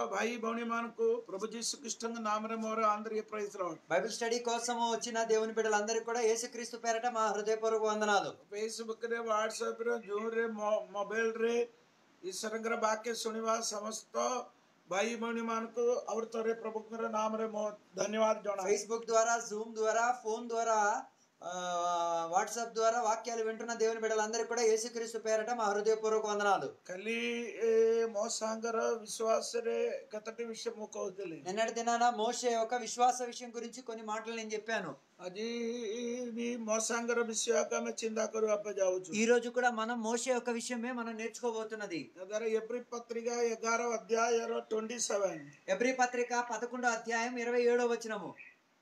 ଭାଇ ଭଉଣୀ ମାନଙ୍କୁ ପ୍ରଭୁ ଯୀଶୁ ଖ୍ରୀଷ୍ଟଙ୍କ ନାମରେ ମୋର ଆନ୍ତରିକ ପ୍ରାଇଜ ଲର୍ଡ బైబిల్ స్టడీ కోసము వచ్చిన దేవుని బిడ్డలందరికీ కూడా యేసుక్రీస్తు పేరట మా హృదయపూర్వక వందనాలు ଫେସବୁକ୍ ରେ ହ୍ୱାଟ୍ସଆପ ରେ ଜୁମ୍ ରେ ମୋବାଇଲ ରେ ଈଶ୍ୱରଙ୍କର ବାକ୍ୟ ଶୁଣିବା ସମସ୍ତ ଭାଇ ଭଉଣୀ ମାନଙ୍କୁ ଆଉ ଥରେ ପ୍ରଭୁଙ୍କର ନାମରେ ମୋ ଧନ୍ୟବାଦ ଜଣାଏ ఫేస్బుక్ ద్వారా జూమ్ ద్వారా ఫోన్ ద్వారా ఆ, వాట్సాప్ ద్వారా వాక్యాలు వింటున్న దేవుని బిడ్డలందరికీ కూడా యేసుక్రీస్తు పేరట మా హృదయపూర్వక వందనాలు ଖାଲି ଏ ମୋ ସାଙ୍ଗର ବିଶ୍ୱାସରେ କେତୋଟି ବିଷୟ ମୁଁ କହୁଥିଲି నిన్నటి దినాన మోషే యొక్క విశ్వాస విషయం గురించి కొన్ని మాటలు నేను చెప్పాను ଆଜି ବି ମୋ ସାଙ୍ଗର ବିଷୟକୁ ଆମେ ଚିନ୍ତା କରିବା ପାଇଁ ଯାଉଛୁ ఈ రోజు కూడా మనం మోషే యొక్క విషయమే మనం నేర్చుకోబోతున్నది ଏଠାରେ ଏପ୍ରି ପତ୍ରିକା ଏଗାର ଅଧ୍ୟାୟର ଟ୍ୱେଣ୍ଟି ସେଭେନ ఎబ్రి పత్రిక పదకొండో అధ్యాయం ఇరవై ఏడో వచనము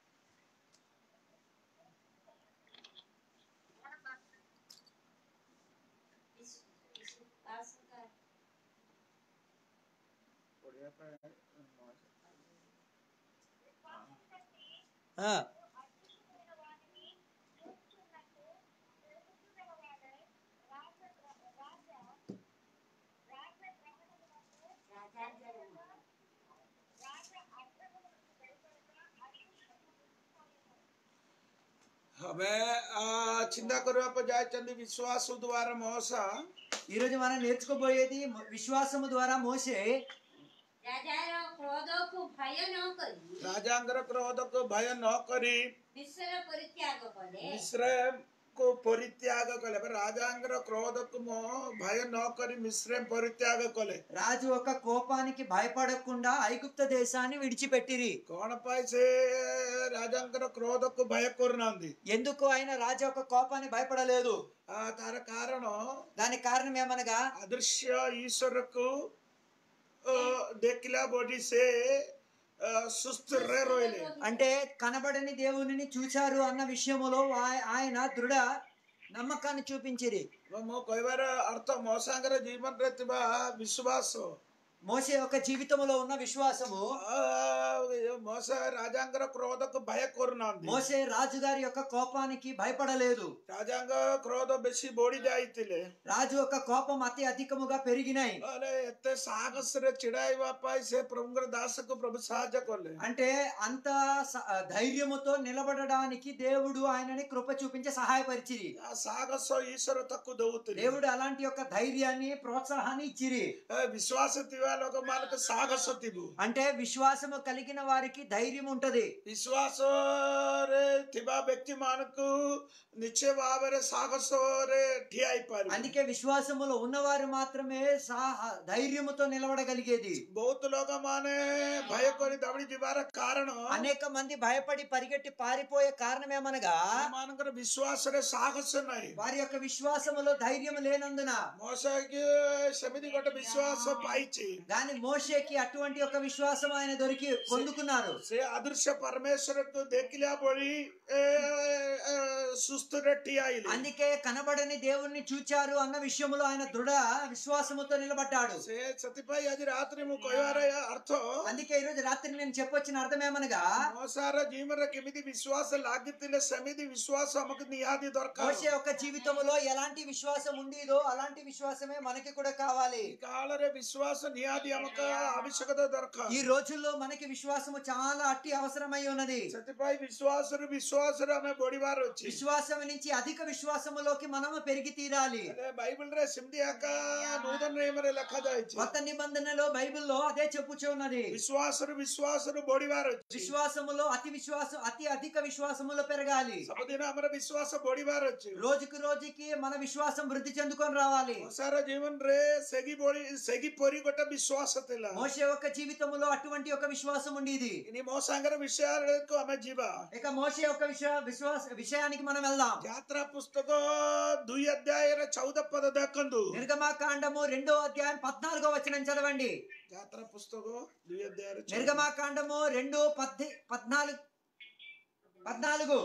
ఆ, ଆମେ ଆ, ଚିନ୍ତା କରିବା ପାଇଁ ଯାଇଛନ୍ତି ବିଶ୍ୱାସ ଦ୍ୱାରା ମହସା ఈ రోజు మనం నేర్చుకోబోయేది మ- విశ్వాసము ద్వారా మోసే ରାଜାର କ୍ରୋଧକୁ ଭୟ ନ କରି ରାଜାଙ୍କର କ୍ରୋଧକୁ ଭୟ ନ କରି ବିଶ୍ୱର ପରିତ୍ୟାଗ କଲେ ମିଶ୍ରକୁ ପରିତ୍ୟାଗ କଲେ ଏବେ ରାଜାଙ୍କର କ୍ରୋଧକୁ ମୋ ଭୟ ନ କରି ମିଶ୍ରମ ପରିତ୍ୟାଗ କଲେ రాజు ఒక కోపానికి భయపడకుండా ఐగుప్త దేశాన్ని విడిచిపెట్టిరి କଣ ପାଇଁ ସେ ରାଜାଙ୍କର କ୍ରୋଧକୁ ଭୟ କରୁନାହାନ୍ତି ఎందుకు ఆయన రాజు యొక్క కోపాన్ని భయపడలేదు ଆ, ତାର କାରଣ దానికి కారణం ఏమనగా ଅଦୃଶ୍ୟ ଈଶ୍ୱରକୁ ଅ, ଦେଖିଲା ବଡି ସେ ଅ, ସୁସ୍ଥରେ ରହିଲେ అంటే కనబడని దేవునిని చూశారు అన్న విషయములో ఆయ- ఆయన దృఢ నమ్మకాన్ని చూపించిరి ମୋ କହିବାର ଅର୍ଥ ମୋ ସାଙ୍ଗରେ ଜୀବନରେ ଥିବା ବିଶ୍ୱାସ మోసే యొక్క జీవితంలో ఉన్న విశ్వాసము ଆ, ମୋସ ରାଜାଙ୍କର କ୍ରୋଧକୁ ଭୟ କରୁନାହାନ୍ତି మోసే రాజుగారి యొక్క కోపానికి భయపడలేదు ରାଜାଙ୍କ କ୍ରୋଧ ବେଶୀ ବଢି ଯାଇଥିଲେ రాజు యొక్క కోపం అతి అధికముగా పెరిగినాయి ହେଲେ ଏତେ ସାହସରେ ଛିଡାଇବା ପାଇଁ ସେ ପ୍ରଭୁଙ୍କର ଦାସକୁ ପ୍ରଭୁ ସାହାଯ୍ୟ କଲେ అంటే అంత స- ధైర్యముతో నిలబడడానికి దేవుడు ఆయనని కృప చూపించి సహాయపరిచిరి ଆ ସାହସ ଈଶ୍ୱର ତାକୁ ଦଉଥିଲେ దేవుడు అలాంటి యొక్క ధైర్యాన్ని ప్రోత్సాహాన్ని ఇచ్చిరి ଏ ବିଶ୍ୱାସ ଥିବା ଲୋକମାନଙ୍କୁ ସାହସ ଥିବ అంటే విశ్వాసము కలిగిన వారికి ధైర్యం ఉంటది ବିଶ୍ୱାସରେ ଥିବା ବ୍ୟକ୍ତି ମାନଙ୍କୁ ନିଶ୍ଚୟ ଭାବରେ ସାହସରେ ଠିଆ ହେଇପାରିବ అందుకే విశ్వాసములో ఉన్నవారు మాత్రమే సా- ధైర్యముతో నిలబడగలిగేది ବହୁତ ଲୋକମାନେ ଭୟ କରି ଦୌଡ଼ି ଯିବାର କାରଣ అనేక మంది భయపడి పరిగెట్టి పారిపోయే కారణం ఏమనగా ସେମାନଙ୍କର ବିଶ୍ୱାସରେ ସାହସ ନାହିଁ వారి యొక్క విశ్వాసములో ధైర్యం లేనందున ମୋସକି ସେମିତି ଗୋଟେ ବିଶ୍ୱାସ ପାଇଛି దాని మోషేకి అటువంటి ఒక విశ్వాసం ఆయన దొరికి పొందుకున్నారు ସେ ଆଦୃଶ୍ୟ ପରମେଶ୍ୱରକୁ ଦେଖିଲା ଭଳି ଏ, ଏ, ସୁସ୍ଥରେ ଠିଆ ହେଇଲେ అందుకే కనబడని దేవుణ్ణి చూచారు అన్న విషయములో ఆయన దృఢ విశ్వాసముతో నిలబడ్డాడు ସେ ସେଥିପାଇଁ ଆଜି ରାତିରେ ମୁଁ କହିବାର ଅର୍ଥ అందుకే ఈ రోజు రాత్రి నేను చెప్పొచ్చిన అర్థం ఏమనగా ମୋସାର ଜୀବନରେ କେମିତି ବିଶ୍ୱାସ ଲାଗିଥିଲେ ସେମିତି ବିଶ୍ୱାସ ଆମକୁ ନିହାତି ଦରକାର మోషే యొక్క జీవితంలో ఎలాంటి విశ్వాసం ఉండేదో అలాంటి విశ్వాసమే మనకి కూడా కావాలి ఈ కాଳରେ విశ్వాସ ନିହାତି ଆମକୁ ଆବଶ୍ୟକତା ଦରକାର ఈ రోజుల్లో మనకి విశ్వాసము చాలా అట్టి అవసరమై ఉన్నది ସେଥିପାଇଁ ବିଶ୍ୱାସରୁ ବିଶ୍ୱାସରେ ଆମେ ବଢିବାର ଅଛି విశ్వాసం నుంచి అధిక విశ్వాసములోకి మనము పెరిగి తీరాలి ହେଲେ ବାଇବଲରେ ସେମିତି ଏକା ନୂତନ ନିୟମରେ ଲେଖାଯାଇଛି కొత్త నిబంధనలో బైబిల్లో అదే చెప్పుచూ ఉన్నది ବିଶ୍ୱାସରୁ ବିଶ୍ୱାସରୁ ବଢିବାର ଅଛି విశ్వాసములో అతి విశ్వాసం అతి అధిక విశ్వాసములో పెరగాలి ସବୁଦିନ ଆମର ବିଶ୍ୱାସ ବଢିବାର ଅଛି రోజుకు రోజుకి మన విశ్వాసం వృద్ధి చెందుకొని రావాలి ମୋସାର ଜୀବନରେ ସେଗି ବଢି ସେଗି ପରି ଗୋଟେ ବିଶ୍ୱାସ ଥିଲା మోషే యొక్క జీవితంలో అటువంటి ఒక విశ్వాసం ఉండేది ଇନି ମୋ ସାଙ୍ଗରେ ବିଷୟକୁ ଆମେ ଯିବା ఇక మోషే యొక్క విశ్వ విశ్వాస విషయానికి మనం వెళ్దాం ଯାତ୍ରା ପୁସ୍ତକ ଦୁଇ ଅଧ୍ୟାୟରେ ଚଉଦ ପଦ ଦେଖନ୍ତୁ నిర్గమాకాండము రెండో అధ్యాయం పద్నాలుగో వచనం చదవండి ଯାତ୍ରା పుస్తକ ଦୁଇ ଅଧ୍ୟାୟରେ ଚଉଦ। నిర్గమాకాండము రెండు పద్ది పద్నాలుగు పద్నాలుగు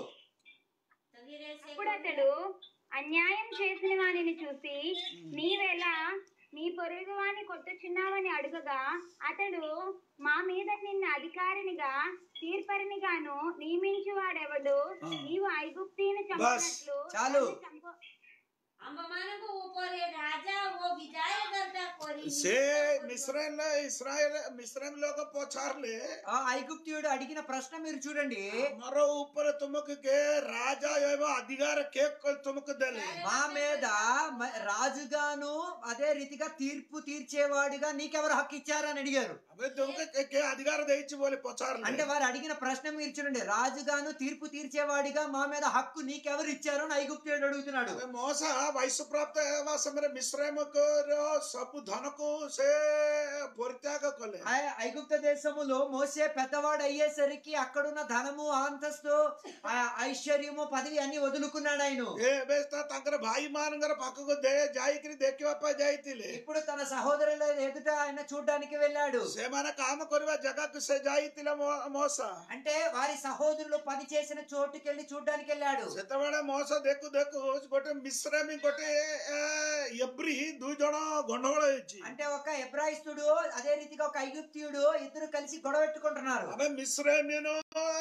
ତହିଁରେ ସେ అప్పుడు అతడు అన్యాయం చేసిన వానిని చూసి నీవెలా నీ పొరుగు వాని కొట్టుచున్నావని అడుగగా అతడు మా మీద నిన్ను అధికారినిగా తీర్పరినిగాను నియమించువాడెవడు నీవు ఐగుప్తీని చంపినట్లు చాలు. నన్ను చంప- ଆମ୍ଭମାନଙ୍କ ଉପରେ ରାଜା ଓ ବିଦାୟକର୍ତ୍ତା କରି ସେ మిశ్రయం ఇస్రాయల్ మిశ్రయం లోక పోచార్లే ఆ ఐగుప్తియుడు అడిగిన ప్రశ్న మీరు చూడండి మరో ऊपर तुमक के राजा एवं अधिकार के तुमक देले మా మీద మ- రాజుగాను అదే రీతిగా తీర్పు తీర్చేవాడిగా నీకెవరు హక్కు ఇచ్చారని అడిగారు अबे तुमक के, के अधिकार देइछि बोले पोचार्ले అంటే వారు అడిగిన ప్రశ్న మీరు చూడండి రాజుగాను తీర్పు తీర్చేవాడిగా మా మీద హక్కు నీకెవరు ఇచ్చారు అని ఐగుప్తియుడు అడుగుతున్నాడు अबे मौसा वैश्व प्राप्त हेवा समय मिश्रम को सब धन को से परित्याग कले ఆ ఐగుప్త దేశములో మోసే పెద్దవాడు అయ్యేసరికి అక్కడున్న ధనము అంతస్తు ఆ ఐశ్వర్యము పదవి అన్ని వదులుకున్నాడు ఆయన ए बेस्ता तांकर भाई मानकर पाखకు దే जाईकरी देखिवा पा जाईतिले ఇప్పుడు తన సహోదరుల ఎదుట ఆయన చూడడానికి వెళ్ళాడు ସେମାନେ କାମ କରିବା ଜାଗାକୁ ସେ ଯାଇଥିଲେ ମୋ- ମଉସା అంటే వారి సహోదరులు పని చేసిన చోటుకెళ్ళి చూడడానికి వెళ్ళాడు ସେତେବେଳେ ମଉସା ଦେଖୁ ଦେଖୁ ଗୋଟେ ମିଶ୍ରମୀ ଗୋଟେ ଏ, ଏବ୍ରି ଦୁଇ ଜଣ ଗଣ୍ଡଗୋଳ ହେଇଛି అంటే ఒక ఎబ్రాయిస్తుడు అదే రీతిగా ఒక ఐగుప్తియుడు ఇద్దరు కలిసి గొడవ పెట్టుకుంటున్నారు ଆମେ ମିଶ୍ରମୀను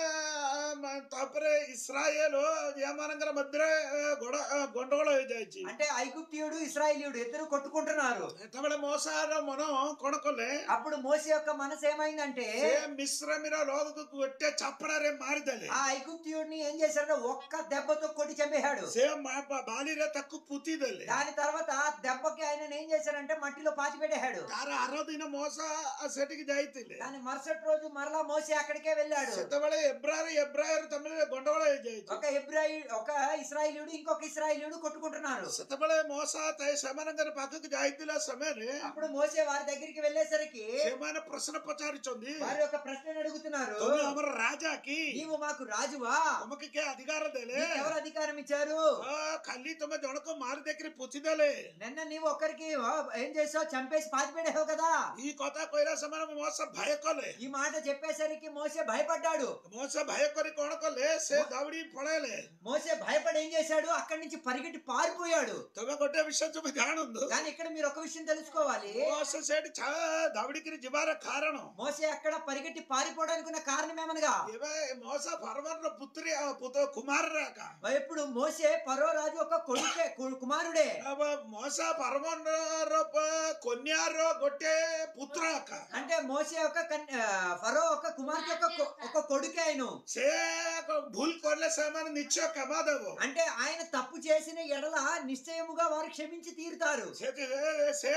ତାପରେ ଇସ୍ରାଏଲ ଏମାନଙ୍କର ମଧ୍ୟରେ ଏ, ଗଡ- ଏ, ଗଣ୍ଡଗୋଳ ହେଇଯାଇଛି అంటే ఐగుప్తియుడు ఇస్రాయేలీయుడు ఇద్దరు కొట్టుకుంటున్నారు ସେତେବେଳେ ମଉସାର ମନ କଣ କଲେ అప్పుడు మోసే యొక్క మనసు ఏమైందంటే ସେ ମିଶ୍ରମୀର ଲୋକକୁ ଗୋଟେ ଚାପଡ଼ାରେ ମାରିଦେଲେ ఆ ఐగుప్తియుడిని ఏం చేశాడంటే ఒక్క దెబ్బతో కొట్టి చంపేశాడు ସେ ମା- ବା- ବାଲିରେ ତାକୁ ପୁତି ଦେଲେ దాని తర్వాత ఆ దెబ్బకి ఆయన ఏం చేశాడంటే మట్టిలో పాతి పెట్టేశాడు ତାର ଆର ଦିନ ମଉସା ସେଠିକି ଯାଇଥିଲେ దాని మరుసటి రోజు మరలా మోసే అక్కడికే వెళ్ళాడు ସେତେବେଳେ ଏବ୍ରାର ଏବ୍ରାଏର ତମେ ଗଣ୍ଡଗୋଳ ହେଇଯାଇଛି ఒక ఎబ్రాయి ఒక ఇస్రాయిలుడు ఇంకొక ఇస్రాయిలుడు కొట్టుకుంటున్నారు ସେତେବେଳେ ମଉସା ତା- ସେମାନଙ୍କର ପାଖକୁ ଯାଇଥିଲା ସମୟରେ అప్పుడు మోసే వారి దగ్గరికి వెళ్ళేసరికి ସେମାନେ ପ୍ରଶ୍ନ ପଚାରୁଛନ୍ତି వారి ఒక ప్రశ్న అడుగుతున్నారు ତମେ ଆମର ରାଜା କି నీవు మాకు రాజువా ତମକୁ କିଏ ଅଧିକାର ଦେଲେ నీకు ఎవరు అధికారం ఇచ్చారు ଅ, ଖାଲି ତମେ ଜଣକୁ ମାରି ଦେଖିରି ପୋଛି ଦେଲେ నిన్న నీవు ఒక్కరికి ఆ, ఏం చేసావు చంపేసి పాతి పెట్టావు కదా ఈ କଥା କହିଲା ସେମାନେ ମଉସା ଭୟ କଲେ ఈ మాట చెప్పేసరికి మోసే భయపడ్డాడు ମଉସା ଭୟ କରି କଣ କଲେ ସେ ଦୌଡ଼ି ପଳେଇଲେ మోసే భయపడి ఏం చేశాడు అక్కడి నుంచి పరిగెట్టి పారిపోయాడు ତମେ ଗୋଟେ ବିଷୟ ତୁମେ ଜାଣନ୍ତୁ కానీ ఇక్కడ మీరు ఒక విషయం తెలుసుకోవాలి ମଉସା ସେଠି ଛା- ଦୌଡ଼ିକିରି ଯିବାର କାରଣ మోసే అక్కడ పరిగెట్టి పారిపోవడానికి ఉన్న కారణం ఏమనగా ଏବେ ମଉସା ଫରମର ପୁତ୍ରୀ ଆଉ ପୁତ కుమారుడు ଏକା ఇప్పుడు మోసే పరో రాజు ఒక కొడుకే కు- కుమారుడే अब మోసా పరమର కన్యాର ଗୋଟେ పుత్ర ଏକା అంటే మోసే ఒక కన్- ఆ, ఫరో ఒక కుమార్తె యొక్క కొ- ఒక కొడుకే ఆయన ସେ ଭୁଲ କଲେ ସେମାନେ ନିଶ୍ଚୟ କ୍ଷମା ଦେବ అంటే ఆయన తప్పు చేసిన ఎడల నిశ్చయముగా వారు క్షమించి తీరుతారు ସେ ସେ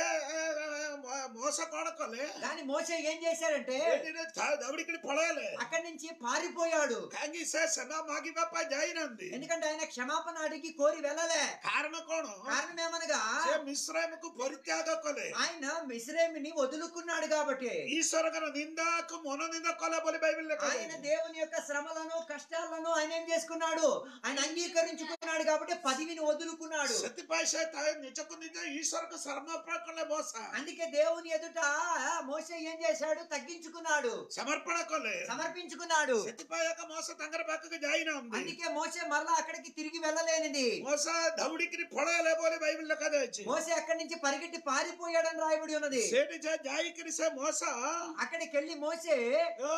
మోస କଣ କଲେ కానీ మోసే ఏం చేశాడంటే ଏଠିରେ ଥା- ଦୌଡ଼ିକିରି ପଳେଇଲେ అక్కడి నుంచి పారిపోయాడు କାହିଁକି ସେ କ୍ଷମା ମାଗିବା ପାଇଁ ଯାଇନାହାନ୍ତି ఎందుకంటే ఆయన క్షమాపణ అడిగి కోరి వెళ్ళలే କାରଣ କଣ కారణం ఏమనగా ସେ ମିଶ୍ରମକୁ ପରିତ୍ୟାଗ କଲେ ఆయన మిశ్రేమిని వదులుకున్నాడు కాబట్టి ଈଶ୍ୱରଙ୍କର ନିନ୍ଦାକୁ ମନ ନିନ୍ଦା କଲେ ବୋଲି ବାଇబిଲ ఆయన దేవుని యొక్క శ్రమలను కష్టాలను ఆయన ఏం చేసుకున్నాడు ఆయన అంగీకరించుకున్నాడు కాబట్టి పదవిని వదులుకున్నాడు ସେଥିପାଇଁ ସେ ତା ନିଜକୁ ନିଜ ଈଶ୍ୱରକୁ ସମର୍ପଣ କଲେ ମోసା అందుకే దేవుని ఎదుట మోసే ఏం చేశాడు తగ్గించుకున్నాడు ସମର୍ପଣ କଲେ సమర్పించుకున్నాడు ସେଥିପାଇଁ ଏକ ମోସ ତାଙ୍କର ପାଖକୁ ଯାଇନାହାନ୍ତି అందుకే మోసే మరలా అక్కడికి తిరిగి వెళ్ళలేనిది ମోସା ଦୌଡ଼ିକିରି ପଳେଇଲେ ବୋଲି ବାଇబିଲ ଲେଖାଯାଇଛି మోసే అక్కడి నుంచి పరిగెట్టి పారిపోయాడని రాయబడి ఉన్నది ସେଠି ଯେ ଯାଇକିରି ସେ ମోସା అక్కడికి వెళ్ళి మోసే ଓ,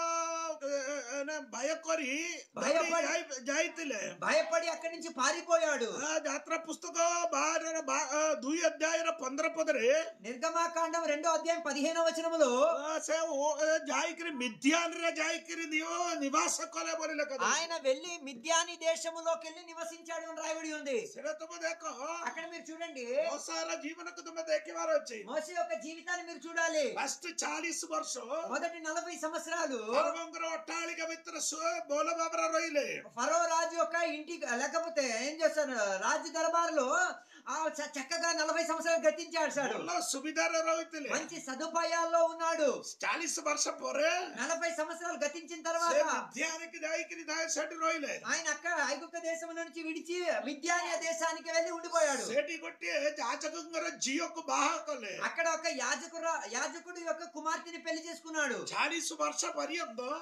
ଏ, ଏ, ଭୟ କରି ଭୟ ଦୌଡ଼ି କରି- ଯାଇ- ଯାଇଥିଲେ భయపడి అక్కడి నుంచి పారిపోయాడు ఆ ଯାତ୍ରା ପୁସ୍ତକ ବାରର ବା- ଆ, ଦୁଇ ଅଧ୍ୟାୟର ପନ୍ଦର ପଦରେ నిర్గమాకాండం రెండో అధ్యాయం పదిహేనో వచనములో ఆ, ସେ ଓ- ଏ, ଯାଇକିରି ମିథ୍ୟାନରେ ଯାଇକିରି ନିଅ- నివాସ କଲେ ବୋଲି ଲେଖା ఆయన వెళ్ళి మిద్యాని దేశములోకి వెళ్ళి నివసించాడు అని రాయబడి ఉంది ସେଟା ତମେ ଦେଖ అక్కడ మీరు చూడండి ମోସାର ଜୀବନକୁ ତମେ ଦେଖିବାର ଅଛି మోసే యొక్క జీవితాన్ని మీరు చూడాలి ଫାଷ୍ଟ ଚାଳିଶ ବର୍ଷ మొదటి నలభై సంవత్సరాలు ଫରମଙ୍କର ଅଟ୍ଟାଳିକା ଭିତରେ ସୁ- ଭଲ ଭାବରେ ରହିଲେ ఫరో రాజు యొక్క ఇంటి లేకపోతే ఏం చేస్తాను రాజు దర్బారులో ఆ చ- చక్కగా నలభై సంవత్సరాలు గతించాడు సాడు ଭଲ ସୁବିଧାରେ ରହୁଥିଲେ మంచి సదుపాయాల్లో ఉన్నాడు ଚାଳିଶ ବର୍ଷ ପରେ నలభై సంవత్సరాలు గతించిన ସେ తర్వాత ମିథ୍ୟାనికి ଯାଇକିରି ତା- ସେଠି ରହିଲେ ఆయన అక్కడ ఐగుప్త దేశం నుంచి విడిచి మిద్యానియ దేశానికి వెళ్ళి ఉండిపోయాడు ସେଠି ଗୋଟିଏ ଯାଜକଙ୍କର ଝିଅକୁ ବାହା କଲେ అక్కడ ఒక యాజకుడు యాజకుడు యొక్క కుమార్తెని పెళ్లి చేసుకున్నాడు ଚାଳିଶ ବର୍ଷ ପର୍ଯ୍ୟନ୍ତ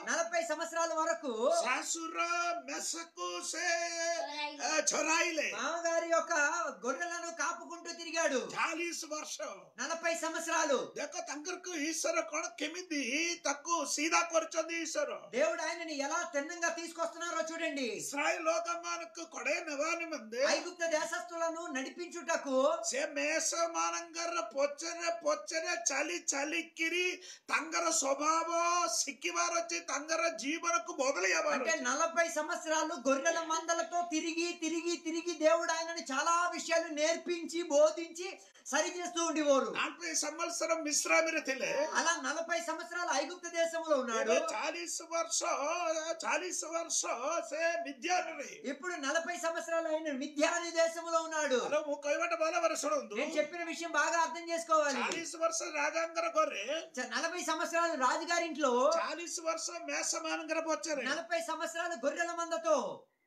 నలభై సంవత్సరాల వరకు सासुर मेसकु से अ, छोराइले మామగారి యొక్క గొర్రెలను కాపుకుంటూ తిరిగాడు चालीस वर्ष నలభై సంవత్సరాలు ଦେଖ ତାଙ୍କରକୁ ଈଶ୍ୱର କଣ କେମିତି ତାକୁ ସିଧା କରିଛନ୍ତି ଈଶ୍ୱର దేవుడు ఆయనని ఎలా తిన్నంగా తీసుకొస్తున్నారో చూడండి ଇସ୍ରାଏଲ ଲୋକମାନଙ୍କୁ କଡେଇ ନେବା ନିମନ୍ତେ ఐగుప్త దేశస్థులను నడిపించుటకు ସେ ମେଷ ମାନଙ୍କର ପଛରେ ପଛରେ ଚାଲି ଚାଲିକିରି ତାଙ୍କର ସ୍ୱଭାବ ଶିଖିବାର ଅଛି ତାଙ୍କର ଜୀବନକୁ ବଦଳେଇବାର అంటే ଅଛି నలభై సంవత్సరాలు గొర్రెల మందలతో తిరిగి తిరిగి తిరిగి దేవుడు ఆయనని చాలా విషయాలు నేర్పించి బోధించి సరి చేస్తూ ఉండేవారు నలభై సంవత్సరం మిశ్రామిରେ ଥିଲେ అలా నలభై సంవత్సరాలు ఐగుప్త దేశంలో ఉన్నాడు ଏବେ ଚାଳିଶ ବର୍ଷ ଚାଳିଶ ବର୍ଷ ସେ ମିଦ୍ୟାନରେ ఇప్పుడు నలభై సంవత్సరాలు ఆయన మిథ్యాని దేశంలో ఉన్నాడు ଆରେ ମୁଁ କହିବାଟା ଭଲ ଭାବରେ ଶୁଣନ୍ତୁ నేను చెప్పిన విషయం బాగా అర్థం చేసుకోవాలి ଚାଳିଶ ବର୍ଷ ରାଜାଙ୍କର ଘରେ చ- నలభై సంవత్సరాలు రాజుగారింట్లో ଚାଳିଶ ବର୍ଷ ମେଷ ମାନଙ୍କର ପଛରେ నలభై సంవత్సరాలు గొర్రెల మందతో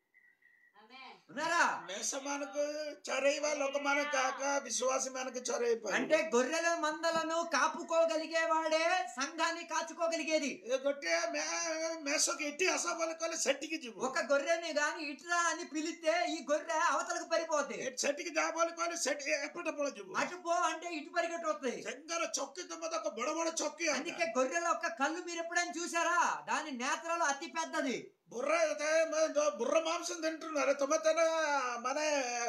Amen. ఉన్నారా ମେଷ ମାନଙ୍କୁ ଚରେଇବା ଲୋକମାନେ କାହା କାହା ବିଶ୍ୱାସୀ ମାନଙ୍କୁ ଚରେଇ అంటే ପାରିବେ గొర్రెల మందలను కాపుకోగలిగే వాడే సంఘాన్ని కాచుకోగలిగేది ଏ ଗୋଟିଏ ମେ- ମେଷକୁ ଏଠି ଆସ ବୋଲି କହିଲେ ସେଠିକି ଯିବୁ ఒక గొర్రెని గాని ఇట్రా అని పిలిస్తే ఈ గొర్రె అవతలకు పరిపోద్ది ଏ- ସେଠିକି ଯା ବୋଲି କହିଲେ ସେଠି ଏପଟେ ପଳ ଯିବୁ అటు పో అంటే ఇటు పరిగెట్టు వస్తాయి ତାଙ୍କର ଚକି ତମ ତାକ ବଡ ବଡ ଚକି అందుకే గొర్రెల యొక్క కళ్ళు మీరు ఎప్పుడైనా చూసారా దాని నేత్రాలు అతి పెద్దది బుర్ర ద- బుర్ర మాంసం తింటున్నారు తమ తన మన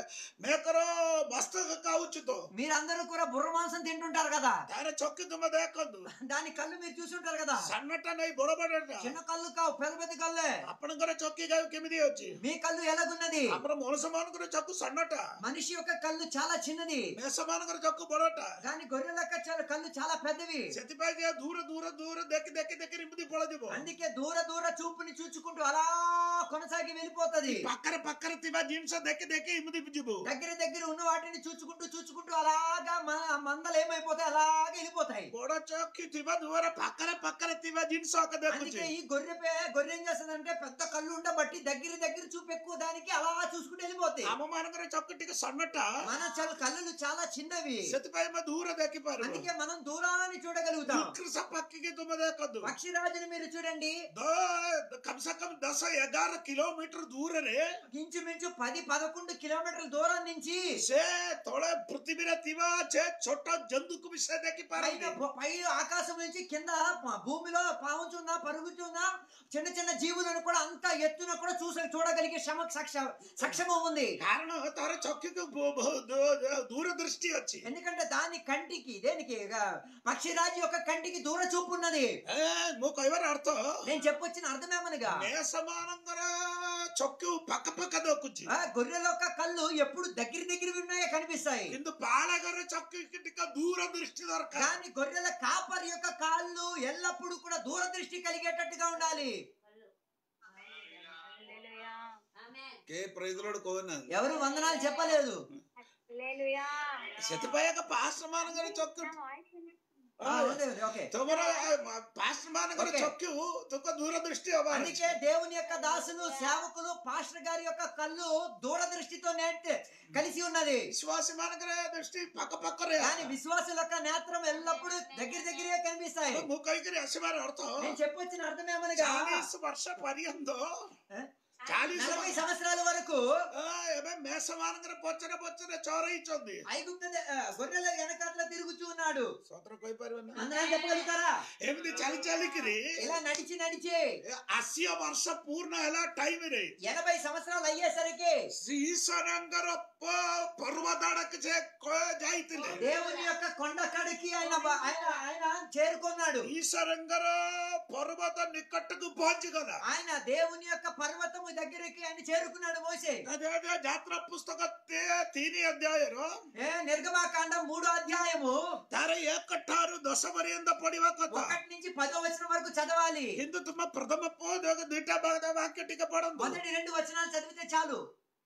మేకర మస్తక కావచ్చు తో మీరందరూ కూడా బుర్ర మాంసం తింటుంటారు కదా దాని చొక్కి తుమ్మ దేకొందు దాని కళ్ళు మీరు చూసుంటారు కదా సన్నట నై బొడ బడ చిన్న కళ్ళు కావు పెద్ద పెద్ద కళ్ళే ଆପଣଙ୍କର ଚକି ଗାଉ କେମିତି ଅଛି మీ కళ్ళు ఎలాగున్నది ଆମର ମଣିଷ ମାନଙ୍କର ଚକୁ ସన్నଟା మనిషి యొక్క కళ్ళు చాలా చిన్నది ମେଷ ମାନଙ୍କର ଚକୁ ବଡଟା కానీ గొర్రెల యొక్క చ- కళ్ళు చాలా పెద్దవి ସେଥିପାଇଁ ଯେ ଦୂର ଦୂର ଦୂର ଦେଖି ଦେଖି ଦେଖି ଏମିତି ପଳଯିବ అందుకే దూర దూర చూపుని చూచుకుంటూ అలా కొనసాగి వెళ్ళిపోతది ପାଖରେ ପାଖରେ ଥିବା ଜିନିଷ ଦେଖି ଦେଖି ଏମିତି ଯିବୁ దగ్గర దగ్గర ఉన్న వాటిని చూచుకుంటూ చూచుకుంటూ అలాగా మ- మందలు ఏమైపోతాయి అలాగే వెళ్ళిపోతాయి ବଡ ଚକି ଥିବା ଦୂର ପାଖରେ ପାଖରେ ଥିବା ଜିନିଷ ଆଗ అందుకే ଦେଖୁଛି ఈ గొర్రె పే- గొర్రె ఏం చేస్తుందంటే పెద్ద కళ్ళు ఉండబట్టి దగ్గర దగ్గర చూపు ఎక్కువ దానికి అలా చూసుకుంటూ వెళ్ళిపోతాయి ଆମ ମାନଙ୍କର ଚକି ଟିକେ ସన్నଟା మన చాలా కళ్ళు చాలా చిన్నవి ସେଥିପାଇଁ ଆମେ ଦୂର ଦେଖିପାରୁ అందుకే మనం దూరాన్ని చూడగలుగుతాం କୃଷ ପାଖିକି ତୁମେ ଦେଖନ୍ତୁ పక్షిరాజుని మీరు చూడండి ଦ- କମ ସେ କମ ଦଶ ଏଗାର କିଲୋମିଟର ଦୂରରେ ఇంచుమించు పది పదకొండు కిలోమీటర్ల దూరం నుంచి ସେ ତଳେ ପୃଥିବୀରେ ଥିବା ସେ ଛୋଟ ଜନ୍ତୁକୁ ବି ସେ పైన ଦେଖିପାରନ୍ତି పై ఆకాశం నుంచి కింద ప- భూమిలో పావుచున్నా పరుగుచున్నా చిన్న చిన్న జీవులను కూడా అంత ఎత్తున కూడా చూస చూడగలిగే క్షమ సక్ష సక్షమం ఉంది କାରଣ ତାର ଚକ୍ଷୁକୁ ବ- ବ- ଦୂ- ଦୂରଦୃଷ୍ଟି ଅଛି ఎందుకంటే దాని కంటికి దేనికి ఇక పక్షిరాజు యొక్క కంటికి దూర చూపు ఉన్నది ଏ, ମୁଁ କହିବାର ଅର୍ଥ నేను చెప్పొచ్చిన అర్థమేమనగా ମେଷ ମାନଙ୍କର ଚକ୍ଷୁ ପାଖ ପାଖ ଦେଖୁଛି ఆ గొర్రెల యొక్క కళ్ళు ఎప్పుడు దగ్గర దగ్గర ఉన్నాయో కనిపిస్తాయి କିନ୍ତୁ ପାଳଗର ଚକ୍ଷୁకి ଟିକେ ଦୂରଦୃଷ୍ଟି దొరକାର కానీ గొర్రెల కాపరి యొక్క కాళ్ళు ఎల్లప్పుడూ కూడా దూరదృష్టి కలిగేటట్టుగా ఉండాలి Amen. କେ ପ୍రైజ్లోడు କହୁନାହାନ୍ତି ఎవరు వందనాలు చెప్పలేదు హల్లెలూయా ସେଥିପାଇଁ ଏକ ପାଷ୍ଟ ମାନଙ୍କର ଚକ୍ଷୁ నా వాయిస్ వినిపిస్తుందా? ఆ, ఉంది, ఉంది, ఓకే ତମର ପାଷ୍ଟ ମାନଙ୍କର Okay. ଚକ୍ଷୁ ତୁକ ଦୂରଦୃଷ୍ଟି ହବାର ଅଛି। అందుకే దేవుని యొక్క దాసులు సేవకులు పాస్టర్ గారి యొక్క కళ్ళు దూరదృష్టితో నేర్తే కలిసి ఉన్నది విశ్వాసి ମାନଙ୍କର ଦୃଷ୍ଟି ପାଖ ପାଖରେ కానీ విశ్వాసుల యొక్క నేత్రం ఎల్లప్పుడూ దగ్గర దగ్గరే కనిపిస్తాయి ମୁଁ କହିକରି ଆସିବାର ଅର୍ଥ నేను చెప్పొచ్చిన అర్థం ఏమనగా ଚାଳିଶ ବର୍ଷ ପର୍ଯ୍ୟନ୍ତ ఏ? ଚାଳିଶ నలభై ବର୍ଷ సంవత్సరాల వరకు ଆ, ଏବେ ମେଷ ମାନଙ୍କର ପଛରେ ପଛରେ ଚରେଇଛନ୍ତି ఐగుప్త దే- ఆ, గొర్రెల వెనకాతల తిరుగుతూ ఉన్నాడు ସତରେ କହିପାରିବନି అందరూ చెప్పగలుగుతారా ଏମିତି ଚାଲି ଚାଲିକିରି ఇలా నడిచి నడిచి ଏ ଅଶୀ ବର୍ଷ ପୂର୍ଣ୍ଣ ହେଲା ଟାଇମରେ ఎనభై సంవత్సరాలు అయ్యేసరికి ଈଶ୍ୱରଙ୍କର ପ- ପର୍ବତ ଆଡକୁ ସେ କ- ଯାଇଥିଲେ దేవుని యొక్క కొండ కడికి ఆయన బ- ఆయన ఆయన చేరుకున్నాడు ଈଶ୍ୱରଙ୍କର ପର୍ବତ ନିକଟକୁ ପହଞ୍ଚିଗଲା ఆయన దేవుని యొక్క పర్వతము దగ్గరికి ఆయన చేరుకున్నాడు మోసే ଯାତ୍ରା ପୁସ୍ତକ ତେ- ତିନି ଅଧ୍ୟାୟର ఏ నిర్గమాకాండం మూడో అధ్యాయము ତାର ଏକ ଠାରୁ ଦଶ ପର୍ଯ୍ୟନ୍ତ ପଢିବା କଥା ఒకటి నుంచి పదో వచనం వరకు చదవాలి କିନ୍ତୁ ତୁମ ପ୍ରଥମ ପଦ ଦୁଇଟା ବାଦ ବାକ୍ୟ ଟିକେ ପଢନ୍ତୁ మొదటి రెండు వచనాలు చదివితే చాలు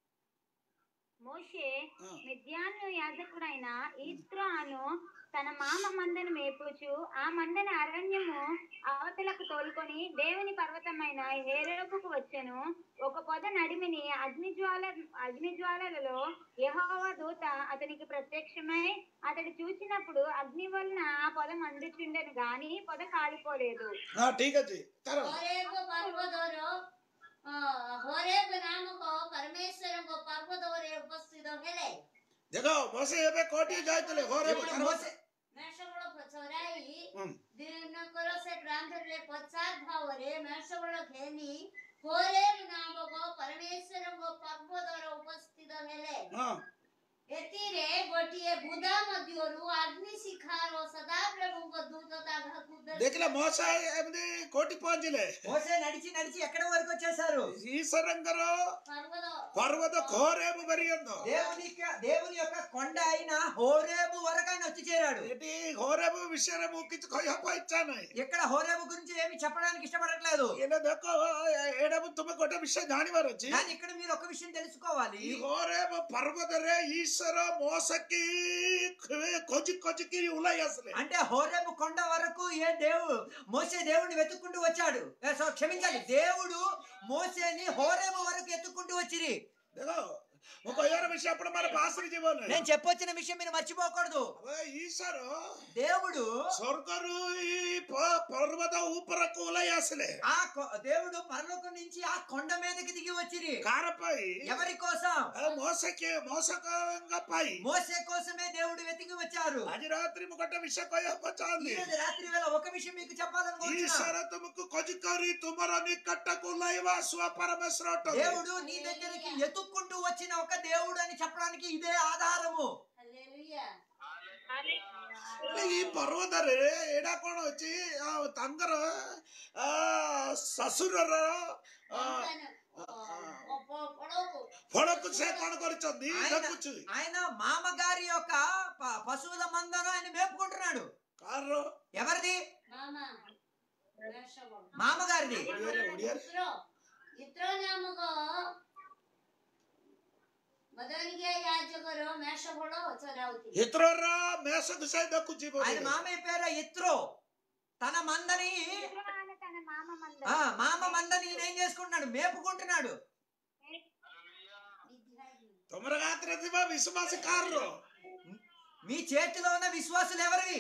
మోషే ఆ. మిద్యాను యాజకుడైన ఈత్రాను తన మామ మందను మేపుచు ఆ మందను అరణ్యము అవతలకు తోలి తోలుకొని దేవుని పర్వతమైన హేరేపుకు వచ్చెను ఒక పొద నడిమిని అగ్నిజ్వాల అగ్నిజ్వాలలలో యెహోవా దూత అతనికి ప్రత్యక్షమై అతడు చూసినప్పుడు అగ్ని వలన ఆ పొద మండుచుండెను గాని పొద కాలిపోలేదు हाँ ठीक है जी करो होरेब पर्वतोरो अ, होरेब नामक परमेश्वरଙ୍କ पर्वतोरे उपस्थित ହେଲେ देखो मोसे एबे कोटी जायतले होरे ఇప్పుడు మోసే ମେଷବଳ ପଛରାଇ ହୁଁ। ଦିନକର ସେ ପ୍ରାନ୍ତରରେ ପଶ୍ଚାତ ଭାବରେ ମେଷବଳ ଘେନି ହୋରେବ ନାମକ ପରମେଶ୍ୱରଙ୍କ ପର୍ବତର ଉପସ୍ଥିତ ହେଲେ हाँ ଏଥିରେ ଗୋଟିଏ ବୁଦା ମଧ୍ୟରୁ ଅଗ୍ନି ଶିଖାର ସଦାପ୍ରଭୁଙ୍କ ଦୂତ ତାହାକୁ देखला मोसे एमदी कोटी पहुंचले మోసే నడిచి నడిచి ఎక్కడ వరకు వచ్చేసారు ఈశ్వరంగర ପର୍ବତ పర్వత కోరేము పర్యంతం దేవుని యొక్క- దేవుని యొక్క కొండ అయిన హోరేబు వరకు ఆయన వచ్చి చేరాడు ଏଠି ଘରେବୁ ବିଷୟରେ ମୁଁ କିଛି କହିବାକୁ ଇଚ୍ଛା ନାହିଁ ఇక్కడ హోరేబు గురించి ఏమి చెప్పడానికి ఇష్టపడట్లేదు ଏଇଟା ଦେଖ ଏଇଟା ମୁଁ ତୁମେ ଗୋଟେ ବିଷୟ ଜାଣିବାର ଅଛି కానీ ఇక్కడ మీరు ఒక విషయం తెలుసుకోవాలి ఈ ଘରେବ పర్వତରେ ఈశ్వର మోసకి ଖୋଜି ଖୋଜିକି ଉଲାଇ ଆସିଲେ అంటే హోరేబు కొండ వరకు ఏ దేవుడు మోసే దేవుడిని వెతుక్కుంటూ వచ్చాడు ఏ, సో క్షమించాలి దేవుడు మోసేని హోరేబు వరకు ఎత్తుక్కుంటూ వచ్చిరి ଦେଖ ମୁଁ କହିବାର ବିଷୟ ଆପଣ ମାନେ ପାସରେ ଯିବନି నేను చెప్పొచ్చిన విషయం మీరు మర్చిపోకూడదు ఈశ్వର దేవుడు ସ୍ୱର୍ଗରୁ ఈ ప- పర్వత ଉପରକୁ ଉଲାଇ ଆସିଲେ ఆ కొ- దేవుడు పరలోకం నుంచి ఆ కొండ మీదకి దిగి వచ్చిరి କାହାର ପାଇଁ ఎవరి కోసం మోసకి మోసకଙ୍କ ପାଇଁ మోసే కోసమే దేవుడు వెతికి వచ్చారు ଆଜି ରାତ୍ରି ମୁଁ ଗୋଟେ ବିଷୟ କହିବାକୁ ఈ ଚାହୁଁଛି రోజు రాత్రి వేళ ఒక విషయం మీకు చెప్పాలనుకుంటున్నా ఈశ్వర ତୁମକୁ ଖୋଜି କରି ତୁମର ନିକଟକୁ ଲାଇବା ସ୍ୱ ପରମେଶ୍ୱର ଅଟନ୍ତି దేవుడు నీ దగ్గరికి ఎత్తుక్కుంటూ వచ్చిన ఒక దేవుడు అని చెప్పడానికి ఇదే ఆధారము ହାଲେଲୁୟା ହେଲେ ଏଇ ପର୍ବତରେ ଏଇଟା କଣ ଅଛି ଆଉ ତାଙ୍କର ଆ, ଶ୍ୱଶୁରର ଆ, ପଳକୁ ଫଳକୁ ସେ କଣ କରିଛନ୍ତି ఆయన ଦେଖୁଛୁ ఆయన మామగారి యొక్క ప- పశువుల మందను ఆయన మేపుకుంటున్నాడు କାହାର ఎవరిది ମାମା ମେଷବଳ మామగారిది ଓଡ଼ିଆରେ ଓଡ଼ିଆରେ ଇତ୍ର ଇତ୍ର ନାମକ ମଦନିକା యాజକର ମେଷବଳ ଚରାଉଥିଲେ ହିତ୍ରର ମେଷକୁ ସେ ଦେଖୁଛି ବୋଧେ। ఆయన మామయ్య పేరు ఇత్రో తన మందని ఇస్రో అనే తన మామ మంద ఆ మామ మందని ఈయన ఏం చేసుకుంటున్నాడు మేపుకుంటున్నాడు ତମର ହାତରେ ଥିବା ବିଶ୍ୱାସ କାହାର మీ చేతిలో ఉన్న విశ్వాసులు ఎవరివి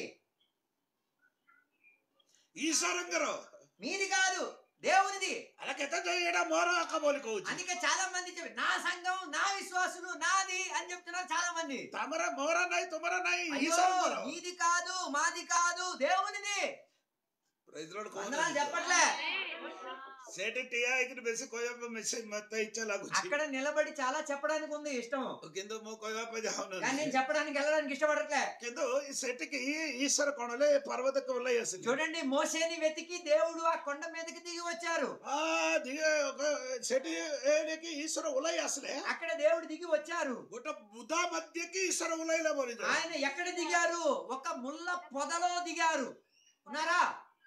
ଈଶ୍ୱରଙ୍କର మీది కాదు దేవునిది ଆରେ କେତେ ଯେ ଏଇଟା ମୋର ଆକ ବୋଲି କହୁଛି అందుకే చాలా మంది చెప్పి నా సంఘం నా విశ్వాసులు నాది అని చెప్తున్నారు చాలా మంది ତମର ମୋର ନାହିଁ ତୁମର ନାହିଁ అయ్యో ଈଶ୍ୱରଙ୍କର మీది కాదు మాది కాదు దేవునిది Praise Lord, వందనాలు କହୁନାହାନ୍ତି। చెప్పట్లే ସେଠି ଠିଆ ହେଇକିରି ବେଶୀ କହିବା ପାଇଁ ମତେ ଇଚ୍ଛା ଲାଗୁଛି అక్కడ నిలబడి చాలా చెప్పడానికి ఉంది ఇష్టం କିନ୍ତୁ ମୁଁ କହିବା ପାଇଁ కానీ ଚାହୁଁନି నేను చెప్పడానికి వెళ్ళడానికి ఇష్టపడట్లే କିନ୍ତୁ ସେଠିକି ଈଶ୍ୱର କଣ ହେଲେ ପର୍ବତକୁ ଓହ୍ଲାଇ ଆସିଲେ చూడండి మోసేని వెతికి దేవుడు ఆ కొండ మీదకి దిగి వచ్చారు ఆ, దిగే- ସେଠି ଏଠିକି ଈଶ୍ୱର ଓହ୍ଲାଇ ଆସିଲେ అక్కడ దేవుడు దిగి వచ్చారు ଗୋଟେ ବୁଦା ମଧ୍ୟକି ଈଶ୍ୱର ଓହ୍ଲାଇଲେ ବୋଲି ఆయన ఎక్కడ దిగారు ఒక ముళ్ళ పొదలో దిగారు ఉన్నారా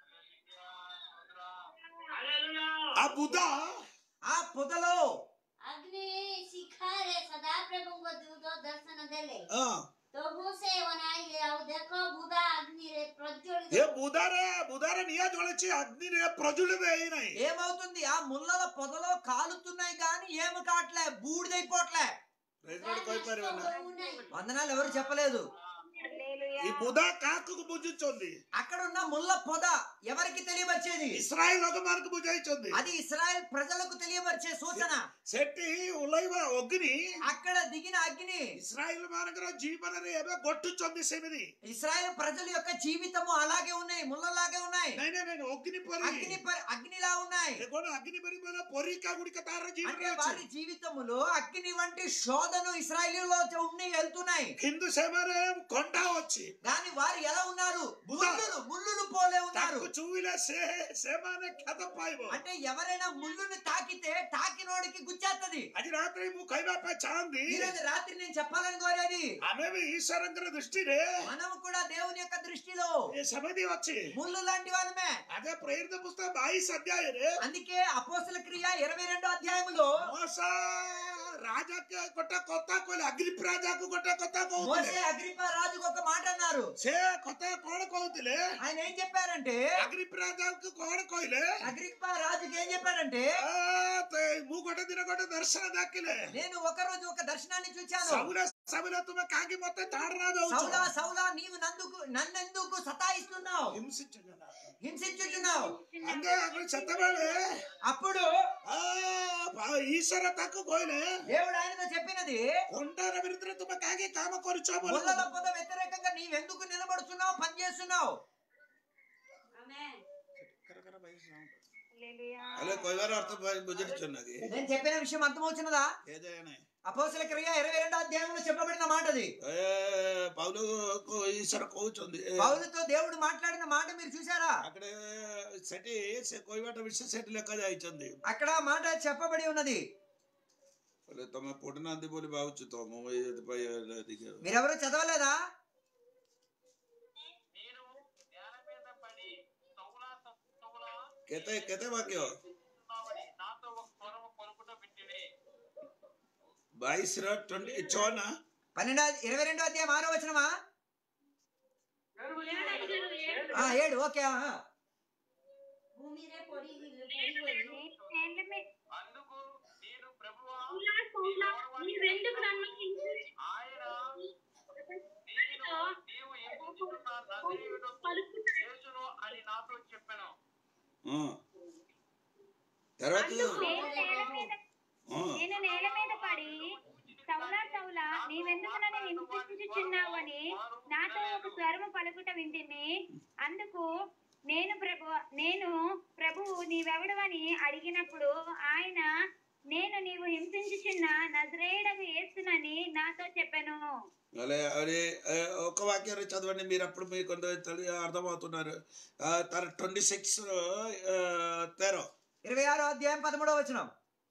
ఆ ବୁଦା ఆ పొదలో ଅଗ୍ନି ଶିଖାରେ ସଦାପ୍ରଭୁଙ୍କ ଦୂତ ଦର୍ଶନ ଦେଲେ ହଁ, ତବୁ ସେ ଅନାଇଲେ ଆଉ ଦେଖ ବୁଦା ଅଗ୍ନିରେ ଏ ପ୍ରଜ୍ୱଳିତ ବୁଦାରେ ବୁଦାରେ ନିଆଁ ଜଳିଛି ଅଗ୍ନିରେ ପ୍ରଜ୍ୱଳିତ ହେଇନାହିଁ ఏమవుతుంది ఆ ముళ్ళల పొదలో కాలుతున్నాయి కానీ ఏమి కావట్లే బూడిదైపోవట్లే Praise Lord କହିପାରିବେ ନା ହଉନାହିଁ వందనాలు ఎవరు చెప్పలేదు హల్లెలూయా. ఈ ବୁଦା କାହାକୁ ବୁଝୁଛନ୍ତି అక్కడ ఉన్న ముళ్ళ పొద ఎవరికి తెలియపరిచేది ଇସ୍ରାଏଲ ଲୋକମାନଙ୍କୁ ବୁଝାଇଛନ୍ତି అది ఇస్రాయెల్ ప్రజలకు తెలియపరిచే సూచన ସେଠି ଓହ୍ଲାଇବା ଅଗ୍ନି అక్కడ దిగిన అగ్ని ଇସ୍ରାଏଲ ମାନଙ୍କର ଜୀବନରେ ଏବେ ଘଟୁଛନ୍ତି ସେମିତି ఇస్రాయెల్ ప్రజల యొక్క జీవితము అలాగే ఉన్నాయి ముళ్ళలాగే ఉన్నాయి ନାଇଁ ନାଇଁ ନାଇଁ ଅଗ୍ନି ପରି అగ్ని ప- అగ్నిలా ఉన్నాయి ଏ କଣ ଅଗ୍ନି ପରି ମାନେ ପରୀକ୍ଷା ଗୁଡିକ ତାର అంటే ଜୀବନରେ వారి ଅଛି జీవితములో అగ్ని వంటి శోధను ఇస్రాయలీలో ఉండి వెళ్తున్నాయి କିନ୍ତୁ ସେମାନେ କଣ୍ଟା ଅଛି కానీ వారు ఎలా ఉన్నారు బుధ. ముళ్ళులు ముళ్ళులు పోలే ఉన్నారు ତାକୁ ଛୁଇଁଲେ ସେ ସେମାନେ କ୍ଷତ ପାଇବ అంటే ఎవరైనా ముళ్ళుని తాకితే తాకినోడికి గుచ్చేస్తది ଆଜି ରାତିରେ ମୁଁ କହିବା ପାଇଁ ଚାହାନ୍ତି ఈ రోజు రాత్రి నేను చెప్పాలని కోరేది ଆମେ ବି ଈଶ୍ୱରଙ୍କର ଦୃଷ୍ଟିରେ మనం కూడా దేవుని యొక్క దృష్టిలో ଏ ସେମିତି ଅଛି ముళ్ళు లాంటి వాళ్ళమే ଆଗେ ପ୍ରେରିତ ପୁସ୍ତକ ବାଇଶ ଅଧ୍ୟାୟରେ అందుకే అపోస్తుల క్రియ ఇరవై రెండో అధ్యాయములో ମଶା ರಾಜಕ್ಕೆ ಕೊಟ್ಟ ಕೊತ್ತ ಕೊಯ್ಲೆ ಅಗ್ರಿಪ್ ರಾಜಾಕು ಕೊಟ್ಟ ಕೊತ್ತ మోసే కోవుతులే అగ్రిప రాజుకు ఒక మాట అన్నారు సే కొత్త కోడ కోవుతులే ఆయన ఏం చెప్పారంటే అగ్రిప్ రాజాకు కోడ కోయిలే అగ్రిప రాజుకి ఏం చెప్పాడంటే ఆ, తే- మూ కొట్ట దిన కొట్ట దర్శన దాకిలే నేను ఒక రోజు ఒక దర్శనాన్ని చూచాను సబుల సబుల తుమ కాకి మొత్తం తాడరాదు సౌలా సౌలా నీవు నందుకు నన్నెందుకు సతాయిస్తున్నావు హింసించున్నా హింసించుచున్నావు ಹಂಗೆ ಅದ್ರ ಸತ್ತಬೇಳೆ అప్పుడు ಆ ಪಾ- ಈಶ್ವರ ತಕ್ಕ ಕೋಯ್ಲೆ దేవుడు ఆయనతో చెప్పినది ಕೊಂಡರ ವಿರುದ್ಧ ತುಂಬ ಕಾಗಿ ಕಾಮ ముళ్ళల పొద వ్యతిరేకంగా నీవెందుకు నిలబడుతున్నావు పని చేస్తున్నావు ఆమేన్ ಅಲ್ಲ ಕೊಯ್ವಾರ ಅರ್ಥ ಬುಜರಿచున్నది నేను చెప్పిన విషయం అర్థమవుతున్నదా ఏదైనా అపోసల క్రియ ఇరవై రెండో అధ్యాయంలో చెప్పబడిన మాట అది పౌలు ఈశ్వర కోచుంది పౌలుతో దేవుడు మాట్లాడిన మాట మీరు చూసారా అక్కడ సెటి కొయ్యబాట విషయ సెట్ లెక్క ଯାଇଛନ୍ତି అక్కడ ఆ మాట చెప్పబడి ఉన్నది ବୋଲେ ତମେ ପଢୁନାହାନ୍ତି ବୋଲି ଭାବୁଛୁ ତ ମୁଁ ଏଥିପାଇଁ ଟିକେ మీరెవరూ చదవలేదా నేను నేల మీద పడి సౌలా సౌలా କେତେ କେତେ ବାକ୍ୟ ఉన్నావని నాతో ఒక స్వరము పలుకుట పెట్టినే ବାଇଶର ଟ୍ୱେଣ୍ଟି ଛଅ ନା పన్నెండో ఇరవై రెండో అధ్యాయం ఆరో వచనమా ఆ, ఏడు ఓకే ఆ, ఆ. భూమిరే పొడి పొడిగొని నేల మీ- అందుకు నేను ప్రభువా నీవెందుకు నన్ను ఆయన నేను నీవు ఎంచుకున్న నజరేయుడు యేసును అని నాతో చెప్పాను ఆ. తర్వాత నేను నేల మీద ఆ. నేను నేల మీద పడి సౌలా సౌలా నీవెందుకు నన్ను హింసించుచున్నావని నాతో ఒక స్వరము పలుకుట వింటిని అందుకు నేను ప్రభు నేను ప్రభువు నీవెవడవని అడిగినప్పుడు ఆయన నేను నీవు హింసించుచున్న నజరేయుడకు యేసునని నాతో చెప్పాను అలే అదే ఆ, ఒక వాక్యం చదవండి మీరు అప్పుడు మీకు కొంత తెలి- అర్థమవుతున్నారు ఆ, తన ట్వంటీ సిక్స్ తెరో ఇరవై ఆరో అధ్యాయం పదమూడో వచనం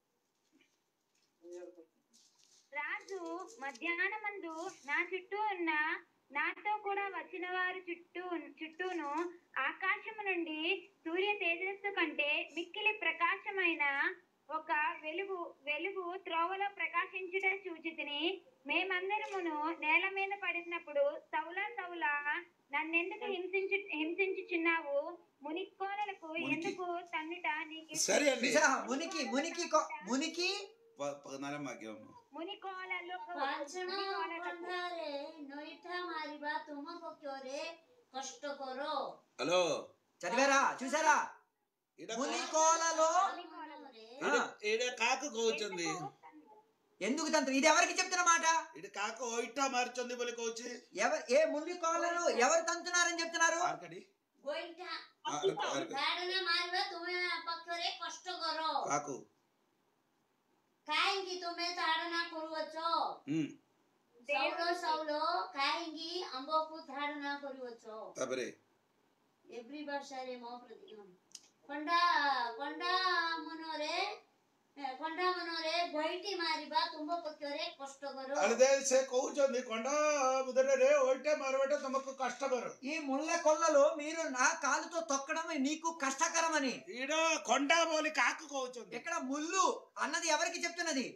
రాజు మధ్యాహ్నమందు నా చుట్టూ ఉన్న నాతో కూడా వచ్చిన వారి చుట్టూ చుట్టూను ఆకాశము నుండి సూర్య తేజస్సు కంటే మిక్కిలి ప్రకాశమైన ఒక వెలుగు వెలుగు త్రోవలో ప్రకాశించుట చూచితిని మేమందరమును నేల మీద పడినప్పుడు సౌలా సౌలా నన్నెందుకు హింసించు హింసించుచున్నావు మునిక్కోలలకు ఎందుకు తన్నుట నీకు సరే అండి చూసారా? మునికి మునికి కొ- మునికి ప- పద్నాలుగు వాక్యం మునికోలకు ପାଞ୍ଚଣ మునికోలలకు କନ୍ଧାରେ ନଇଠା ମାରିବା ତୁମ ପକ୍ଷରେ କଷ୍ଟକର హలో చదివారా చూసారా ఈడ మునికోలలో ମନରେ ఈడ- ఈడ కాకు కోచుంది ఎందుకు తంత్ర ఇది ఎవరికి చెప్తున్న మాట ఇటు కాకు ఒయిటా మార్చుంది ବୋଲି କହୁଛି ఎవరు ఏ ముల్లి కోళ్ళను ఎవరు తంతున్నారని చెప్తున్నారు ఆర్కడి ଗୋଇଠା ఆర్క- ఆర్క. ଧାରଣା ମାରିବା ତୁମ ପକ୍ଷରେ କଷ୍ଟକର కాకు କାହିଁକି ତୁମେ ଧାରଣା କରୁଅଛ ହୁଁ ସୌଳ ସୌଳ କାହିଁକି ଆମ୍ବକୁ ଧାରଣା କରୁଅଛ ତାପରେ ଏଭ୍ରି ବର୍ଷରେ ମୋ ପ୍ରତି କଣ୍ଡା କଣ୍ଡା ମନରେ କଣ୍ଡା ମନରେ ଗୋଇଠି ମାରିବା ତୁମ ପକ୍ଷରେ କଷ୍ଟକର అదే ସେ କହୁଛନ୍ତି ଖଣ୍ଡା ବୁଧରେ ఒయిటా ମାରବାଟା ତମକୁ କଷ୍ଟକର ఈ ముళ్ళ కొల్లలో మీరు నా కాలుతో తొక్కడం నీకు కష్టకరమని ఈడ కొండ బోలి కాకు కହୁଛନ୍ତି ఇక్కడ ముళ్ళు అన్నది ఎవరికి చెప్తున్నది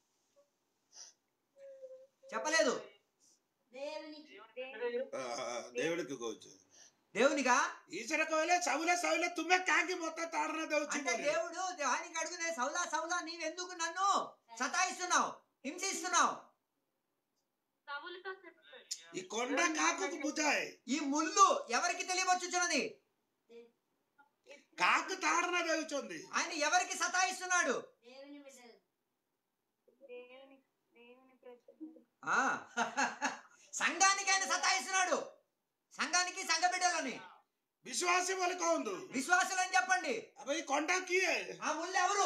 చెప్పలేదు దేవునికి ఆ, దేవుడికి కହୁଛୁ దేవునిగా ఈశ్వర కోయిలే సవులే సవులే తుమ్మె కాకి మొత్తం తాడన దଉଛି అంటే దేవుడు ఆయనకి అడుగునే సౌలా సౌలా నీవెందుకు నన్ను సతాయిస్తున్నావు హింసిస్తున్నావు సవులతో చెప్తాడు ఈ కొండ కాకు బుజాయ్ ఈ ముళ్ళు ఎవరికి తెలియవచ్చుచున్నది కాకు తాడన దవుచుంది ఆయన ఎవరికి సతాయిస్తున్నాడు దేవుని బిడ్డలు దేవుని దేవుని ప్రతి ఆ సంఘానికి ఆయన సతాయిస్తున్నాడు సంఘానికి సంఘ బిడ్డలని విశ్వాసి బోలి కౌందు విశ్వాసులని చెప్పండి అబ్బా ఈ కొండ కియే ఆ ముళ్ళు ఎవరు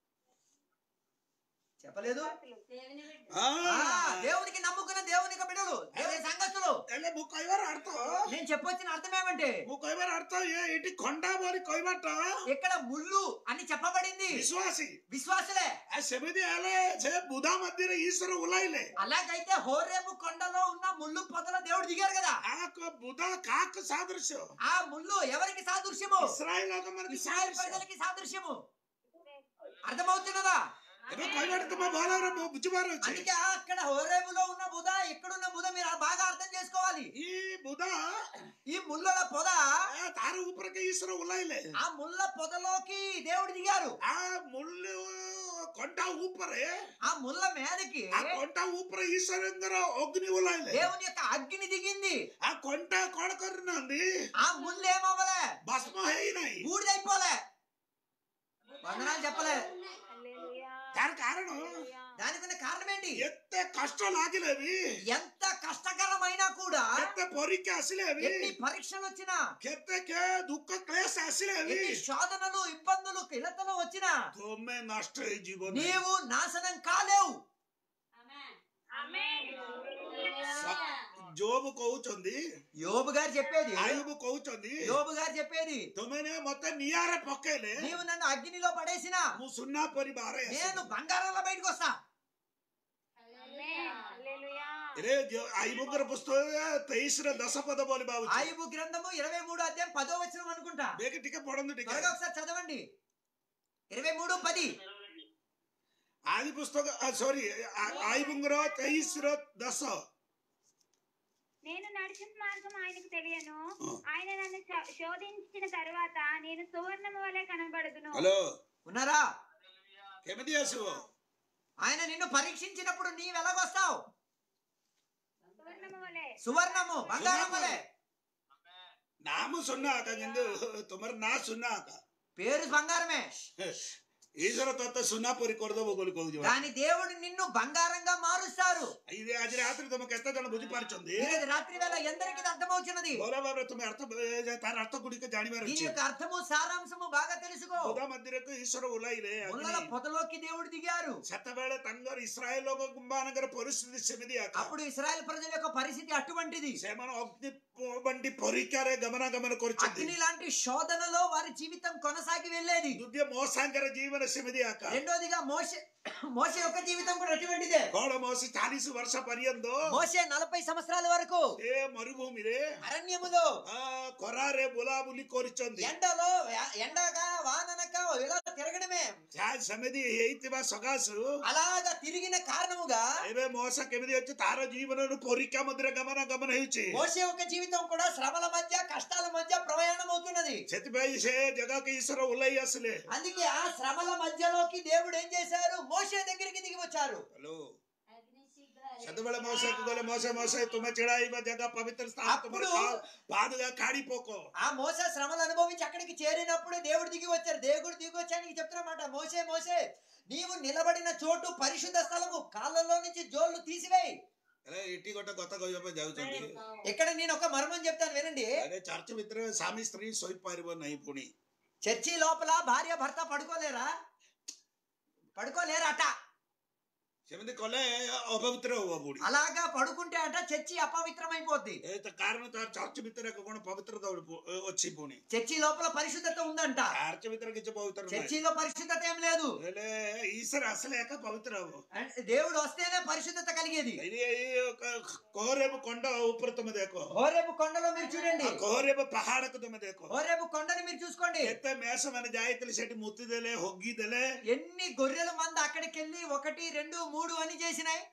చెప్పలేదు దేవుని బిడ్డ ఆ ఆ, దేవునికి నమ్ముకున్న దేవునికి బిడ్డలు దేవుని సంగతులు ఎలే ము కైవర్ అర్థం నేను చెప్పొచ్చిన అర్థం ఏమంటే ము కైవర్ అర్థం ఏ ఇటి కొండ బోలి కైవట ఇక్కడ ముళ్ళు అని చెప్పబడింది విశ్వాసి విశ్వాసులే ఆ సెమిది ఎలే చే బుధా మధ్యన ఈశ్వర ఉలైలే అలాగైతే హోరేపు కొండలో ఉన్న ముళ్ళు పొదల దేవుడు దిగారు కదా ఆ బుధ కాకు సాదృశ్యం ఆ ముళ్ళు ఎవరికి సాదృశ్యము ఇస్రాయిల్ ఒక మనకి ఇస్రాయల్ సాదృశ్యం ప్రజలకి సాదృశ్యము అర్థమవుతున్నదా ଏବେ କହିବାଟା ତୁମ ଭଲ ବୁଝିବାର ଅଛି అందుకే అక్కడ హోరేబులో ఉన్న బుధ ఎక్కడున్న బుధ మీరు బాగా అర్థం చేసుకోవాలి ఈ బుధ ఈ ముళ్ళల పొద ఆ తార ఊపరకి ఈశ్వర ఉలాయిలే ఆ ముళ్ళ పొదలోకి దేవుడు దిగారు ఆ ముళ్ళు కొంట ఊపరే ఆ ముళ్ళ మీదకి ఆ కొంట ఊపర ఈశ్వరంగర అగ్ని ఉలాయిలే దేవుని యొక్క అగ్ని దిగింది ఆ కొంట కొడకొరినంది ఆ ముళ్ళు ఏమవ్వలే భస్మ అయినాయి బూడిదైపోలే వందనాలు చెప్పలే హల్లెలూయా. దాని కారణం దానికి ఉన్న కారణం ఏంటి ఎత్తే కష్టాలు ఆగిలేవి ఎంత కష్టకరమైనా కూడా ఎత్తే పొరికి అసలేవి ఎన్ని పరీక్షలు వచ్చినా ಕೆತ್ತಕ್ಕೆ ದುಃಖ ಕ್ಲೇಶ ಅಸಲೇವಿ ఎన్ని శోధనలు ఇబ్బందులు కిలతలు వచ్చినా ತೊಮ್ಮೆ ನಷ್ಟ ಈ ಜೀವನ నీవు నాశనం కాలేవు ఆమేన్ ఆమేన్. ಜೋಬು ಕೌಚೊಂದಿ యోబు గారు చెప్పేది ಆಯುಬು ಕೌಚೊಂದಿ యోబు గారు చెప్పేది ತೊಮ್ಮನೆ ಮತ್ತೆ ನಿಯಾರ ಪೊಕ್ಕಲೆ నీవు నన్ను అగ్నిలో పడేసిన ಮು ಸುన్నా ಪರಿ ಬಾರ నేను బంగారంలో బయటకు వస్తా ఆమేన్. హల్లెలూయా. ಇರೇ ಐಬುಗ್ಗರ ಪುಸ್ತಕ ತೈಸ್ರ ದಶ ಪದ ಬೋಲಿ ಬಾವು ఆయుబు గ్రంథము ఇరవై మూడు అధ్యాయం పదో వచ్చిన అనుకుంటా ಬೇಗ ಟಿಕೆ ಪಡೊಂದು ಟಿಕೆ త్వరగా ఒకసారి చదవండి ఇరవై మూడు పది ಆದಿ ಪುಸ್ತಕ ಸಾರಿ ಐಬುಂಗರ ತೈಸ್ರ ದಶ నేను నడిచిన మార్గం ఆయనకు తెలియను ఆ. ఆయన నన్ను శ- శోధించిన తరువాత నేను సువర్ణము వలె కనబడుదును ಹಲೋ ఉన్నారా ಕೆಮದಿ ಹಸು ఆయన నిన్ను పరీక్షించినప్పుడు నీవు ఎలాగొస్తావు సువర్ణము వలె సువర్ణము బంగారం వలె ನಾಮು ಸುನ್ನ ಆಕ ನಿಂದು ತುಮರ ನಾ ಸುನ್ನ ಆಕ పేరు బంగారమే ಈಶ್ವರ ತತ್ತ ಸುನ್ನ ಪರಿ ಕೊಡದ ಹೋಗೋಲಿಕ್ಕೆ ಹೋಗಿದ್ವಿ కానీ దేవుడు నిన్ను బంగారంగా మారుస్తారు ఇది అది రాత్రి తమకు ఎంత జన బుద్ధిపరచుంది ఈరోజు రాత్రి వేళ ఎందరికి ఇది అర్థమవుతున్నది బోలా బాబా తమ అర్థ తార అర్థ గుడికి జానివారు దీని యొక్క అర్థము సారాంశము బాగా తెలుసుకో బుధ మందిరకు ఈశ్వర ఉలాయిలే ముళ్ళల పొదలోకి దేవుడు దిగారు శతవేళ తంగరు ఇస్రాయేల్ గుంబానగర పరిస్థితి సెమిది ఆక అప్పుడు ఇస్రాయల్ ప్రజల యొక్క పరిస్థితి అటువంటిది సేమన అగ్ని బండి పొరికారే గమన గమన కొరిచింది అగ్ని లాంటి శోధనలో వారి జీవితం కొనసాగి వెళ్ళేది దుద్య మోసాంకర జీవన సెమిది ఆక రెండోదిగా మోసే మోసే యొక్క జీవితం కూడా అటువంటిదే కోడ మోసి చాలీసు వర్ష పర్యందో మోసే నలభై సంవత్సరాల వరకు ఏ మరుభూమిరే అరణ్యములో ఆ కొరారే బులాబులి కోరిచొంది ఎండలో ఎండక వాననక ఇలా తిరగడమే సమిది ఎయితివ సొగాసు అలాగా తిరిగిన కారణముగా ଏବେ ମଶା କେମିତି ଅଛି ତାର ଜୀବନରୁ ପରୀକ୍ଷା ମଧ୍ୟରେ ଗମନ ଗମନ ହେଉଛି మోసే యొక్క జీవితం కూడా శ్రమల మధ్య కష్టాల మధ్య ప్రయాణం అవుతున్నది ସେଥିପାଇଁ ସେ ଜାଗାକୁ ଈଶ୍ୱର ଓହ୍ଲାଇ ଆସିଲେ అందుకే ఆ శ్రమల మధ్యలోకి దేవుడు ఏం చేశారు మోసే దగ్గరికి దిగి వచ్చారు ହ୍ୟାଲୋ అగ్ని శీఘ్ర ସେତେବେଳେ ମଶାକୁ ଗଲେ ମଶା ମଶା ତୁମେ ଛିଡାଇବା ଜାଗା ପବିତ୍ର ସ୍ଥାନ ତୁମର అప్పుడు- ପାଦగా కాడి పోక ఆ మోసే శ్రమలు అనుభవించి అక్కడికి చేరినప్పుడు దేవుడు దిగి వచ్చారు దేవుడు దిగి వచ్చానికి చెప్తున్నమాట మోసే మోసే నీవు నిలబడిన చోటు పరిశుద్ధ స్థలము కాళ్ళలో నుంచి జోళ్ళు తీసివేయి ହେଲେ ଏଠି ଗୋଟେ କଥା କହିବା ପାଇଁ ଯାଉଛନ୍ତି ఇక్కడ నేను ఒక మర్మం చెప్తాను వినండి ଆରେ ଚର୍ଚ୍ଚ ଭିତରେ ସ୍ୱାମୀ ସ୍ତ୍ରୀ ଶୋଇପାରିବ ନାହିଁ ପୁଣି చర్చి లోపల భార్య భర్త పడుకోలేరా పడుకోలేరట ସେମିତି କଲେ ଅପବିତ୍ର ହବ ପୁଣି అలాగా పడుకుంటే అట చర్చి అపవిత్రమైపోద్ది ଏ ତ କାରଣ ତାର ଚର୍ଚ୍ଚ ଭିତରେ କଣ పవిత్రత ଅଛି ପୁଣି చర్చి లోపల పరిశుద్ధత ఉందంట ଚର୍ଚ୍ଚ ଭିତରେ କିଛି ପବିତ୍ର ନାହିଁ చర్చిలో పరిశుద్ధత ఏం లేదు ହେଲେ ଈଶ୍ୱର ଆସିଲେ ଏକା ପବିତ୍ର ହବ అంటే దేవుడు వస్తేనే పరిశుద్ధత కలిగేది ఇది కోరేపు కొండ ଉପରେ ତମେ ଦେଖ హోరేపు కొండలో మీరు చూడండి కోరేపు ପାହାଡକୁ ତମେ ଦେଖ హోరేపు కొండని మీరు చూసుకోండి କେତେ ମେଷ ମାନେ ଯାଇଥିଲେ ସେଠି ମୁତି ଦେଲେ ହଗି ଦେଲେ ఎన్ని గొర్రెల మంది అక్కడికి వెళ్ళి ఒకటి రెండు మూడు అని చేసినాయి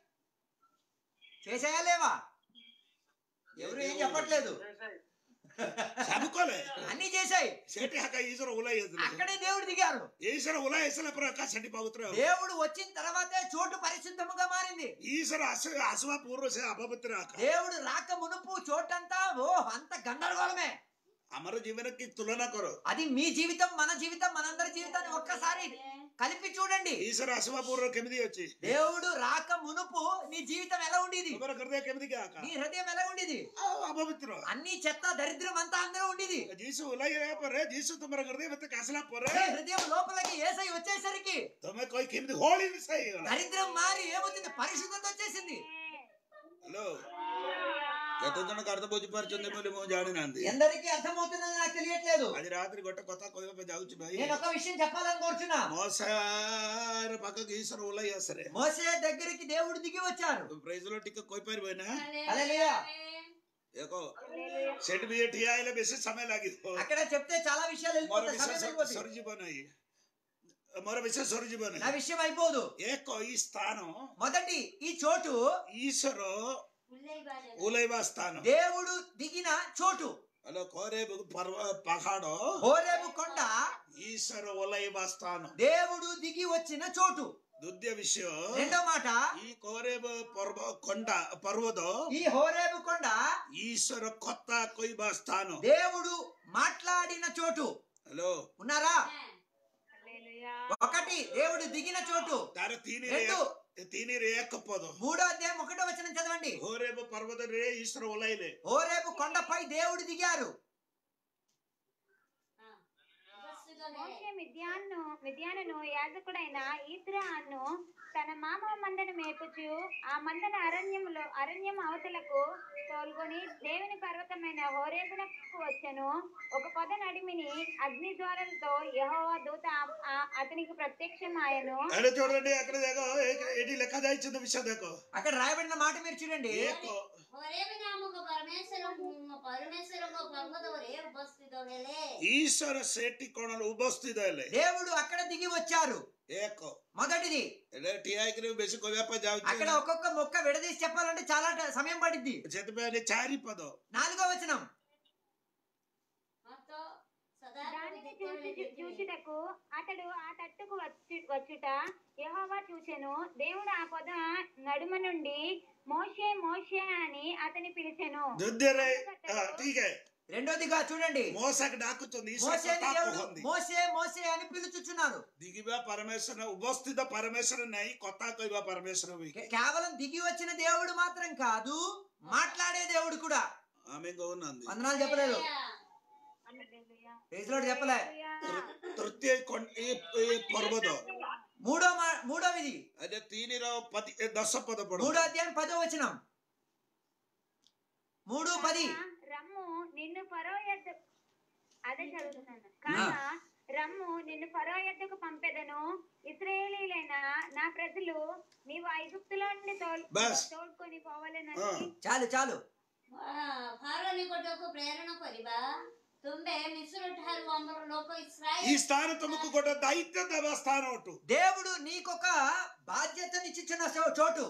చేసాయా లేవా ఎవరు ఏం చెప్పట్లేదు ସବୁ କଲେ అన్ని చేశాయి ସେଠି ଆକା ଈଶ୍ୱର ଓହ୍ଲାଇ ଆସିଲେ అక్కడే దేవుడు దిగారు ଈଶ୍ୱର ଓହ୍ଲାଇ ଆସିଲା ପରେ ଆକା ସେଠି ପବିତ୍ର ହବ దేవుడు వచ్చిన తర్వాతే చోటు పరిశుద్ధముగా మారింది ଈଶ୍ୱର ଆସ ଆସିବା ପୂର୍ବରୁ ସେ ଅପବିତ୍ର ଆକା దేవుడు రాక మునుపు చోటంతా ఓ అంత గందరగోళమే ଆମର ଜୀବନରେ କିଛି ତୁଳନା କର అది మీ జీవితం మన జీవితం మనందరి జీవితాన్ని ఒక్కసారి కలిపి చూడండి ଈଶ୍ୱର ଆସିବା ପୂର୍ବରୁ କେମିତି ଅଛି దేవుడు రాక మునుపు నీ జీవితం ఎలా ఉండేది ତମର ହୃଦୟ କେମିତି ଆକା నీ హృదయం ఎలా ఉండేది ଆଉ ଅପବିତ୍ର అన్ని చెత్త దరిద్రం అంతా అందరూ ఉండేది ଯୀଶୁ ଓହ୍ଲାଇବା ପରେ ଯୀଶୁ ତମର ହୃଦୟ ଭିତରକୁ ଆସିଲା ପରେ నీ హృదయం లోపలికి ఏసై వచ్చేసరికి ତମେ କହି କେମିତି ହୋଳି ହେଇଗଲା దరిద్రం మారి ఏమవుతుంది పరిశుద్ధత వచ్చేసింది ହ୍ୟାଲୋ କେତେ ଜଣ କାର୍ତ୍ତ ବୁଝିପାରୁଛନ୍ତି ବୋଲି ମୁଁ ଜାଣିନାହାନ୍ତି ఎందరికీ అర్థమవుతుందని నాకు తెలియట్లేదు ଆଜି ରାତିରେ ଗୋଟେ କଥା କହିବା ପାଇଁ ଯାଉଛି ଭାଇ నేను ఒక విషయం చెప్పాలని కోరుచున్నా ମଶାର ପାଖକୁ ଈଶ୍ୱର ଓହ୍ଲାଇ ଆସିଲେ మోసే దగ్గరికి దేవుడు దిగి వచ్చారు ପ୍ରାଇଜ୍ ଟିକେ କହିପାରିବେ ନା హల్లెలూయా. ଦେଖ ସେଠି ବି ଠିଆ ହେଲେ ବେଶୀ ସମୟ ଲାଗିବ అక్కడ చెప్తే చాలా విషయాలు ମୋର వెళ్ళిపోతాయి సమయం ବିଷୟ వెళ్ళిపోతుంది. ସରିଯିବ ନାହିଁ ମୋର ବିଶେଷ ସରିଯିବନି నా విషయం అయిపోదు ଏକ ଏଇ ସ୍ଥାନ మొదటి ఈ చోటు ଈଶ୍ୱର ఉల్లైబా జగ. ଓହ୍ଲେଇବା ସ୍ଥାନ దేవుడు దిగిన చోటు ହେଲେ କରେ ପର୍ବ ପାହାଡ హోరేబు కొండ ଈଶ୍ୱର ଓହ୍ଲେଇବା ସ୍ଥାନ దేవుడు దిగి వచ్చిన చోటు ଦ୍ୱିତୀୟ ବିଷୟ రెండో మాట ఈ కోరేବ ପର୍ବ కొండ ପର୍ବତ ఈ హోరేబు కొండ ଈଶ୍ୱର କଥା କହିବା ସ୍ଥାନ దేవుడు మాట్లాడిన చోటు ହ୍ୟାଲୋ ఉన్నారా హల్లెలూయా. ఒకటి దేవుడు దిగిన చోటు ତାର ତିନିରେ రెండు ତିନିରେ ଏକ పଦ మూడో అధ్యాయం ఒకటో వచనం చదవండి ହୋରେବ ପର୍ବତରେ ଈଶ୍ୱର ଓହ୍ଲାଇଲେ హోరేబు కొండపై దేవుడు దిగారు ఆ. ఉపస్థితులే. మోషే మిద్యాన్ను మిద్యానును యాజకుడైన ఈత్రాను తన మామ మందను మేపుచు ఆ మందను అరణ్యములో అరణ్యం అవతలకు తోలుకొని దేవుని పర్వతమైన హోరేబునకు వచ్చెను ఒక పొద నడిమిని అగ్ని ద్వారాలతో యెహోవా దూత ఆ- ఆ- అతనికి ప్రత్యక్షమాయను ହେଲେ చూడండి అక్కడ ଦେଖ ଏଠି ଲେଖା ଯାଇଛନ୍ତି ବିଷୟ ଦେଖ అక్కడ రాయబడిన మాట మీరు చూడండి ଏକ ಹೊರೇಬ ನಾಮಕ ಪರಮೇಶ್ವರ ಪರಮೇಶ್ವರଙ୍କ ಪರ್ವತವರೇ ಉಪಸ್ಥಿತಗಳೇ ଈଶ୍ୱର ସେଠି କଣ ଉପସ୍ଥିତ ହେଲେ దేవుడు అక్కడ దిగి వచ్చారు ଏକ మొదటిది ହେଲେ ଠିଆ ହେଇକିରି ବେଶୀ କହିବା ପାଇଁ అక్కడ ଯାଉଛି ఒక్కొక్క మొక్క విడదీసి చెప్పాలంటే చాలా ట- సమయం పడిద్ది ସେଥିପାଇଁ ହେଲେ ଚାରି పଦ నాలుగో వచనం ಮತ್ತು ಸದಾ దానిని చూచి చూచుటకు అతడు ఆ తట్టుకు వచ్చి వచ్చుట యెహోవా చూచెను దేవుడు ఆ పొద నడుమ నుండి మోషే మోషే అని అతని పిలిచెను ଦ୍ୱିତୀୟରେ ଠିକ రెండోదిగా చూడండి మోసకు ଡାକୁଛନ୍ତି ଈଶ୍ୱର మోసేని କଥା దేవుడు କୁହନ୍ତି మోసే మోసే అని పిలుచుచున్నారు ଦିଗିବା ପରମେଶ୍ୱର ଉପସ୍ଥିତ ପରମେଶ୍ୱର ନାହିଁ କଥା କହିବା ପରମେଶ୍ୱର ବି కే- కేవలం దిగి వచ్చిన దేవుడు మాత్రం కాదు మాట్లాడే దేవుడు కూడా ଆମେ କହୁନାହାନ୍ତି వందనాలు చెప్పలేదు ప్రైజ్ లార్డ్ చెప్పలే ତୃତୀୟ ଖଣ୍ଡ- ଏ ଏ ପର୍ବତ మూడో మా- మూడోవిది ଆରେ ତିନିର ପତି ଏ ଦଶ ପଦ ପଡ మూడో అధ్యాయం పదో వచనం మూడు పది రమ్ము నిన్ను ఫరో యొద్ద అదే చదువుతున్నాను కాగా రమ్ము నిన్ను ఫరో యొద్దకు పంపెదను ఇస్రాయేలీలైన నా ప్రజలు నీవు ఐగుప్తులో నుండి తోల్ బస్. తోడ్కొని ఆ. పోవాలనని చాలు చాలు ଫାରୋ ନିକଟକୁ ପ୍ରେରଣ କରିବା ତୁମ୍ଭେ ମିଶ୍ର ଠାରୁ ଆମର ଲୋକ ఈ ଇସ୍ରାଏଲ స్థానం ତୁମକୁ ଗୋଟେ ଦାୟିତ୍ୱ ଦେବା ସ୍ଥାନ ଅଟୁ దేవుడు నీకొక బాధ్యతనిచ్చుచున్న చో- చోటు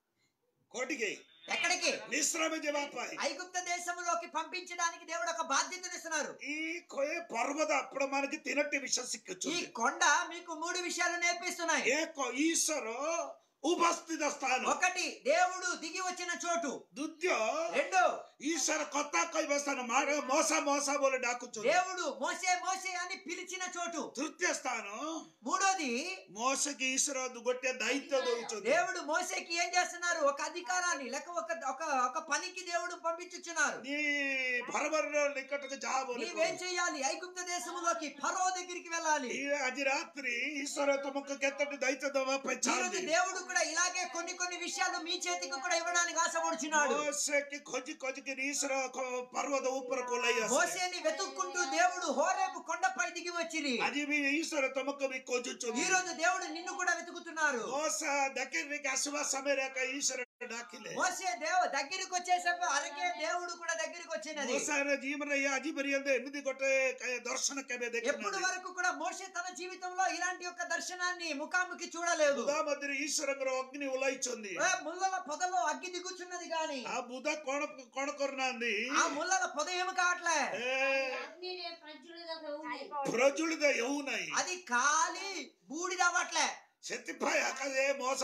କୋଉଠିକି ఎక్కడికి ନିଶ୍ରମ ଯିବା ପାଇଁ ఐగుప్త దేశంలోకి పంపించడానికి దేవుడు ఒక బాధ్యతనిస్తున్నారు ఈ కొ- పర్వత ଆପଣ మనకి తినట్టి విషయం ఈ ଶିଖୁଛନ୍ତି కొండ మీకు మూడు విషయాలు నేర్పిస్తున్నాయి ଏକ ଈଶ୍ୱର ଉପସ୍ଥିତ ସ୍ଥାନ ఒకటి దేవుడు దిగి వచ్చిన చోటు ଦ୍ୱିତୀୟ రెండు ଈଶ୍ୱର କଥା କହିବା ସ୍ଥାନ ମାର- ମଶା ମଶା ବୋଲି ଡାକୁଛନ୍ତି దేవుడు మోసే మోసే అని పిలిచిన చోటు ତୃତୀୟ ସ୍ଥାନ మూడోది మోసకి ఈశ్వర ଗୋଟେ ଦାୟିତ୍ୱ ଦଉଛନ୍ତି దేవుడు మోసేకి ఏం చేస్తున్నారు ఒక అధికారాన్ని లేక ఒక ఒక ఒక పనికి దేవుడు పంపించుచున్నారు నీ భరభర నికటకు ଯା ବୋଲି నీవేం చెయ్యాలి ఐగుప్త దేశంలోకి ఫరో దగ్గరికి వెళ్ళాలి ఈ ଆଜି ରାତ୍ରି ଈଶ୍ୱର ତମକୁ କେତୋଟି ଦାୟିତ୍ୱ ଦେବା ପାଇଁ ఈరోజు ଚାହାନ୍ତି దేవుడు కూడా ఇలాగే కొన్ని కొన్ని విషయాలు మీ చేతికి కూడా ఇవ్వడానికి ఆశపడుచున్నాడు మోసకి ఖୋଜି ఖୋଜିକି ఈశ్వర ଖ- పర్వత ଉପରକୁ ଓହ୍ଲାଇ ଆସେ మోసేని వెతుక్కుంటూ దేవుడు హోరేపు కొండపై దిగి వచ్చిరి ଆଜି ବି ఈశ్వର ତମକୁ ବି ଖୋଜୁଛନ୍ତି ఈ రోజు దేవుడు నిన్ను కూడా వెతుకుతున్నారు మోస దగ్గరికి ଆସିବା ସମୟରେ ଏକା ఈశ్వର ଡାକିଲେ మోసే దేవ దగ్గరికి వచ్చేసప్పుడు అరకే దేవుడు కూడా దగ్గరికి వచ్చినది ମోସାର ଜୀବନରେ ଆଜି ପର୍ଯ୍ୟନ୍ତ ଏମିତି ଗୋଟେ କ- ଦର୍ଶନ କେବେ ఎప్పుడు ଦେଖିନାହାନ୍ତି వరకు కూడా మోసే తన జీవితంలో ఇలాంటి ఒక దర్శనాన్ని ముఖాముఖి చూడలేదు ବୁଧା ମଧ୍ୟରେ ଈଶ୍ୱରଙ୍କର ଅଗ୍ନି ଓହ୍ଲାଇଛନ୍ତି ఏ ముళ్ళల పొదలో అగ్గి దిగుచున్నది గాని ఆ ବୁଧା କଣ କଣ କରୁନାହାନ୍ତି ఆ ముళ్ళల పొద ఏమి కావట్లే ଏ, అగ్నిରେ ప్రజ్వలిత హଉନି ପ୍ରଜ୍ୱଳିତ ହେଉନାହିଁ అది కాలి బూడిదవ్వట్లే ସେଥିପାଇଁ ଆକାଶ ମୌସ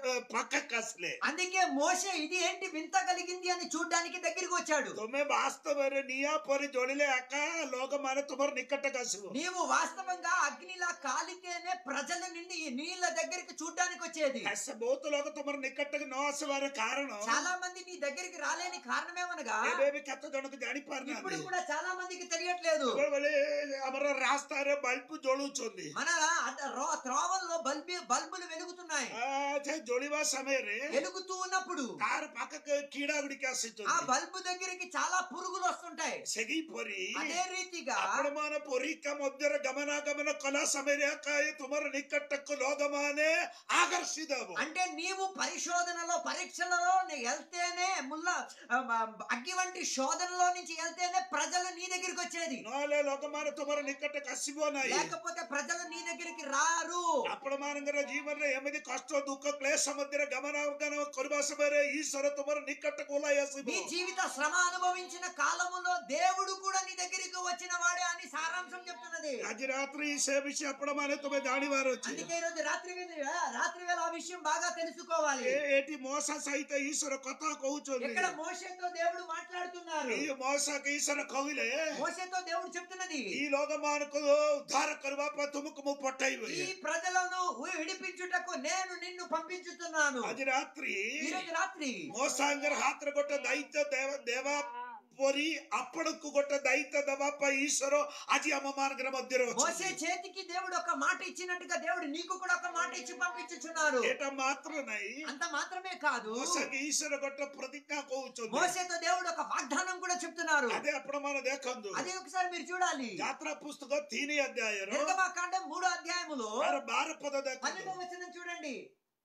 ପାଖକୁ ଆସିଲେ అందుకే మోసే ఇది ఏంటి వింత కలిగింది అని చూడ్డానికి దగ్గరికి వచ్చాడు ତୁମେ ବାସ୍ତବରେ ନିଆଁ ପରି ଜଳିଲେ ଆକା ଲୋକମାନେ ତୁମର ନିକଟକୁ ଆସିବ నీవు వాస్తవంగా అగ్నిలా కాలితేనే ప్రజలు నిన్ను ఈ నీళ్ళ దగ్గరికి చూడ్డానికి వచ్చేది ଆସ ବହୁତ ଲୋକ ତୁମର ନିକଟକୁ ନ ଆସିବାର କାରଣ చాలా మంది నీ దగ్గరికి రాలేని కారణమేమనగా ଏବେ ବି କେତେ ଜଣକୁ ఇప్పుడు ଜାଣିପାରୁନାହାନ୍ତି కూడా చాలా మందికి తెలియట్లేదు ସବୁବେଳେ ଆମର ରାସ୍ତାରେ ବଲ୍ବ ଜଳୁଛନ୍ତି మన అద- రో- త్రోవల్లో బల్బి బల్బులు వెలుగుతున్నాయి ଆ, ସେ ଜଳିବା ସମୟରେ వెలుగుతూ ఉన్నప్పుడు ତାର ପାଖକୁ କିଡ଼ା ଗୁଡ଼ିକ ఆ ଆସୁଛନ୍ତି బల్బు దగ్గరికి చాలా పురుగులు వస్తుంటాయి ସେହିପରି అదే రీతిగా ଆପଣମାନେ ପରୀକ୍ଷା ମଧ୍ୟରେ ଗମନାଗମନ କଲା ସମୟରେ ଏକା ଏ ତୁମର ନିକଟକୁ ଲୋକମାନେ ఆకర్షిత ହବ అంటే నీవు పరిశోధనలో పరీక్షలలో నీ వెళ్తేనే ముల్ల ఆ, మ- అగ్గి వంటి శోధనలో నుంచి వెళ్తేనే ప్రజలు నీ దగ్గరికి వచ్చేది ନହେଲେ ଲୋକମାନେ ତୁମର ନିକଟକୁ ଆସିବ ନାହିଁ లేకపోతే ప్రజలు నీ దగ్గరికి రారు ଆପଣ ମାନଙ୍କର ଜୀବନରେ ଏମିତି କଷ୍ଟ ଦୁଃଖ କ୍ଲେଶ ମଧ୍ୟରେ ଗମନାଗମନ କରିବା ସମୟରେ ଈଶ୍ୱର ତୁମର ନିକଟକୁ ଓହ୍ଲାଇ ଆସିବ నీ జీవిత శ్రమ అనుభవించిన కాలములో దేవుడు కూడా నీ దగ్గరికి వచ్చిన వాడే అని సారాంశం చెప్తున్నది ଆଜି ରାତ୍ରି ସେ ବିଷୟ ଆପଣ ମାନେ ତୁମେ ଜାଣିବାର ଅଛି అందుకే ఈ రోజు రాత్రి వేళ రాత్రి వేళ ఆ విషయం బాగా తెలుసుకోవాలి ଏ- ଏଠି ମଶା ସହିତ ଈଶ୍ୱର କଥା କହୁଛନ୍ତି ఇక్కడ మోషేతో దేవుడు మాట్లాడుతున్నారు ఈ ମଶାକୁ ଈଶ୍ୱର କହିଲେ మోషేతో దేవుడు చెప్తున్నది ఈ ଲୋକମାନଙ୍କୁ ଉଦ୍ଧାର କରିବା ପାଇଁ ତୁମକୁ ମୁଁ ପଠେଇବି ఈ ప్రజలను విడిపించుటకు నేను నిన్ను పంపించుతున్నాను ଆଜି ରାତ୍ରି ఈ రోజు రాత్రి ମୋ ସାଙ୍ଗରେ ହାତରେ ଗୋଟେ ଦାୟିତ୍ୱ ଦେବା ଦେବା ପରି ଆପଣଙ୍କୁ ଗୋଟେ ଦାୟିତ୍ୱ ଦେବା ପାଇଁ ଈଶ୍ୱର ଆଜି ଆମ ମାନଙ୍କର ମଧ୍ୟରେ మోసే ଅଛି చేతికి దేవుడు ఒక మాట ఇచ్చినట్టుగా దేవుడు నీకు కూడా ఒక మాట ఇచ్చి పంపించుచున్నారు ଏଟା ମାତ୍ର ନାହିଁ అంత మాత్రమే కాదు ମଶାକୁ ଈଶ୍ୱର ଗୋଟେ ପ୍ରତିଜ୍ଞା କହୁଛନ୍ତି మోసేతో దేవుడు ఒక వాగ్దానం కూడా చెప్తున్నారు అదే ଆପଣ ମାନେ ଦେଖନ୍ତୁ అది ఒకసారి మీరు చూడాలి ଯାତ୍ରା పుస్తକ ତିନି అధ్యాୟର నిర్గమాకాండం మూడో అధ్యాయములో ତାର ବାର ପଦ ଦେଖନ୍ତୁ పన్నెండవ వచనం చూడండి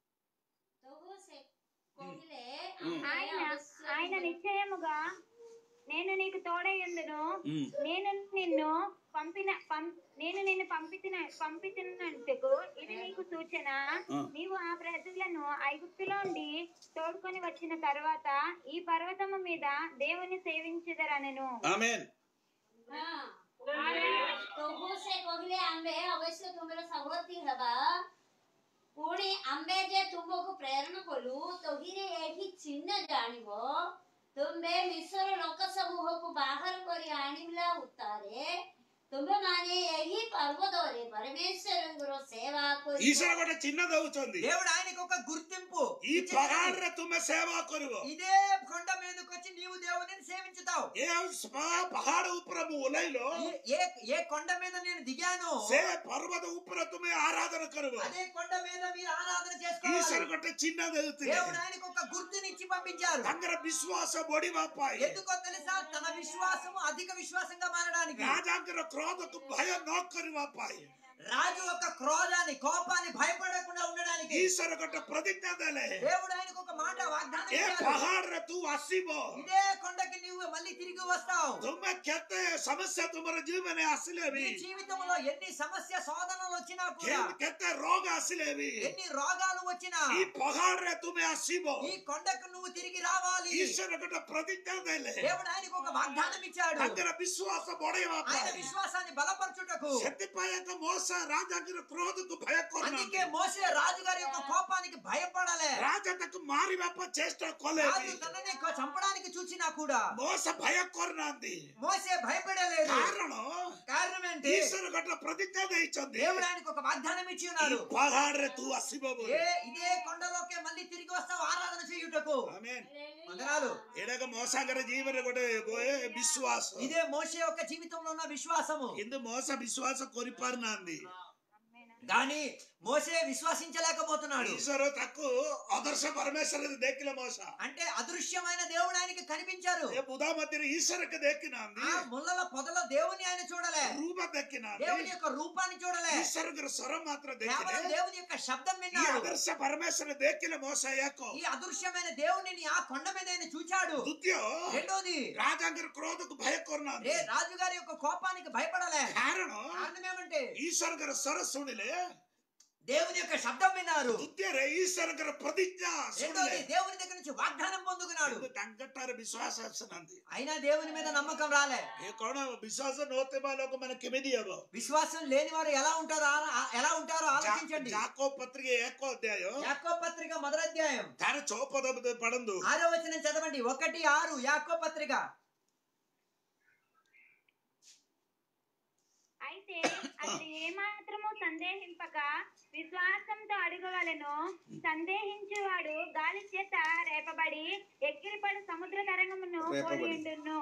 ତହୁ ସେ କହିଲେ ହୁଁ। ଆମେ ఆయన ଅବଶ୍ୟ ఆయన ତୁମ- నిశ్చయముగా నేను నీకు తోడయ్యుందును నేను నిన్ను పంపిన పం- నేను నిన్ను పంపిన పంపితున్నందుకు ఇది నీకు సూచన ఆ. నీవు ఆ ప్రజలను ఐగుప్తులో నుండి తోడుకొని వచ్చిన తర్వాత ఈ పర్వతము మీద దేవుని సేవించదరనెను ଆମେନ୍ ହଁ। ତହୁ ସେ କହିଲେ ଆମ୍ଭେ ଅବଶ୍ୟ ତୁମର ସହବର୍ତ୍ତୀ ହେବା ପୁଣି ଆମ୍ଭେ ଯେ ତୁମକୁ ପ୍ରେରଣ କଲୁ ତହିରେ ଏହି ଚିହ୍ନ ଜାଣିବ ତୁମ୍ଭେ ମିଶ୍ର ଲୋକ ସମୂହକୁ ବାହାର କରି ଆଣିଲା ଉତ୍ତାରେ ତୁମ୍ଭେମାନେ ଏହି ପର୍ବତରେ ପରମେଶ୍ୱରଙ୍କର ସେବା କରି ଈଶ୍ୱର ଗୋଟେ ଚିହ୍ନ ଦଉଛନ୍ତି దేవుడు ఆయనకు ఒక గుర్తింపు ఈ పహాଡ଼ରେ ତୁମେ ସେବା କରିବ ఇదే కొండ మీదకి వచ్చి నీవు దేవుని సేవించుతావు ଏ ପା- ପାହାଡ ଉପରେ ମୁଁ ଓହ୍ଲାଇଲ ఈ- ఏ ఏ కొండ మీద నేను దిగాను ସେ ପର୍ବତ ଉପରେ ତୁମେ ଆରାଧన କରିବ అదే కొండ మీద మీరు ఆరాధన ଈଶ୍ୱର చేసుకోవాలి ଗୋଟେ ଚିହ୍ନ ଦେଉଥିଲେ దేవుడు ఆయనకు ఒక గుర్తునిచ్చి పంపించారు ତାଙ୍କର ବିଶ୍ୱାସ ବଢିବା ପାଇଁ ఎందుకో తెలుసా తన విశ్వాసము అధిక విశ్వాసంగా మారడానికి ରାଜାଙ୍କର କ୍ରୋଧକୁ ଭୟ ନ କରିବା ପାଇଁ రాజు ఒక క్రోధాన్ని కోపాన్ని భయపడకుండా ఉండడానికి ଈଶ୍ୱର ଗୋଟେ ପ୍ରତିଜ୍ଞା ଦେଲେ దేవుడు ఆయనకు ఒక మాట వాగ్దానం ଏ ఇచ్చారు ପାହାଡରେ ତୁ ଆସିବ ఇదే కొండకి నీవు మళ్ళీ తిరిగి వస్తావు ତୁମେ କେତେ ସମସ୍ୟା ତୁମର ଜୀବନରେ ଆସିଲେ నీ ବି జీవితంలో ఎన్ని సమస్య శోధనలు వచ్చినా కూడా କେ- କେତେ ରୋଗ ଆସିଲେ ବି ఎన్ని రోగాలు వచ్చినా ఈ ପାହାଡରେ ତୁମେ ଆସିବ ఈ కొండకు నువ్వు తిరిగి రావాలి ଈଶ୍ୱର ଗୋଟେ ପ୍ରତିଜ୍ଞା ଦେଲେ దేవుడు ఆయనకు ఒక వాగ్దానం ఇచ్చాడు ତାଙ୍କର ବିଶ୍ୱାସ ବଢେଇବା ఆయన ପାଇଁ విశ్వాసాన్ని బలపరచుటకు ସେଥିପାଇଁ ଏକ ମଶା ରାଜାଙ୍କର କ୍ରୋଧକୁ ଭୟ అందుకే କରୁନାହାନ୍ତି మోసే రాజు గారి యొక్క కోపానికి భయపడలే ରାଜା ତାକୁ ମାରିବା ପାଇଁ ଚେଷ୍ଟା କଲେ రాజు ବି తనని చంపడానికి చూచినా కూడా ମଶା భୟ କରୁନାହାନ୍ତି మోసే భయపడలేదు କାରଣ కారణం ఏంటి ଈଶ୍ୱର ଗୋଟେ ପ୍ରତିଜ୍ଞା ଦେଇଛନ୍ତି దేవుడు ఆయనకు ఒక వాగ్దానం ఇచ్చి ఈ ఉన్నారు ପାହାଡରେ ତୁ ଆସିବ ବୋଲି ఏ ఇదే కొండలోకే మళ్ళీ తిరిగి వస్తావు ఆరాధన చేయుటకు ଆମେନ୍ వందనాలు ଏଇଟାକ ମଶାଙ୍କର ଜୀବନରେ ଗୋଟେ ଏ ବିଶ୍ୱାସ ఇదే మోసే యొక్క జీవితంలో ఉన్న విశ్వాసము କିନ୍ତୁ ମଶା ବିଶ୍ୱାସ କରିପାରୁନାହାନ୍ତି కానీ మోసే విశ్వసించలేకపోతున్నాడు ଈଶ୍ୱର ତାକୁ ଅଦର୍ଶ ପରମେଶ୍ୱର ଦେଖିଲେ ମଶା అంటే అదృశ్యమైన దేవుడు ఆయనకి కనిపించారు ଏ ବୁଧା ମଧ୍ୟରେ ଈଶ୍ୱରକୁ ଦେଖିନାହାନ୍ତି ఆ ముళ్ళల పొదలో దేవుని ఆయన చూడలే ରୂପ ଦେଖିନାହାନ୍ତି దేవుని యొక్క రూపాన్ని చూడలే ଈଶ୍ୱରଙ୍କର ସ୍ୱର ମାତ୍ର కేవలం ଦେଖିଲେ దేవుని యొక్క శబ్దం ఈ విన్నాడు ଆଦର୍ଶ ପରମେଶ୍ୱର ଦେଖିଲେ ମଶା ଏକ ఈ అదృశ్యమైన దేవునిని ఆ కొండ మీద ఆయన చూచాడు ଦ୍ୱିତୀୟ రెండోది ରାଜାଙ୍କର କ୍ରୋଧକୁ ଭୟ କରୁନାହାନ୍ତି రే రాజుగారి యొక్క కోపానికి భయపడలే କାରଣ కారణం ఏమంటే ଈଶ୍ୱରଙ୍କର ସ୍ୱର ଶୁଣିଲେ దేవుని యొక్క శబ్దం విన్నారు ଦ୍ୱିତୀୟରେ ଈଶ୍ୱରଙ୍କର ପ୍ରତିଜ୍ଞା రెండోది ଶୁଣିଲେ దేవుని దగ్గర నుంచి వాగ్దానం పొందుకున్నాడు କିନ୍ତୁ ତାଙ୍କଠାରେ ବିଶ୍ୱାସ ଆସୁନାହାନ୍ତି అయినా దేవుని మీద నమ్మకం రాలే ଏ କଣ ବିଶ୍ୱାସ ନଥିବା ଲୋକମାନେ କେମିତି ହବ విశ్వాసం లేని వారు ఎలా ఉంటారో ఆ- ఎలా ఉంటారో ఆలోచించండి జాకో పత్రిక ఏకో అధ్యాయం యాకో పత్రిక మొదటి అధ్యాయం ତାର ଚୌପଦ ପଢନ୍ତୁ ఆరో వచనం చదవండి ఒకటి ఆరు యాకో పత్రిక అయితే అతడు ఏమాత్రము సందేహింపక విశ్వాసంతో అడగవలను సందేహించువాడు గాలి చేత రేపబడి ఎక్కిరిపడి సముద్ర తరంగమును రేపబడి. పోలియుండును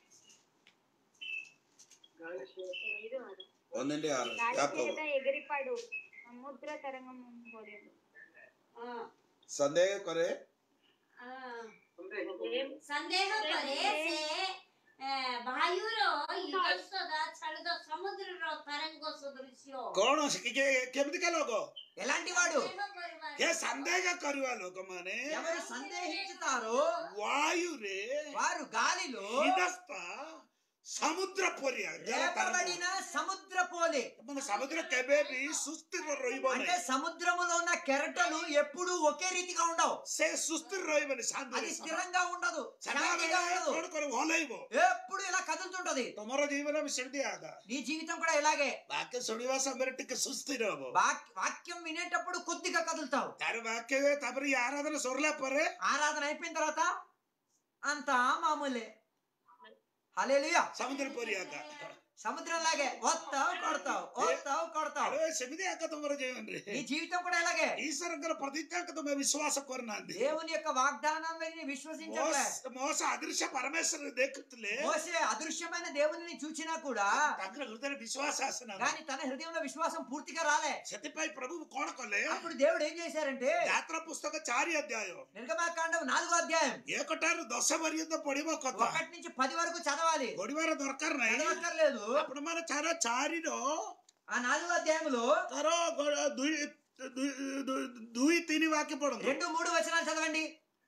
ಒಂದನೇ ಆರು గాలి చేత ఎగిరిపడు సముద్ర తరంగము పోలియుండు ହଁ। ಸಂದೇಹ ಕೊರೆ ହଁ। ସନ୍ଦେହ କରେ ସେ ଏ, ବାୟୁର ଇତସ୍ତଦା ଛାଡ଼ିଦ ସମୁଦ୍ରର ତରଙ୍ଗ ସଦୃଶ୍ୟ କଣ କେମିତି କା ଲୋକ ఎలాంటి వాడు ସନ୍ଦେହ କରିବା ଏ ସନ୍ଦେହ କରିବା ଲୋକମାନେ ఎవరు సందేహించుతారో వాయుରେ వారు గాలిలో ହିନସ୍ତା ସମୁଦ୍ର ପରିଆ ଜଳ ତାର రేపబడిన సముద్ర పోలి ମାନେ ସମୁଦ୍ର କେବେ ବି ସୁସ୍ଥିର ରହିବ అంటే ନାହିଁ సముద్రములో ఉన్న కెరటలు ఎప్పుడు ఒకే రీతిగా ఉండవు ସେ ସୁସ୍ଥିର ରହିବନି ଶାନ୍ତି అది స్థిరంగా ఉండదు శాంతిగా ସଦାବେଳେ ఉండదు କଣ କରିବ ହଲେଇବ ఎప్పుడు ఇలా కదులుతుంటది ତମର ଜୀବନ ବି ସେମିତି ଆଗା నీ జీవితం కూడా ఇలాగే ବାକ୍ୟ ଶୁଣିବା ସମୟରେ ଟିକେ ସୁସ୍ଥିର ହବ వాక్- వాక్యం వినేటప్పుడు కొద్దిగా కదులుతావు ତାର ବାକ୍ୟ ତାପରେ ఈ ଆରାଧନା ସରିଲା ପରେ ఆరాధన అయిపోయిన తర్వాత అంతా మామూలే హల్లెలూయా ସମୁଦ୍ର ପରିଆ ଆଗା సముద్రం లాగే వస్తావు కొడతావు వస్తావు కొడతావు ଆରେ ସେମିତି ଆଗା ତମର ଜୀବନରେ నీ జీవితం కూడా ఇలాగే ଈଶ୍ୱରଙ୍କର ପ୍ରତିଜ୍ଞାକୁ ତମେ ବିଶ୍ୱାସ କରୁନାହାନ୍ତି దేవుని యొక్క వాగ్దానాన్ని విశ్వసించట్లే ମୋସ- ମୋସ అదృశ్య పరమేశ్వరుని ଦେଖୁଥିଲେ మోసే అదృశ్యమైన దేవుని చూచినా కూడా ତାଙ୍କର ହୃଦୟରେ ବିଶ୍ୱାସ ଆସିନାହାନ୍ତି కానీ తన హృదయంలో విశ్వాసం పూర్తిగా రాలే ସେଥିପାଇଁ ପ୍ରଭୁ କଣ କଲେ అప్పుడు దేవుడు ఏం చేశారంటే ଯାତ୍ରା పుస్తକ చాରି అధ్యాୟ నిర్గమాకాండం నాలుగో అధ్యాయం ఏకటారు దశ పర్యంత ପଢିବ କଥା ఒకటి నుంచి పది వరకు చదవాలి ପଢିବାର ଦରକାର ନାହିଁ చదవక్కర్లేదు ଆପଣ ମାନେ ଚାର ଚାରିର ఆ నాలుగో అధ్యాయంలో ତାର ଗ- ଦୁଇ ଦୁଇ- ଦୁଇ- ଦୁଇ ତିନି ବାକ୍ୟ ପଢନ୍ତୁ రెండు మూడు వచనాలు చదవండి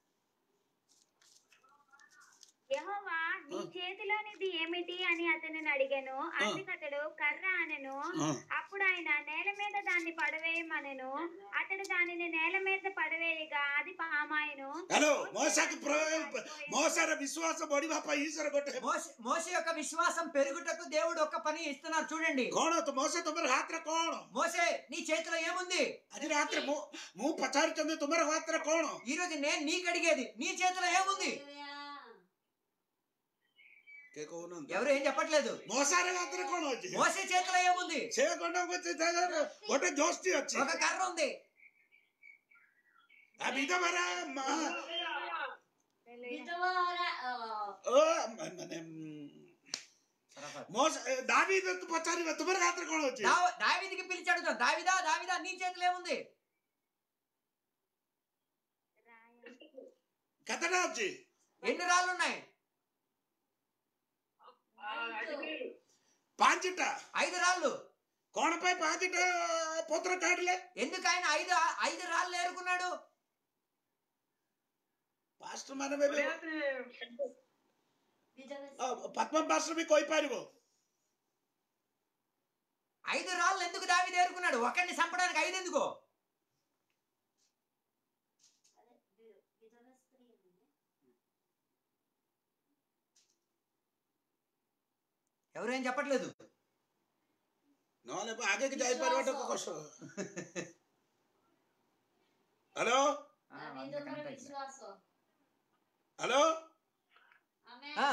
యెహోవా నీ చేతిలోనిది ఏమిటి అని అతనిని అడిగాను అందుకతడు కర్ర అనెను అప్పుడు ఆయన నేల మీద దాన్ని పడవేయమనెను అతడు దానిని నేల మీద పడవేయగా అది పామాయను ହ୍ୟାଲୋ ମଶାକୁ ମଶାର ବିଶ୍ୱାସ ବଢିବା ପାଇଁ ଈଶ୍ୱର ଗୋଟେ మోసే మోసే యొక్క విశ్వాసం పెరుగుటకు దేవుడు ఒక పని ఇస్తున్నారు చూడండి କଣ ତ ମଶା ତମର ହାତରେ କଣ మోసే నీ చేతిలో ఏముంది ଆଜି ରାତିରେ ମୁଁ ମୁଁ ପଚାରୁଛନ୍ତି ତୁମର ହାତରେ କଣ ఈ రోజు నేను నీకు అడిగేది నీ చేతిలో ఏముంది କିଏ କହୁନାହାନ୍ତି ఎవరు ఏం చెప్పట్లేదు ମଶାର ହାତରେ କଣ ଅଛି మోసే చేతిలో ఏముంది ସେ ଗଣ୍ଡ ଗୋଟେ ଜୋସ୍ତି ଅଛି ఒక కర్ర ఉంది ଆ ବିଧବାର ମା- విధవరా ଓ ମାନେ ଦାବି ତୁ ପଚାରିବେ ତୁମର ହାତରେ କଣ ଅଛି దా- దావీదికి పిలిచి అడుగుతాం దావిదా దావిదా నీ చేతిలో ఏముంది କେତେଟା ଅଛି ఎన్ని రాళ్ళు ఉన్నాయి ପାଞ୍ଚଟା ఐదు రాళ్ళు କଣ ପାଇଁ ପାଞ୍ଚଟା ପତ୍ର କାଢିଲେ ఎందుకు ఆయన ఐదు ఐదు రాళ్ళు ఏరుకున్నాడు ପାଷ୍ଟର ମାନେ ବି విధవ ପଦ୍ମ ପାଷ୍ଟର ବି କହିପାରିବ ఐదు రాళ్ళు ఎందుకు దావిది ఏరుకున్నాడు ఒకరిని చంపడానికి ఐదు ఎందుకు విధవ స్త్రీ ఉంది. ఎవరు ఏం చెప్పట్లేదు ନହେଲେ ଆଗକୁ ଯାଇପାରିବାଟା କଷ୍ଟ ହ୍ୟାଲୋ దావీదుకు విశ్వాసం ହ୍ୟାଲୋ ఆమె ఆ.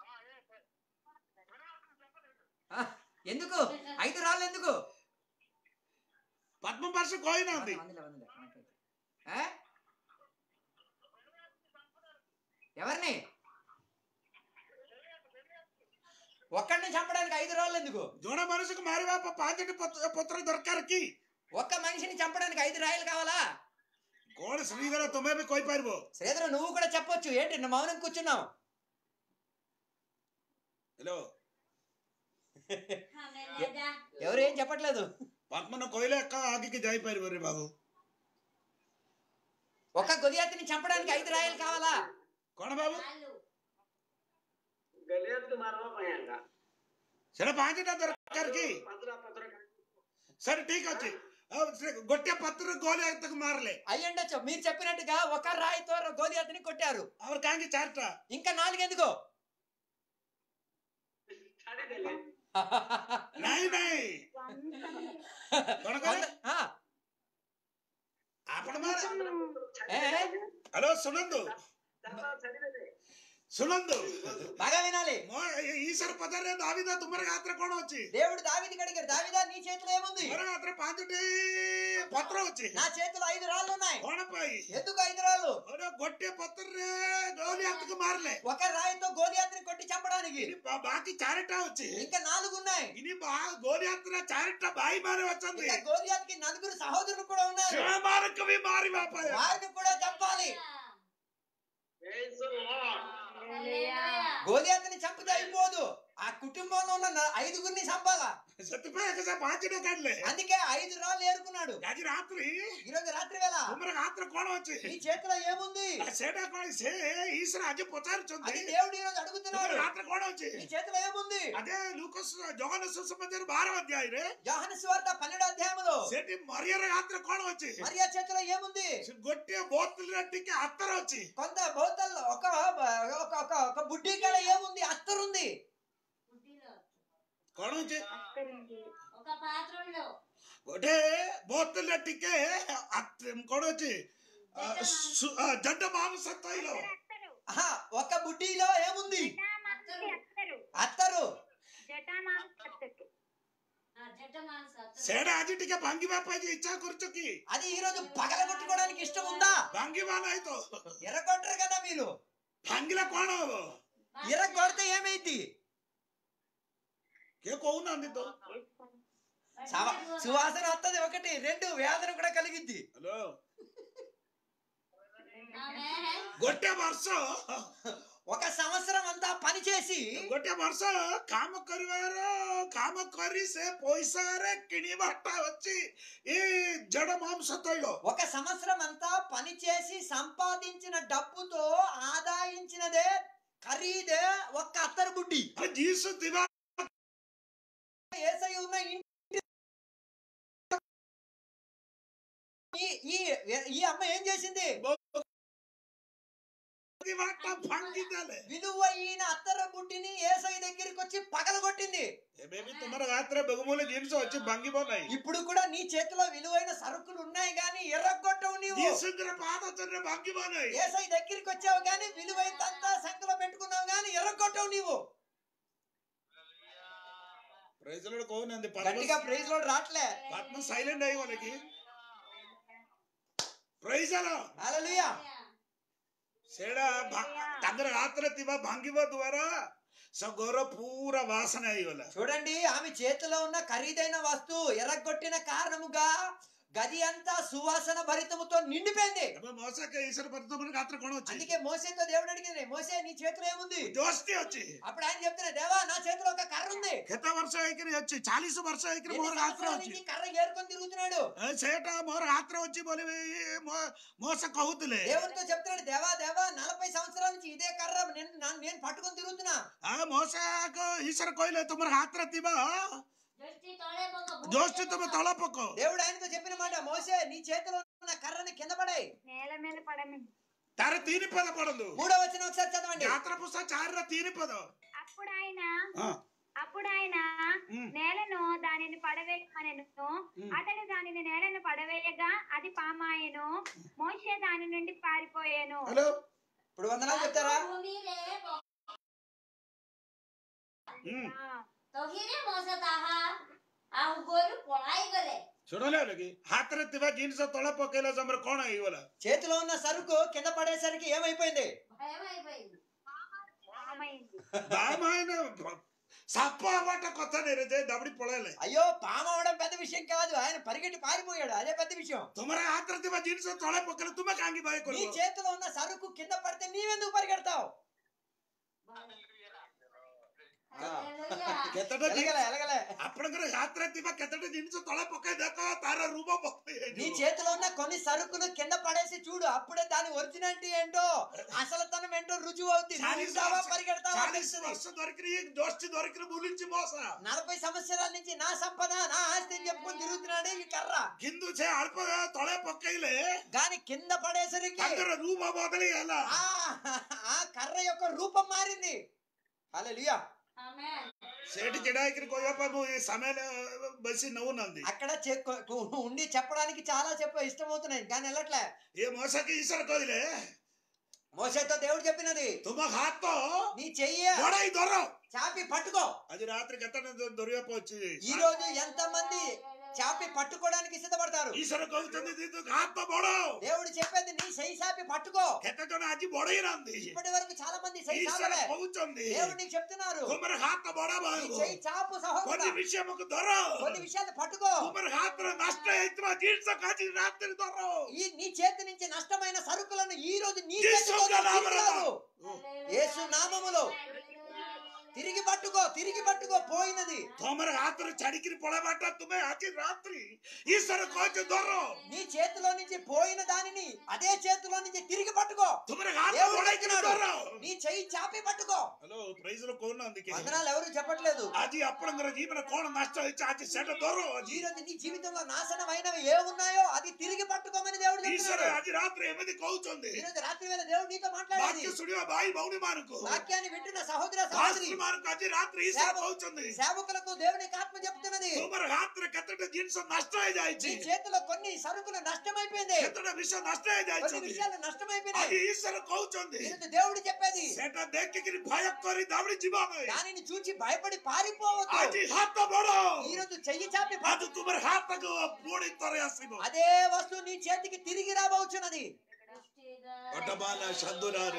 ఆ, ఎందుకు ఐదు రాళ్ళు ఎందుకు ପଦ୍ମ ପାଷ୍ଟର କହିନାହାନ୍ତି వందలే, వందలే, వందలే. ఆ? ఎవరిని ఒక్కడిని చంపడానికి ఐదు రాళ్ళు ఎందుకు ଜଣେ ମଣିଷକୁ ମାରିବା ପାଇଁ ପାଞ୍ଚଟି ପତ୍ର ପତ୍ର ଦରକାର କି ఒక్క మనిషిని చంపడానికి ఐదు రాయలు కావాలా କଣ ଶ୍ରୀଧର ତୁମେ ବି କହିପାରିବ శ్రీధర నువ్వు కూడా చెప్పొచ్చు ఏంటి నువ్వు మౌనం కూర్చున్నావు ହ୍ୟାଲୋ ఆమె లేదా ఎవరు ఏం చెప్పట్లేదు ପଦ୍ମନ କହିଲେ ଏକା ଆଗକୁ ଯାଇପାରିବ ରେ ବାବୁ ఒక్క గొలియాతిని చంపడానికి ఐదు రాయలు కావాలా କଣ ବାବୁ వాళ్ళు ଗଲିଆତକୁ ମାରବା ପାଇଁ ଆଙ୍କା ସେଟା ପାଞ୍ଚଟା ଦରକାର କି ପାଞ୍ଚଟା ପତ୍ର సరే ଠିକ ଅଛି ଆଉ ସେ ଗୋଟିଏ ପତ୍ର ଗୋଲ ତାକୁ ମାରିଲେ అయ్యుండొచ్చు మీరు చెప్పినట్టుగా ఒక రాయితో గోలియాతిని కొట్టారు ଆମର କାହିଁକି ଚାରିଟା ఇంకా నాలుగెందుకు ଛାଡିଦେଲେ ନାଇଁ ନାଇଁ କଣ କହିଲେ ఆ, ଆପଣ ମାନେ ఏ, ఏ, ହ୍ୟାଲୋ ଶୁଣନ୍ତୁ ଚାରିଟା ଛାଡିଦେଲେ ଶୁଣନ୍ତୁ బాగా వినాలి ମୋ ଈଶ୍ୱର ପଚାରେ ଦାବିଦା ତୁମର ହାତରେ କଣ ଅଛି దేవుడు దావిదికి అడిగాడు దావిదా నీ చేతిలో ఏముంది ମୋର ହାତରେ ପାଞ୍ଚଟି ପତ୍ର ଅଛି నా చేతిలో ఐదు రాళ్ళు ఉన్నాయి କଣ ପାଇଁ ఎందుకు ఐదు రాళ్ళు ଗୋଟେ ଗୋଟିଏ ପତ୍ରରେ ଗଲି ହାତକୁ ମାରିଲେ ఒక రాయితో గోలియాతిని కొట్టి చంపడానికి ଇନି ବା- ବାକି ଚାରିଟା ଅଛି ఇంకా నాలుగు ఉన్నాయి ଇନି ବା- ଗଲି ହାତରେ ଚାରିଟା ଭାଇ ମାନେ ଅଛନ୍ତି ఇంకా గోలియాతికి నలుగురు సహోదరులు కూడా ఉన్నారు ସେମାନଙ୍କୁ ବି ମାରିବା ପାଇଁ వారిని కూడా చంపాలి Praise the Lord. హల్లెలూయా. గోలియాతిని చంపితే అయిపోదు ఆ కుటుంబంలో ఉన్న న- ఐదుగురిని చంపాలా ସେଥିପାଇଁ ଏକ ସେ ପାଞ୍ଚଟା କାଢିଲେ అందుకే ఐదు రాళ్ళు ఏరుకున్నాడు చెప్తున్నాడు ଆଜି ରାତ୍ରି ఈ రోజు రాత్రి వేళ ତୁମର ହାତରେ କଣ ଅଛି నీ చేతిలో ఏముంది ସେଇଟା କଣ ସେ ଈଶ୍ୱର ଆଜି ପଚାରୁଛନ୍ତି అది దేవుడు ఈ రోజు అడుగుతున్నాడు ତୁମର ହାତରେ କଣ ଅଛି నీ చేతిలో ఏముంది అదే ଲୁକ ଜଗନ ସୁସମାଚାର ବାର ଅଧ୍ୟାୟରେ యోహాన సువార్త పన్నెండు అధ్యాయములో ସେଠି ମରିଆର ହାତରେ କଣ ଅଛି మరియా చేతిలో ఏముంది ସେ ଗୋଟିଏ ବୋତଲରେ ଟିକେ ହାତରେ ଅଛି కొంత బోతల్ ఒక ఒక ఒక ఒక బుడ్డి కాడ ఏముంది అత్తరుంది బుద్ధిలో କଣ ଅଛି అత్తరుంది. ఒక పాత్రలో ଗୋଟେ ବୋତଲରେ ଟିକେ ହାତ- କଣ ଅଛି ଆ, ସୁ- ଆ, ଜଡ ମାଂସ ତୈଳ అత్తరు ఆహా, ఒక బుడ్డిలో ఏముంది జటామాంసి అత్తరు అత్తరు జటామాంసి అత్తరు ఆ జట్ట మాంస ସେଇଟା ଆଜି ଟିକେ ଭାଙ୍ଗିବା ପାଇଁ ଇଚ୍ଛା କରୁଛ କି అది ఈ రోజు పగల కొట్టుకోవడానికి ఇష్టం ఉందా ଭାଙ୍ଗିବା ନାହିଁ ତ ఎర్రగొట్టరు కదా మీరు ଭାଙ୍ଗିଲେ କଣ ହବ ఎర్రగొడితే ఏమైంది କିଏ କହୁନାହାନ୍ତି ତ సవ- సువాసన వస్తుంది ఒకటి రెండు వేదన కూడా కలిగిద్ది ହ୍ୟାଲୋ ఆమె ଗୋଟେ ବର୍ଷ ఒక సంవత్సరం అంతా పని చేసి ଗୋଟେ ବର୍ଷ କାମ କରିବାର କାମ କରି ସେ ପଇସାରେ କିଣିବାଟା ଅଛି ଏ ଜଡ ମାଂସ ତୈଳ ఒక సంవత్సరం అంతా పని చేసి సంపాదించిన డబ్బుతో ఆదాయించినదే ఖరీదే ఒక్క అత్తరు బుడ్డి ଆଉ ଯୀଶୁ ଥିବା ఏసై ఉన్న ఇంటి ఈ- ఈ ఈ అమ్మ ఏం చేసింది ଦିବାଟା ଭାଙ୍ଗିଦେଲେ విలువైన అత్తర బుడ్డిని ఏసై దగ్గరికి వచ్చి పగలగొట్టింది ଏବେ ବି ତୁମର ହାତରେ ବହୁମୂଲ୍ୟ ଜିନିଷ ଅଛି ଭାଙ୍ଗିବ ନାହିଁ ఇప్పుడు కూడా నీ చేతిలో విలువైన సరుకులు ఉన్నాయి గాని ఎర్రగొట్టవు నీవు ଯୀଶୁଙ୍କର ପାଦ ଚରଣରେ ଭାଙ୍ଗିବ ନାହିଁ ఏసై దగ్గరికి వచ్చావు గాని విలువైనంతా సంఖ్యలో పెట్టుకున్నావు గాని ఎర్రగొట్టవు నీవు ପ୍రైజ్ ଲୋଡ଼ କହୁନାହାନ୍ତି గట్టిగా ପଦ୍ମ ప్రైజ్ లో రావట్లే ପଦ୍ମ ସାଇଲେଣ୍ଟ ହେଇଗଲେ କି ପ୍రైଜ హల్లెలూయా ସେଇଟା ଭା- ତାଙ୍କର ହାତରେ ଥିବା ଭାଙ୍ଗିବା ଦ୍ୱାରା ସେ ଘର ପୁରା ବାସన ହେଇଗଲା చూడండి ఆమె చేతిలో ఉన్న ఖరీదైన వస్తువు ఎర్రగొట్టిన కారణముగా గది అంతా సువాసన భరితముతో నిండిపోయింది ଏବେ ମଶା ఈశ్వర పరితమର ହାତରେ କଣ ଅଛି అందుకే మోసేతో దేవుడు అడిగింది మోసే నీ చేతిలో ఏముంది ଦୋସ୍ତି ଅଛି అప్పుడు ఆయన చెప్తున్నా దేవా నా చేతిలో ఒక కర్ర ఉంది କେତେ ବର୍ଷ ହେଇକିରି ଅଛି ଚାଳିଶ ବର୍ଷ ହେଇକିରି ఎన్ని ମୋର ହାତରେ సంవత్సరాల ଅଛି నుంచి కర్ర ఏరుకొని తిరుగుతున్నాడు ଏ, ସେଇଟା ମୋର ହାତରେ ଅଛି ବୋଲି ମోସ କହୁଥିଲେ దేవునితో చెప్తున్నాడు దేవా దేవా నలభై సంవత్సరాల నుంచి ఇదే కర్ర నేను నా- నేను పట్టుకొని తిరుగుతున్నా ఆ మోసాకు ఈశ్వర କହିଲେ ତୁମର ହାତରେ ଥିବା దృష్టి తోడే పోక భూమి ଦୋସ୍ତି మీద ତୁମେ పోక. ତଳ ପକ దేవుడు ఆయనతో చెప్పిన మాట మోసే నీ చేతిలో ఉన్న కర్రని కింద పడాయి నేల మీద పడమి ତାର ତିନି పଦ ପଡନ୍ତୁ మూడో వచ్చిన ఒకసారి చదవండి ଯାତ୍ରା పుస్తక ଚାରିର ତିନି పଦ అప్పుడు ఆయన ହଁ అప్పుడు ఆయన ఉమ్. నేలను దానిని పడవేయమనెను అతడు దానిని నేలను పడవేయగా అది పామాయెను మోషే దాని నుండి పారిపోయాను హలో ఇప్పుడు వందనాలు చెప్తారా ଭୂମିରେ ପ- ହୁଁ ତହିଁରେ ମଶା ତାହା ଆଉ ଗୋରୁ ପଳାଇ ଗଲେ ଶୁଣିଲେ ହେଲେ କି ହାତରେ ଥିବା ଜିନିଷ ତଳେ ପକେଇଲା ସମୟରେ କଣ ହେଇଗଲା చేతిలో ఉన్న సరుకు కింద పడేసరికి ఏమైపోయింది ଭୟ అయిపోయింది పామైంది ଦାମ ସାପ ହବାଟା କଥା ନେଇ ରେ ଯେ ଦାବଡି ପଳେଇଲେ అయ్యో పాము అవడం పెద్ద విషయం కాదు ఆయన పరిగెట్టి పారిపోయాడు అదే పెద్ద విషయం ତୁମର ହାତରେ ଥିବା ଜିନିଷ ତଳେ ପକେଇଲେ ତୁମେ କାହିଁକି ଭୟ నీ କରିବ చేతిలో ఉన్న సరుకు కింద పడితే నీవెందుకు పరిగెడతావు హల్లెలూయా. କେତେଟା ఎలగలే ଜିନିଷ ఎలగలే ଆପଣଙ୍କର ହାତରେ ଥିବା କେତେଟା ଜିନିଷ ତଳେ ପକେଇ ଦେଖ ତାର ରୂପ ପକେଇ నీ ହେଇଯିବ। చేతిలో ఉన్న కొన్ని సరుకులు కింద పడేసి చూడు అప్పుడే దాని ఒరిజినాలిటీ ఏంటో అసలుతనం ఏంటో రుజువు అవుతుంది నువ్వు చాలీస్ ఉంటావా, ବର୍ଷ- పరిగెడతావా చాలీస్ తెలుస్తుంది. ବର୍ଷ ଧରିକିରି ଦୋସ୍ତି ଧରିକିରି ବୁଲୁଛି ମଶା నలభై సంవత్సరాల నుంచి నా సంపద నా ఆస్తి అని చెప్పుకొని తిరుగుతున్నాడు ఈ కర్ర କିନ୍ତୁ ସେ ଅଳ୍ପ ତଳେ ପକେଇଲେ దాని కింద పడేసరికి ତାଙ୍କର ରୂପ ବଦଳି ହେଲା ఆ ఆ కర్ర యొక్క రూపం మారింది హల్లెలూయా ఆమేన్. ସେଠି ଛିଡା ହେଇକିରି କହିବା ପାଇଁ ମୁଁ ଏ ସାମାନ୍ୟ ବେଶୀ ନଉନାହାନ୍ତି అక్కడ చె- కొ- ఉండి చెప్పడానికి చాలా చెప్ప ఇష్టమవుతున్నాయి కానీ వెళ్ళట్లే ଏ ମଶାକି ଈଶ୍ୱର କହିଲେ మోసేతో దేవుడు చెప్పినది ତୁମ ହାତ నీ చెయ్యి ବଢାଇ ଧର చాపి పట్టుకో ଆଜି ରାତିରେ କେତେ ଧରିବା ପଡୁଛି ఈ రోజు ఎంత మంది చాపి పట్టుకోవడానికి సిద్ధపడతారు ଈଶ୍ୱର କହୁଛନ୍ତି ଯେ ତୁ ହାତ ବଢ దేవుడు చెప్పేది నీ చెయ్యి చాపి పట్టుకో କେତେ ଜଣ ଆଜି ବଢେଇ ନାହାନ୍ତି ఇప్పటి వరకు చాలా మంది చెయ్యి ଈଶ୍ୱର చాపలే କହୁଛନ୍ତି దేవుడు నీకు చెప్తున్నారు ତୁମର ହାତ ବଢ నీ ଭାଇ చెయ్యి చాపు సహోదరా కొన్ని విషయముకు ଧର కొన్ని విషయాలు పట్టుకో ତୁମର ହାତରେ ନଷ୍ଟ ହେଇଥିବା ଜିନିଷ ଆଜି ରାତିରେ ଧର ఈ నీ చేతి నుంచి నష్టమైన సరుకులను ఈ రోజు నీ యేసు చేతితో నామములో. తీసుకురావు. యేసు నామములో తిరిగి పట్టుకో తిరిగి పట్టుకో పోయినది ତମର ହାତରେ ଛାଡିକିରି ପଳେଇବାଟା ତୁମେ ଆଜି ରାତ୍ରି ଈଶ୍ୱର କହୁଛ ଧର నీ చేతిలో నుంచి పోయిన దానిని అదే చేతిలో నుంచి తిరిగి పట్టుకో ତୁମର ହାତ దేవుడు ବଢେଇକିରି చెప్తున్నాడు. ଧର నీ చెయ్యి చాపి పట్టుకో ହ୍ୟାଲୋ ପ୍రైజ్ ର କହୁନାହାନ୍ତି କି వందనాలు ఎవరు చెప్పట్లేదు ଆଜି ଆପଣଙ୍କର ଜୀବନ କଣ నଷ୍ଟ ହେଇଛି ଆଜି ସେଟା ଧର ଆଜି ఈ రోజు నీ జీవితంలో నాశనమైనవి ఏ ఉన్నాయో అది తిరిగి పట్టుకోమని దేవుడు ଈଶ୍ୱର చెప్తున్నాడు ଆଜି రాత్రి ଏମିତି କହୁଛନ୍ତି ఈ రోజు రాత్రి వేళ దేవుడు నీతో మాట్లాడేది ବାକ୍ୟ ଶୁଣିବା ଭାଇ ଭଉଣୀ ମାନଙ୍କୁ వాక్యాన్ని వింటున్న సహోదర సహోదరి ପାଷ୍ଟର ମାନଙ୍କୁ ଆଜି ରାତ୍ରି ଈଶ୍ୱର କହୁଛନ୍ତି సేవకులకు దేవుని యొక్క ఆత్మ చెప్తున్నది ତୁମର ହାତରେ କେତେଟା ଜିନିଷ ନଷ୍ଟ నీ ହେଇଯାଇଛି చేతిలో కొన్ని సరుకులు నష్టమైపోయింది କେତେଟା ବିଷୟ ନଷ୍ଟ కొన్ని ହେଇଯାଇଛି విషయాలు ଆଜି నష్టమైపోయినాయి ଈଶ୍ୱର କହୁଛନ୍ତି ఈరోజు దేవుడు చెప్పేది ସେଟା ଦେଖିକିରି ଭୟ କରି ଦୌଡ଼ି ଯିବା ନାହିଁ దానిని చూచి భయపడి పారిపోవద్దు ଆଜି ହାତ ବଢ ఈ రోజు చెయ్యి చాపి పట్టు. ଆଜି ତୁମର ହାତକୁ ପୁଣି ଥରେ ଆସିବ అదే వస్తువు నీ చేతికి తిరిగి రాబోచున్నది ଅଟବାନ ସାଧୁରାରେ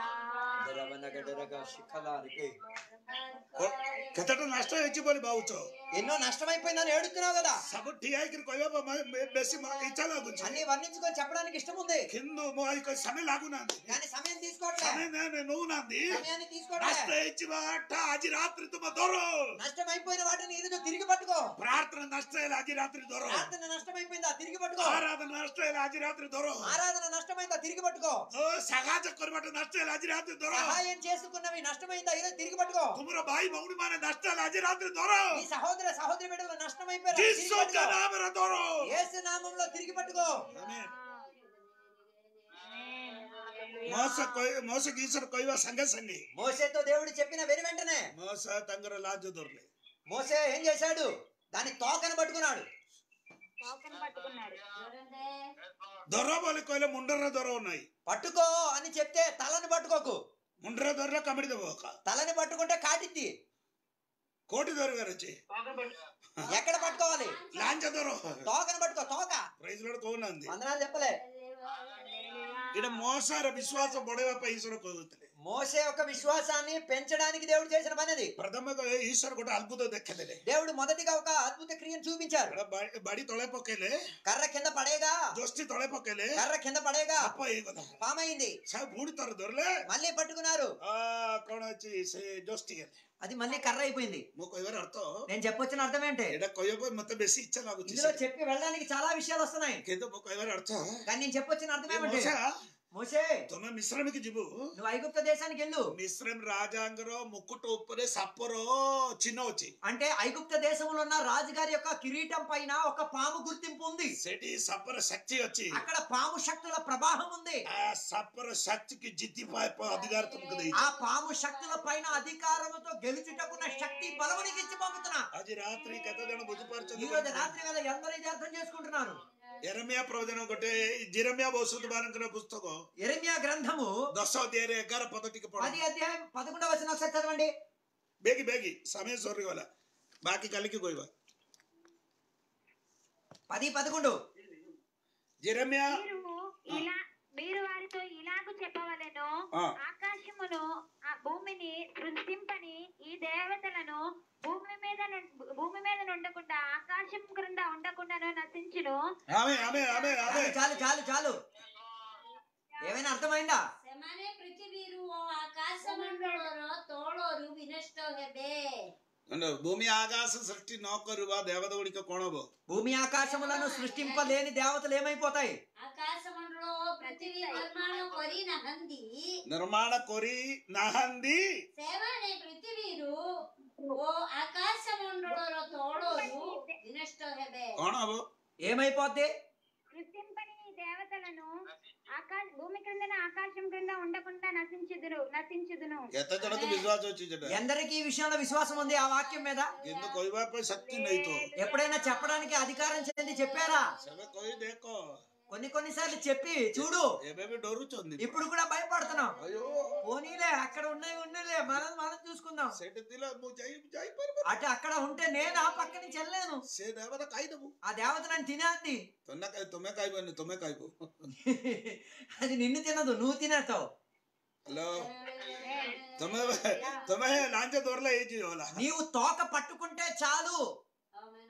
କେତେଟା ନଷ୍ଟ ହେଇଛି ବୋଲି ଭାବୁଛ ఎన్నో నష్టమైపోయిందని ఏడుతున్నావు కదా ସବୁ ଠିଆ ହେଇକିରି କହିବା ପାଇଁ ବେ- ବେଶୀ ମ- ଇଚ୍ଛା ଲାଗୁଛି అన్ని వర్ణించుకొని చెప్పడానికి ఇష్టం ఉంది କିନ୍ତୁ ମୋ ଏଇ କହି ସମୟ ଲାଗୁନାହାନ୍ତି కానీ సమయం తీసుకోవట్లే ସମୟ ନେ- ନେ- ନଉନାହାନ୍ତି సమయాన్ని ନଷ୍ଟ తీసుకోవట్లే ହେଇଛି ବାଟା ଆଜି ରାତ୍ରି ତୁମ ଧର నష్టమైపోయిన వాటిని ఈరోజు తిరిగి పట్టుకో ପ୍ରାର୍ଥନା ନଷ୍ଟ ହେଲେ ଆଜି ରାତ୍ରି ଧର ప్రార్థన నష్టమైపోయిందా తిరిగి పట్టుకో ଆରାଧନା ନଷ୍ଟ ହେଲେ ଆଜି ରାତ୍ରି ଧର ఆరాధన నష్టమైందా తిరిగి పట్టుకో ଓ ସାହାଯ୍ୟ କରିବାଟା ନଷ୍ଟ ହେଲେ ଆଜି ରାତ୍ରି ଧର సహాయం చేసుకున్నవి నష్టమైందా ఈరోజు తిరిగి పట్టుకో ତୁମର ଭାଇ ଭଉଣୀ ମାନେ ନଷ୍ଟ ହେଲେ ଆଜି ରାତ୍రి ଧର నీ సహోదర సహోదరి బిడ్డలు నష్టమైపోయారు ଯୀଶୁ ନାମରେ ଧର యేసు నామంలో తిరిగి పట్టుకో Amen. ମోସ କହି- ମోସକୁ ଈଶ୍ୱର କହିବା ସାଙ୍ଗେ ସାଙ୍ଗେ మోసేతో దేవుడు చెప్పిన వెను వెంటనే ମోସ ତାଙ୍କର ଲାଜ ଧରିଲେ మోసే ఏం చేశాడు దాని తోకను పట్టుకున్నాడు టోకెన్ పట్టుకున్నాడు ଧର ବୋଲି କହିଲେ ମୁଣ୍ଡରେ ଧର ନାହିଁ పట్టుకో అని చెప్తే తలని పట్టుకోకు ମୁଣ୍ଡରେ ଧରିଲେ କାମୁଡ଼ି ଦେବ ଏକା తలని పట్టుకుంటే కాటిద్ది କୋଉଠି ଧରିବାର ଅଛି ఎక్కడ పట్టుకోవాలి ଲାଞ୍ଚ ଧର తోకను పట్టుకో తోక ପ୍రైజ్ ଲୋଡ଼ କହୁନାହାନ୍ତି వందనాలు చెప్పలే ଏଇଟା ମోସାର ବିଶ୍ୱାସ ବଢେଇବା ପାଇଁ ଈଶ୍ୱର କହୁଥିଲେ మోసే యొక్క విశ్వాసాన్ని పెంచడానికి దేవుడు చేసిన పని అది ପ୍ରଥମେ ଈଶ୍ୱର ଗୋଟେ ଅଦ୍ଭୁତ ଦେଖେଇଦେଲେ దేవుడు మొదటిగా ఒక అద్భుత క్రియను చూపించారు ଏଇଟା ବାଡ଼ି- ବାଡ଼ି ତଳେ ପକେଇଲେ కర్ర కింద పడేగా ଜୋସ୍ତି ତଳେ ପକେଇଲେ కర్ర కింద పడేగా ସାପ ହେଇଗଲା పామైంది ସେ ପୁଣି ଥର ଧରିଲେ మళ్ళీ పట్టుకున్నారు ଆ, କଣ ଅଛି ସେ ଜୋସ୍ତି ହେଲେ అది మళ్ళీ కర్ర అయిపోయింది ମୁଁ କହିବାର ଅର୍ଥ నేను చెప్పొచ్చిన అర్థం ఏంటి ଏଇଟା କହିବା ପାଇଁ ମତେ ବେଶୀ ఇచ్చା ଲାଗୁଛି ఇందులో చెప్పి వెళ్ళడానికి చాలా విషయాలు వస్తున్నాయి କିନ୍ତୁ ମୁଁ କହିବାର ଅର୍ଥ కానీ నేను చెప్పొచ్చిన అర్థం ଏ ఏమంటే ମଉସା, మోసే ତମେ ମିଶ୍ରମକୁ ଯିବୁ నువ్వు ఐగుప్త దేశానికి వెళ్ళు ମିଶ୍ରମ ରାଜାଙ୍କର ମୁକୁଟ ଉପରେ ସାପର ଚିହ୍ନ ଅଛି అంటే ఐగుప్త దేశంలో ఉన్న రాజుగారి యొక్క కిరీటం పైన ఒక పాము గుర్తింపు ఉంది ସେଠି ସାପର ଶକ୍ତି ଅଛି అక్కడ పాము శక్తుల ప్రవాహం ఉంది ఆ ସାପର ଶକ୍ତିକି ଜିତି ପାଏ ଅଧିକାର ତୁମକୁ ଦେଇଛି ఆ పాము శక్తుల పైన అధికారముతో గెలుచుటకున్న శక్తి బలమునికి ఇచ్చి పంపుతున్నా ଆଜି ରାତ୍ରି କେତେ ଜଣ ఈ ବୁଝିପାରୁଛନ୍ତି రోజు రాత్రి వేళ ఎందరూ ఇది అర్థం చేసుకుంటున్నారు ଏରମିଆ ପ୍ରବଚନ ଗୋଟେ ଜିରମିଆ ବସୁଦ ମାନଙ୍କର ପୁସ୍ତକ ఎరిమియా గ్రంథము ଦଶ ଅଧ୍ୟାୟରେ ଏଗାର ପଦ ଟିକେ ପଢ పది అధ్యాయం పదకొండవ వచనం ఒకసారి చదవండి ବେଗି ବେଗି ସମୟ ସରିଗଲା ବାକି କାଲିକି କହିବା పది పదకొండు ଜିରମିଆ మీరు ఇలా మీరు వారితో ఇలాగూ చెప్పవలెను ఆ. ఆకాశమును ఆ భూమిని సృష్టింపని ఈ దేవతలను భూమి మీద ను- భూమి మీద ఉండకుండా ఆకాశం క్రింద ఉండకుండాను నశించును ఆమె ఆమె ఆమె ఆమె చాలు చాలు చాలు చాలు ఏమైనా అర్థమైందా ସେମାନେ ପୃଥିବୀରୁ ଓ ଆକାଶ ମଣ୍ଡଳର ତଳରୁ ବିନଷ୍ଟ ହେବେ ଭୂମି ଆକାଶ ସୃଷ୍ଟି ନ କରିବା ଦେବତା ଗୁଡିକ କଣ ହବ భూమి ఆకాశములను సృష్టింపలేని దేవతలు ఏమైపోతాయి ଆକାଶ ମଣ୍ଡଳ ଓ ପୃଥିବୀ ନିର୍ମାଣ କରିନାହାନ୍ତି ନିର୍ମାଣ କରି ନାହାନ୍ତି ସେମାନେ ପୃଥିବୀରୁ ଓ ଆକାଶ ମଣ୍ଡଳର ତଳରୁ ବିନଷ୍ଟ ହେବେ କଣ ହବ ఏమైపోద్ది సృష్టింపని ఈ దేవతలను ఆకాశ భూమి క్రిందన ఆకాశం క్రింద ఉండకుండా నశించుదురు నశించుదును କେତେ ଜଣକୁ ବିଶ୍ୱାସ ଅଛି ସେଟା ఎందరికి ఈ విషయంలో విశ్వాసం ఉంది ఆ వాక్యం మీద କିନ୍ତୁ କହିବା ପାଇଁ ଶକ୍ତି ନାହିଁ ତ ఎప్పుడైనా చెప్పడానికి అధికారం చెంది చెప్పారా ସେବେ କହି ଦେଖ కొన్ని కొన్నిసార్లు చెప్పి చూడు ଏବେ ବି ଡରୁଛନ୍ତି ఇప్పుడు కూడా భయపడుతున్నాం అయ్యో పోనీలే అక్కడ ఉన్నాయి ఉన్నలే మనం మనం చూసుకుందాం ସେଠି ଥିଲା ମୁଁ ଯାଇ ଯାଇପାରିବ అటు అక్కడ ఉంటే నేను ఆ పక్క నుంచి వెళ్ళలేను ସେ ଦେବତା ଖାଇଦବୁ ఆ దేవత నన్ను తినేద్ది ତମେ ଖାଇ ତୁମେ ଖାଇବନି ତୁମେ ଖାଇବ అది నిన్ను తినదు నువ్వు తినేస్తావు ହ୍ୟାଲୋ ତମେ ତମେ ଲାଞ୍ଚ ଧରିଲେ ହେଇଯିବ ହେଲା నీవు తోక పట్టుకుంటే చాలు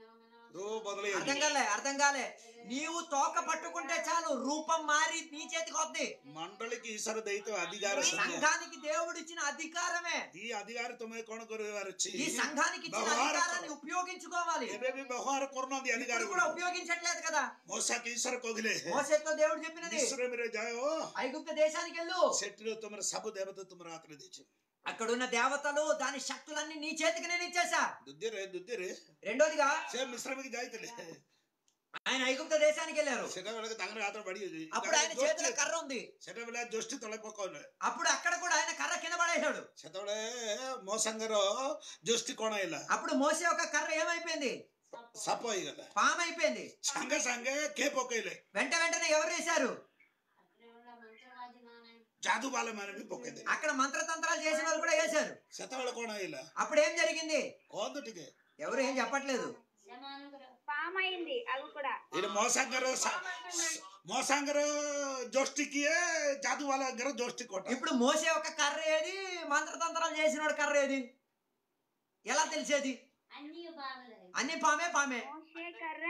ఓ మొదలయ్యింది అర్థం కాలే అర్థం కాలే నీవు తోక పట్టుకుంటే చాలు రూపం మారి నీ చేతికి వద్ది ಮಂಡಳಿಗೆ ಈಶ್ವರ ದೈತ ಅಧಿಕಾರ ಸಂಘ సంఘానికి దేవుడు ఇచ్చిన అధికారమే ಈ ಅಧಿಕಾರ ತುಮ ಕೊಣ ಕೊರುವಾರು ఈ సంఘానికి ఇచ్చిన వ్యవహార- అధికారాన్ని ఉపయోగించుకోవాలి ಎಬೆ ಬಿ ವ್ಯವಹಾರ ಕೊರ್ನೊಂದು ಅಧಿಕಾರ ఇప్పుడు కూడా ఉపయోగించట్లేదు కదా ಮೋಸಕ್ಕೆ ಈಶ್ವರ ಕೋಗಿಲೆ మోసేతో దేవుడు చెప్పినది ಮಿಶ್ರ ಮಿರೆ ಜಾಯೋ ఐగుప్త దేశానికి వెళ్ళు ಸೆಟ್ಟಿಲು ತುಮರ ಸಬ ದೇವತ ತುಮರ ಆತ್ರ ದೀಚೆ అక్కడ ఉన్న దేవతలు దాని శక్తులన్నీ నీ చేతికి నేను ఇచ్చేసా ದುದ್ದಿರೆ ದುದ್ದಿರೆ రెండోదిగా ಸೇಮ್ ಮಿಶ್ರಮಿಗೆ ಜಾಯ್ತಲೆ ఆయన ఐగుప్త దేశానికి వెళ్ళారు ಸೆಟ ಬೆಳಗ್ಗೆ ತಂಗ್ರ ಆತ್ರ ಬಡಿ అప్పుడు ఆయన చేతిలో కర్ర ఉంది ಸೆಟ ಬೆಳೆ ಜೋಷ್ಟಿ ತೊಳೆಪೋಕೋನೆ అప్పుడు అక్కడ కూడా ఆయన కర్ర కింద పడేశాడు ಸೆತವಳೆ ಮೋಸಂಗರ ಜೋಷ್ಟಿ ಕೋಣ ಇಲ್ಲ అప్పుడు మోసే ఒక కర్ర ఏమైపోయింది ಸಪ ಈಗಲ್ಲ పాము అయిపోయింది ಸಂಘ ಸಂಘ ಕೇಪೋಕ ಇಲ್ಲ వెంట వెంటనే ఎవరు వేశారు అక్కడే ఉన్న మంత్రవాది నానే ಜಾದು ಬಾಲ ಮನೆ ಬಿ ಪೊಕ್ಕಿದೆ అక్కడ మంత్రతంత్రాలు చేసిన వాళ్ళు కూడా వేశారు ಸೆತವಳೆ ಕೋಣ ಇಲ್ಲ అప్పుడు ఏం జరిగింది కోందుటిಗೆ ఎవరు ఏం చెప్పట్లేదు జమానుగ్రహ పామ్ అయింది అవి కూడా ಇದು ಮೋಸಂಗರ మోసంగర జోష్టికి జాదు వాళ్ళ దగ్గర జోష్టి కొట్ట ఇప్పుడు మోసే ఒక కర్ర ఏది మంత్రతంత్రాలు చేసిన వాడు కర్ర ఏది ఎలా తెలిసేది అన్ని బాగలేదు అన్ని పామే పామే మోషే కర్ర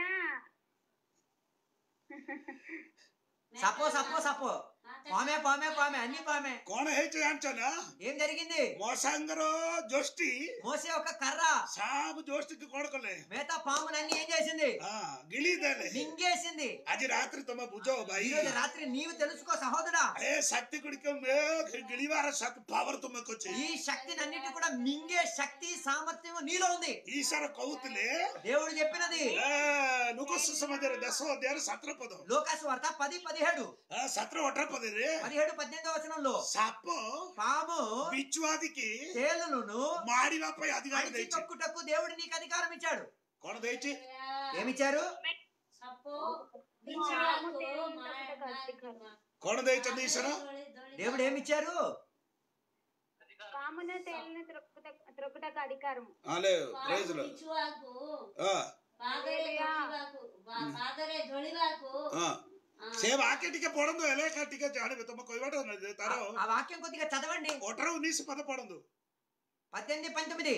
సపో సపో సపో పామే పామే పామే అన్ని పామే కోణ హేచ అంచన ఏం జరిగింది మోసంగర జోష్టి మోసే ఒక కర్ర సాబు జోష్టికి కొడకలే మిగతా పామునన్ని ఏం చేసింది ఆ గిలిదేలే మింగేసింది అది రాత్రి తమ బుజో ఈ బాయి రోజు రాత్రి నీవు తెలుసుకో సహోదరా ఏ శక్తి కుడికి మే గిలివార శక్తి పవర్ తుమ్మకొచ్చి ఈ శక్తిని అన్నిటి కూడా మింగే శక్తి సామర్థ్యం నీలో ఉంది ఈశ్వర కౌతులే దేవుడు చెప్పినది నువ్వు సుసమధర దశ అధ్యాయ సత్ర పదం లోకాసు వార్త పది పదిహేడు సత్ర ఒట్ర పదరి పదిహేడు పద్దెనిమిదో వచనంలో సప్ప పాము బిచ్చువాదికి తేలును మాడివాపై అధికారం అడిచి తెచ్చి తొక్కుటకు దేవుడు నీకు అధికారం ఇచ్చాడు కొన తెచ్చి ఏమిచ్చారు సపో పాము బిచ్చువాకు తేలు మా- తొక్కుటకు అధికారం. కొన తెచ్చండి ఈశ్వర దేవుడు ఏమిచ్చారు పామును తేలిన త్రొక్కుట త్రొక్కుటకు అధికారం అలే ప్రైజ్ లో బిచ్చువాకు ఆ, పాదరే హల్లెలూయా. జొಳಿବାକୁ ಬಾ- ಪಾದರೆ ಜೊಳಿବାକୁ ఆ. ಆ, సేవ ఆకే టికే పొడందు ఎలే టికే జాడి తమ కొయ్యబడ తారో ఆ- ఆ వాక్యం కొద్దిగా చదవండి ఒట్ర ఉన్నీసి పద పొడందు పద్దెనిమిది పంతొమ్మిది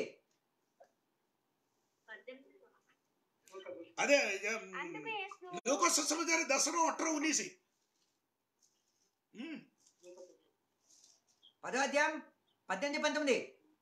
అదే అందుకు యేసు లోక సుసమజారి దసరా ఒట్ర ఉన్నీసి ఉమ్. పదో అధ్యాయం పద్దెనిమిది పంతొమ్మిది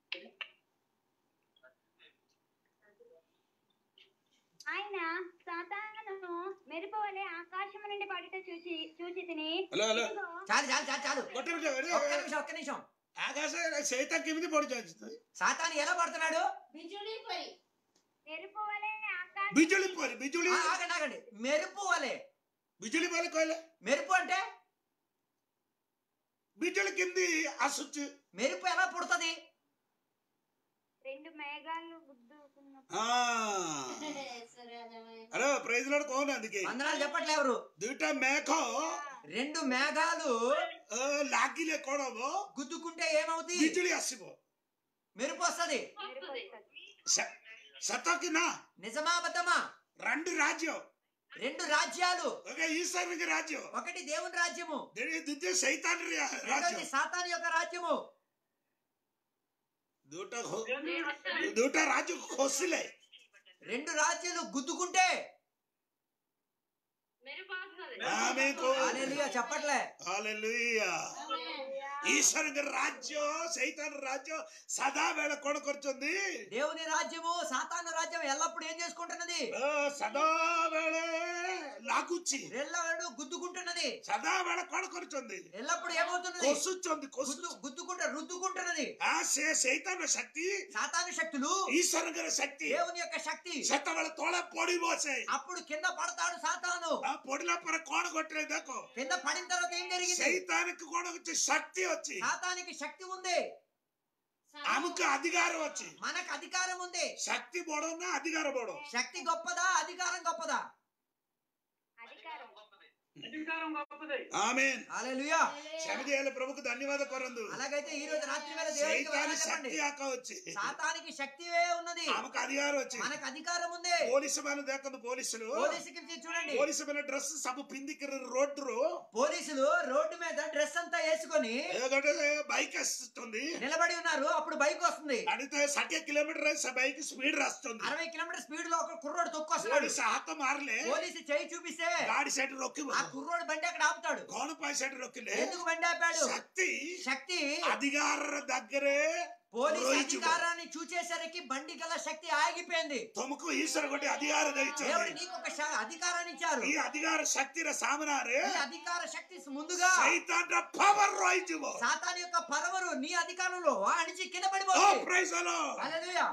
ఆయన సాతాను మెరుపు వలె ఆకాశము నుండి పడుట చూచి చూచి తిని హలో హలో ఇదిగో, చాలు చాలు చాలు చాలు ఒట్ట నిమిషం, ఒరే, ఒక్క నిమిషం ఒక్క నిమిషం ఆకాశ సైతం కిమిది పొడి చేస్తుంది సాతాను ఎలా పడుతున్నాడు ಬಿಜುಳಿ ಪರಿ మెరుపు వలె ఆకాశం బిజులి పోరి బిజులి ఆ, ఆగండి ఆగండి మెరుపు వలె బిజులి పోలి కోయలే మెరుపు అంటే బిజులి కింది అసుచ్చు మెరుపు ఎలా పుడుతుంది రెండు మేఘాలు గుద్దుకున్న ఆ హలో ప్రైజ్ లోడ్ కోన అందుకే వందనాలు చెప్పట్లే ఎవరు దుట మేఘో రెండు మేఘాలు ఆ, లాగిలే కోడబో గుద్దుకుంటే ఏమవుతుంది బిజులి అసిబో మెరుపు వస్తుంది మెరుపు వస్తది. స- సతోకి నా నిజమా అబద్ధమా రెండు రాజ్యం రెండు రాజ్యాలు ఒక ఈశ్వరునికి రాజ్యం ఒకటి దేవుని రాజ్యము ద్వితీయ సైతాన్ రెండోది రాజ్యం సాతాను యొక్క రాజ్యము దూట హో- దూట రాజ్యం కొసిలే రెండు రాజ్యాలు గుద్దుకుంటే ఆమెకు హల్లెలూయా చెప్పట్లే హల్లెలూయా ఈశ్వరుని రాజ్యం సైతాన్ రాజ్యం సదా వేళ కొనకొచ్చింది దేవుని రాజ్యము సాతాను రాజ్యం ఎల్లప్పుడు ఏం చేసుకుంటున్నది ఆ, సదా వేళ లాగుచ్చి ఎల్లవేడు గుద్దుకుంటున్నది సదా వేళ కొనకొచ్చింది ఎల్లప్పుడు ఏమవుతున్నది కొసుచుంది కొసు గుద్దు గుద్దుకుంట రుద్దుకుంటున్నది ఆ సే- సైతాన్ శక్తి సాతాను శక్తులు ఈశ్వరుని శక్తి దేవుని యొక్క శక్తి సత్తవేళ తోడ పొడి పోసే అప్పుడు కింద పడతాడు సాతాను ఆ పొడిలో పర కోణ కొట్టిన దాకో కింద పడిన తర్వాత ఏం జరిగింది సైతానికి కోణ వచ్చి శక్తి వచ్చి సాతానికి శక్తి ఉంది ఆమెకు అధికారం వచ్చి మనకు అధికారం ఉంది శక్తి బోడన్నా అధికారం బోడం శక్తి గొప్పదా అధికారం గొప్పదా అధికారం అధికారం గొప్పది ఆమెన్ హల్లెలూయా శమజేయాల ప్రభుకు ధన్యవాద కొరందు అలాగైతే ఈ రోజు రాత్రి వేళ దేవునికి సైతాన్ని వందనాలు చెప్పండి. శక్తి ఆక వచ్చి సాతానికి శక్తివే ఉన్నది ఆమెకు అధికారం వచ్చి మనకు అధికారం ఉంది పోలీసు మన దేకందు పోలీసులు పోలీసుకి చూడండి పోలీసు మన డ్రెస్ సబ్ పిందికి రోడ్డు పోలీసులు రోడ్డు మీద డ్రెస్ అంతా వేసుకొని ఏదంటే బైక్ వస్తుంది నిలబడి ఉన్నారు అప్పుడు బైక్ వస్తుంది అడిగితే సకే కిలోమీటర్ బైక్ స్పీడ్ రాస్తుంది అరవై కిలోమీటర్ స్పీడ్ లో ఒక కుర్రోడు తొక్కొస్తాడు పోలీసు హాత మారలే పోలీసు చేయి చూపిస్తే గాడి సైడ్ రొక్కి ఆ కుర్రోడు బండి అక్కడ ఆపుతాడు కోనపాయి సైడ్ రొక్కిలే ఎందుకు బండి ఆపాడు శక్తి శక్తి అధికార దగ్గరే పోలీస్ రోహించు. అధికారాన్ని చూచేసరికి బండి గల శక్తి ఆగిపోయింది తమకు ఈశ్వర కొట్టి అధికార దేవుడు దయచేది నీకు ఒక శ- అధికారాన్ని ఇచ్చారు ఈ అధికార శక్తిర సామనారే ఈ అధికార శక్తి ముందుగా సైతాన్ పవర్ రోహించువో సాతాన్ యొక్క పరవరు నీ అధికారంలో అణిచి కింద ఓ పడిపోతుంది ప్రైజ్ అలో హల్లెలూయా.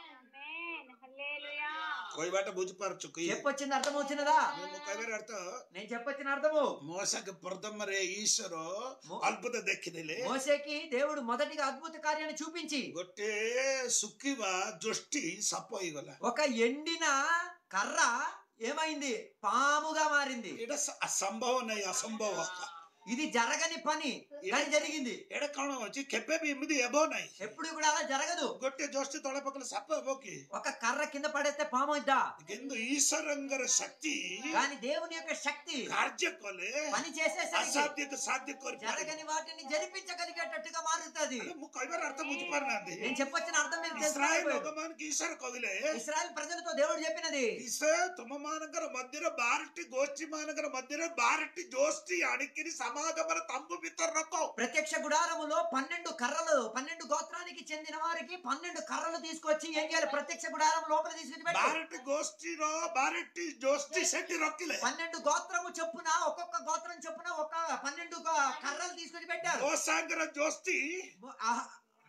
ఆమేన్ హల్లెలూయా कोई बात बुझपारछु की చెప్పొచ్చింది అర్థం వచ్చినదా మేము కైవర్ అర్థ నేను చెప్పొచ్చిన అర్థము మోసక ప్రథమరే ఈశ్వర మో- అద్భుత దక్కిదిలే మోసేకి దేవుడు మొదటిగా అద్భుత కార్యాన్ని చూపించి ଗୋଟେ ଶୁଖିବା ଜୋଷ୍ଠି ସାପ ହେଇଗଲା ఒక ఎండిన కర్ర ఏమైంది పాముగా మారింది ଏଇଟା ସ- ଅସମ୍ଭବ ନାହିଁ ଅସମ୍ଭବ ఇది జరగని పని కానీ జరిగింది ଏଇଟା କଣ ଅଛି କେବେ ବି ଏମିତି ହେବ ନାହିଁ ఎప్పుడు కూడా అలా జరగదు ଗୋଟେ ଜୋଷ୍ଠି ତଳେ ପକେଇଲେ ସାପ ହେବ କି ఒక కర్ర కింద పడేస్తే పాము అవుతా କିନ୍ତୁ ଈଶ୍ୱରଙ୍କର ଶକ୍ତି కానీ దేవుని యొక్క శక్తి କାର୍ଯ୍ୟ କଲେ పని చేసేసరికి ଅସାଧ୍ୟକୁ ସାଧ୍ୟ କରିପାରିବ జరగని వాటిని జరిపించగలిగేటట్టుగా మారుతుంది ହେଲେ ମୁଁ କହିବାର ଅର୍ଥ ବୁଝିପାରୁନାହାନ୍ତି నేను చెప్పొచ్చిన అర్థం మీరు ଇସ୍ରାଏଲ తెలుసుకోలేకపోయారు. ଲୋକମାନଙ୍କୁ ଈଶ୍ୱର କହିଲେ ఇస్రాయల్ ప్రజలతో దేవుడు చెప్పినది ସେ ତୁମ ମାନଙ୍କର ମଧ୍ୟରେ ବାରଟି ଗୋଷ୍ଠୀ ମାନଙ୍କର ମଧ୍ୟରେ ବାରଟି ଗୋଷ୍ଠୀ ଆଣିକିରି ସମାଗମର ତମ୍ବୁ ଭିତରେ ରଖ ప్రత్యక్ష గుడారములో పన్నెండు కర్రలు పన్నెండు గోత్రానికి చెందిన వారికి పన్నెండు కర్రలు తీసుకొచ్చి ఏం చేయాలి ప్రత్యక్ష గుడారం లోపల తీసుకొచ్చి పెట్టు ବାରଟି ଗୋଷ୍ଠୀର ବାରଟି ଗୋଷ୍ଠୀ ସେଠି ରଖିଲେ పన్నెండు గోత్రము చొప్పున ఒక్కొక్క గోత్రం చొప్పున ఒక పన్నెండు గ- కర్రలు తీసుకొచ్చి పెట్టారు ମୋ ସାଙ୍ଗର ଗୋଷ୍ଠୀ అహ-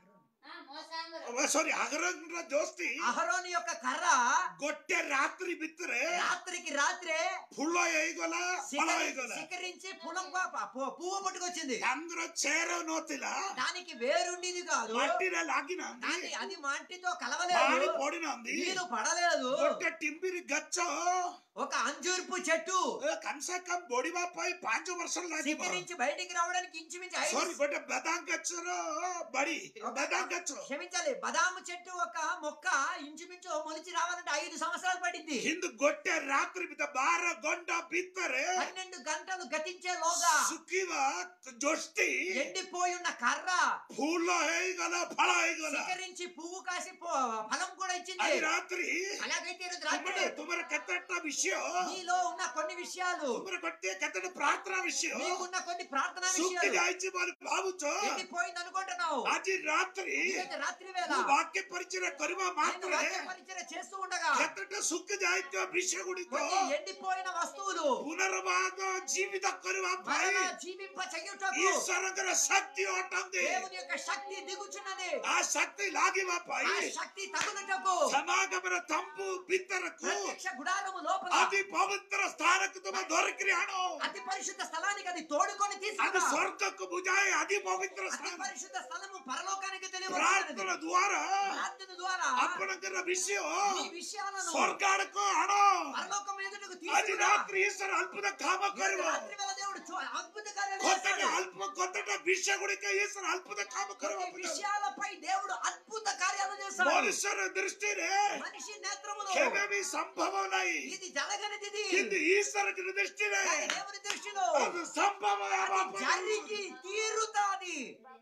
ସରି ଆଗରର ଗୋଷ୍ଠୀ అహరోని యొక్క కర్ర ଗୋଟେ ରାତ୍ରି ଭିତରେ రాత్రికి రాత్రే ଫୁଲ ହେଇଗଲା ଫଳ శిఖరి- ହେଇଗଲା శిఖరించి పులం ప- ప- పువ్వు పుట్టుకొచ్చింది ତାଙ୍କର ଚେର ନଥିଲା దానికి వేరుండిది కాదు ମାଟିରେ ଲାଗିନାହାନ୍ତି దాని అది మాటితో ପାଣି కలవలేదు ପଡିନାହାନ୍ତି నీరు పడలేదు ଗୋଟେ ଟିମ୍ବିରି ଗଛ ఒక అంజూర్పు చెట్టు ଏ କମ୍ ସେ କମ୍ ବଢିବା ପାଇଁ ପାଞ୍ଚ ବର୍ଷ ଲାଗିବ శిఖరించి బయటికి రావడానికి ఇంచుమించు ఐదు ସରି ଗୋଟେ ବେଦାନ୍ତ ଗଛର ବଡି ବେଦାନ୍ତ ଗଛ క్షమించాలి బదాము చెట్టు ఒక మొక్క ఇంచుమించు మొలిచి రావాలంటే ఐదు సంవత్సరాలు పడింది କିନ୍ତୁ ଗୋଟେ ରାତ୍ରି ଭିତରେ ବାର ଘଣ୍ଟା ଭିତରେ పన్నెండు గంటలు గతించే లోగా ଶୁଖିବା ଜୋଷ୍ଠୀ ఎండిపోయి ఉన్న కర్ర ଫୁଲ ହେଇଗଲା ଫଳ ହେଇଗଲା శిఖరించి పువ్వు కాసి పో- ఫలం కూడా ఇచ్చింది ଆଜି ରାତ୍ରି అలాగైతే ఈరోజు ତୁମର రాత్రి ତୁମର କେତେଟା ବିଷୟ నీలో ఉన్న కొన్ని విషయాలు ତୁମର ଗୋଟିଏ କେତେଟା ପ୍ରାର୍ଥନା ବିଷୟ నీకున్న కొన్ని ప్రార్థనా ଶୁଖି విషయాలు ଯାଇଛି ବୋଲି ଭାବୁଛ ఎండిపోయింది అనుకుంటున్నావు ଆଜି ରାତ୍ରି ఈరోజు రాత్రి వేళ ମୁଁ ବାକ୍ୟ ପରିଚୟ କରିବା నేను ମାତ୍ରେ వాక్య పరిచయం చేస్తూ ఉండగా କେତେଟା ଶୁଖି ଯାଇଥିବା ବିଷୟ ଗୁଡିକ కొన్ని ఎండిపోయిన వస్తువులు ପୁନର୍ବାଦ ଜୀବିତ କରିବା ପାଇଁ మరలా జీవింప చెయ్యుటకు ଈଶ୍ୱରଙ୍କର ଶକ୍ତି ଅଟନ୍ତି దేవుని యొక్క శక్తి దిగుచున్నది ఆ శక్తి లాగిବା ఆ ପାଇଁ శక్తి తగులుటకు సమాగమର ତମ୍ବୁ ଭିତରକୁ ప్రత్యక్ష గుడారము లోపల అతి పవిత్ర స్థానకు ତୁମେ ଧରିକିରି ଆଣ అతి పరిశుద్ధ స్థలానికి అది తోడుకొని అది తీసుకురా ସ୍ୱର୍ଗକୁ ବୁଝାଏ అతి పవిత్ర అతి స్థానం పరిశుద్ధ స్థలము పరలోకానికి ପ୍ରାର୍ଥନା తెలియబడుతున్నది ଦ୍ୱାରା ప్రార్థన ద్వారా ଆପଣଙ୍କର ବିଷୟ ఈ విషయాలను ସ୍ୱର୍ଗ ଆଡକୁ ଆଣ పరలోకం ఎదుటకు ଆଜି తీసుకురా ରାତ୍ରି ଈଶ୍ୱର ଅଦ୍ଭୁତ କାମ ఈ କରିବ రాత్రి వేళ దేవుడు చూ- అద్భుత కార్యాలు కొత్తగా చేస్తాడు. అల్ప కొత్తగా విషయ గుడిక ఈశ్వర అద్భుత కామ కొన్ని కరువ విషయాలపై దేవుడు అద్భుత కార్యాలు చేస్తాడు మనుష్యರ దృష్టిରେ మనిషి నేత్రములో କେବେ ବି ସମ୍ଭବ ନାହିଁ ఇది జరగనిది ఇది. କିନ୍ତୁ ఈశ్వర దృష్టిରେ కానీ దేవుని దృష్టిలో అది సంభవ ହେବା అది జరిగి తీరుతాది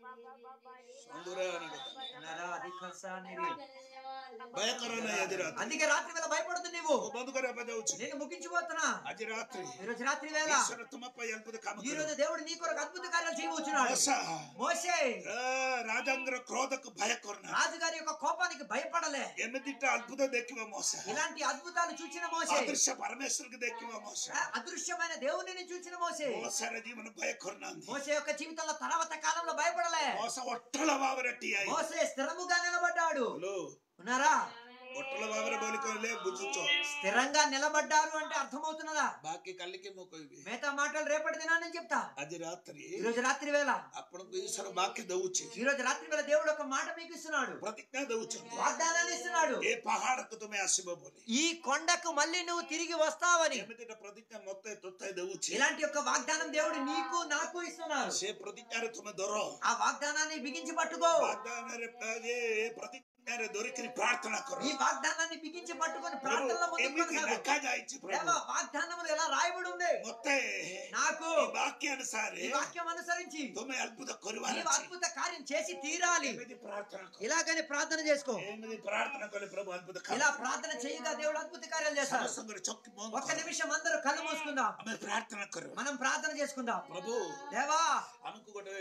భయకర ନାହିଁ ଆଜି ରାତି అందుకే రాత్రి వేళ భయపడదు నీవు ବନ୍ଦ କରିବା ପାଇଁ ଯାଉଛି నేను ముగించిపోతున్నా ଆଜି ରାତ୍రి ఈ రోజు రాత్రి వేళ ఈశ్వర ତୁମ ପାଇଁ ଅଦ୍ଭୁତ କାମ ఈ କରିବ రోజు దేవుడు నీ కొరకు అద్భుత కార్యాలు చేయవచ్చున్నాడు ମଶା మోసే రాజాంగର క్రోధకు భయ କରୁନା రాజుగారి యొక్క కోపానికి భయపడలే ଏମିତିଟା ଅଦ୍ଭୁତ ଦେଖିବ ମଶା ఇలాంటి అద్భుతాలు చూచిన మోసే ଅଦୃଶ୍ୟ ପରମେଶ୍ୱରକୁ ଦେଖିବ ମଶା అదృశ్యమైన దేవునిని చూసిన మోసే ମଶାର ଜୀବନ ଭୟ କରୁନାହାନ୍ତି మోసే యొక్క జీవితంలో తర్వాత కాలంలో భయపడలే ମଶା ଅଟଳ ଭାବରେ ଠିଆ ହେଇ మోసే స్థిరముగా నిలబడ్డాడు హలో ఉన్నారా ఒట్టల బాబర బోలికోలే బుజ్జుచో స్థిరంగా నిలబడ్డారు అంటే అర్థమవుతున్నదా బాకి కళ్ళకి మొక్కోవి మిగతా మాటలు రేపటి దినాన్ని చెప్తా అది రాత్రి ఈ రోజు రాత్రి వేళ ଆପଣଙ୍କୁ ఈశ్వର ବାକ୍ୟ ଦଉଛି ఈ రోజు రాత్రి వేళ దేవుడు ఒక మాట మీకు ఇస్తున్నాడు ପ୍ରତିଜ୍ଞା ଦଉଛନ୍ତି వాగ్దానాన్ని ఇస్తున్నాడు ଏ ପାହାଡକୁ ତୁମେ ଆସିବ ବୋଲି ఈ కొండకు మళ్ళీ నువ్వు తిరిగి వస్తావని ଏମିତିଟା ପ୍ରତିଜ୍ଞା ମତେ ତୋତେ ଦଉଛି ఇలాంటి ఒక వాగ్దానం దేవుడు నీకు నాకు ఇస్తున్నారు ସେ ପ୍ରତିଜ୍ଞାରେ ତୁମେ ଧର ఆ వాగ్దానాన్ని బిగించి పట్టుకో ବାଗଦାନରେ ଏ ଏ ପ୍ରତିଜ୍ଞାରେ ଧରିକିରି ପ୍ରାର୍ଥନା କର ఈ వాగ్దానాన్ని బిగించి పట్టుకొని ପ୍ରଭୁ, ప్రార్థనలో ముందుకు ଏମିତି కొనసాగు. ଲେଖାଯାଇଛି దేవా, ପ୍ରଭు వాగ్దానములు ఎలా రాయబడి ఉంది ମତେ నాకు ఈ వాక్య అనుସାରେ ఈ వాక్యం అనుసరించి ତୁମେ ଅଦ୍ଭୁତ କରିବାର నీవు ଅଛି అద్భుత కార్యం చేసి తీరాలి ଏମିତି ପ୍ରାର୍ଥନା କର ఇలాగని ప్రార్థన చేసుకో ଏମିତି ପ୍ରାର୍ଥନା କଲେ ପ୍ରଭୁ ଅଦ୍ଭୁତ ఇలా କାମ ప్రార్థన చేయగా దేవుడు అద్భుత కార్యాలు చేస్తారు ସମସ୍ତଙ୍କର ଚକ୍ଷୁ ବନ୍ଦ ఒక్క କର। నిమిషం అందరూ కళ్ళు మూసుకుందాం ଆମେ ପ୍ରାର୍ଥନା କରୁ మనం ప్రార్థన చేసుకుందాం ପ୍ରଭୁ దేవా ଆମକୁ ଗୋଟେ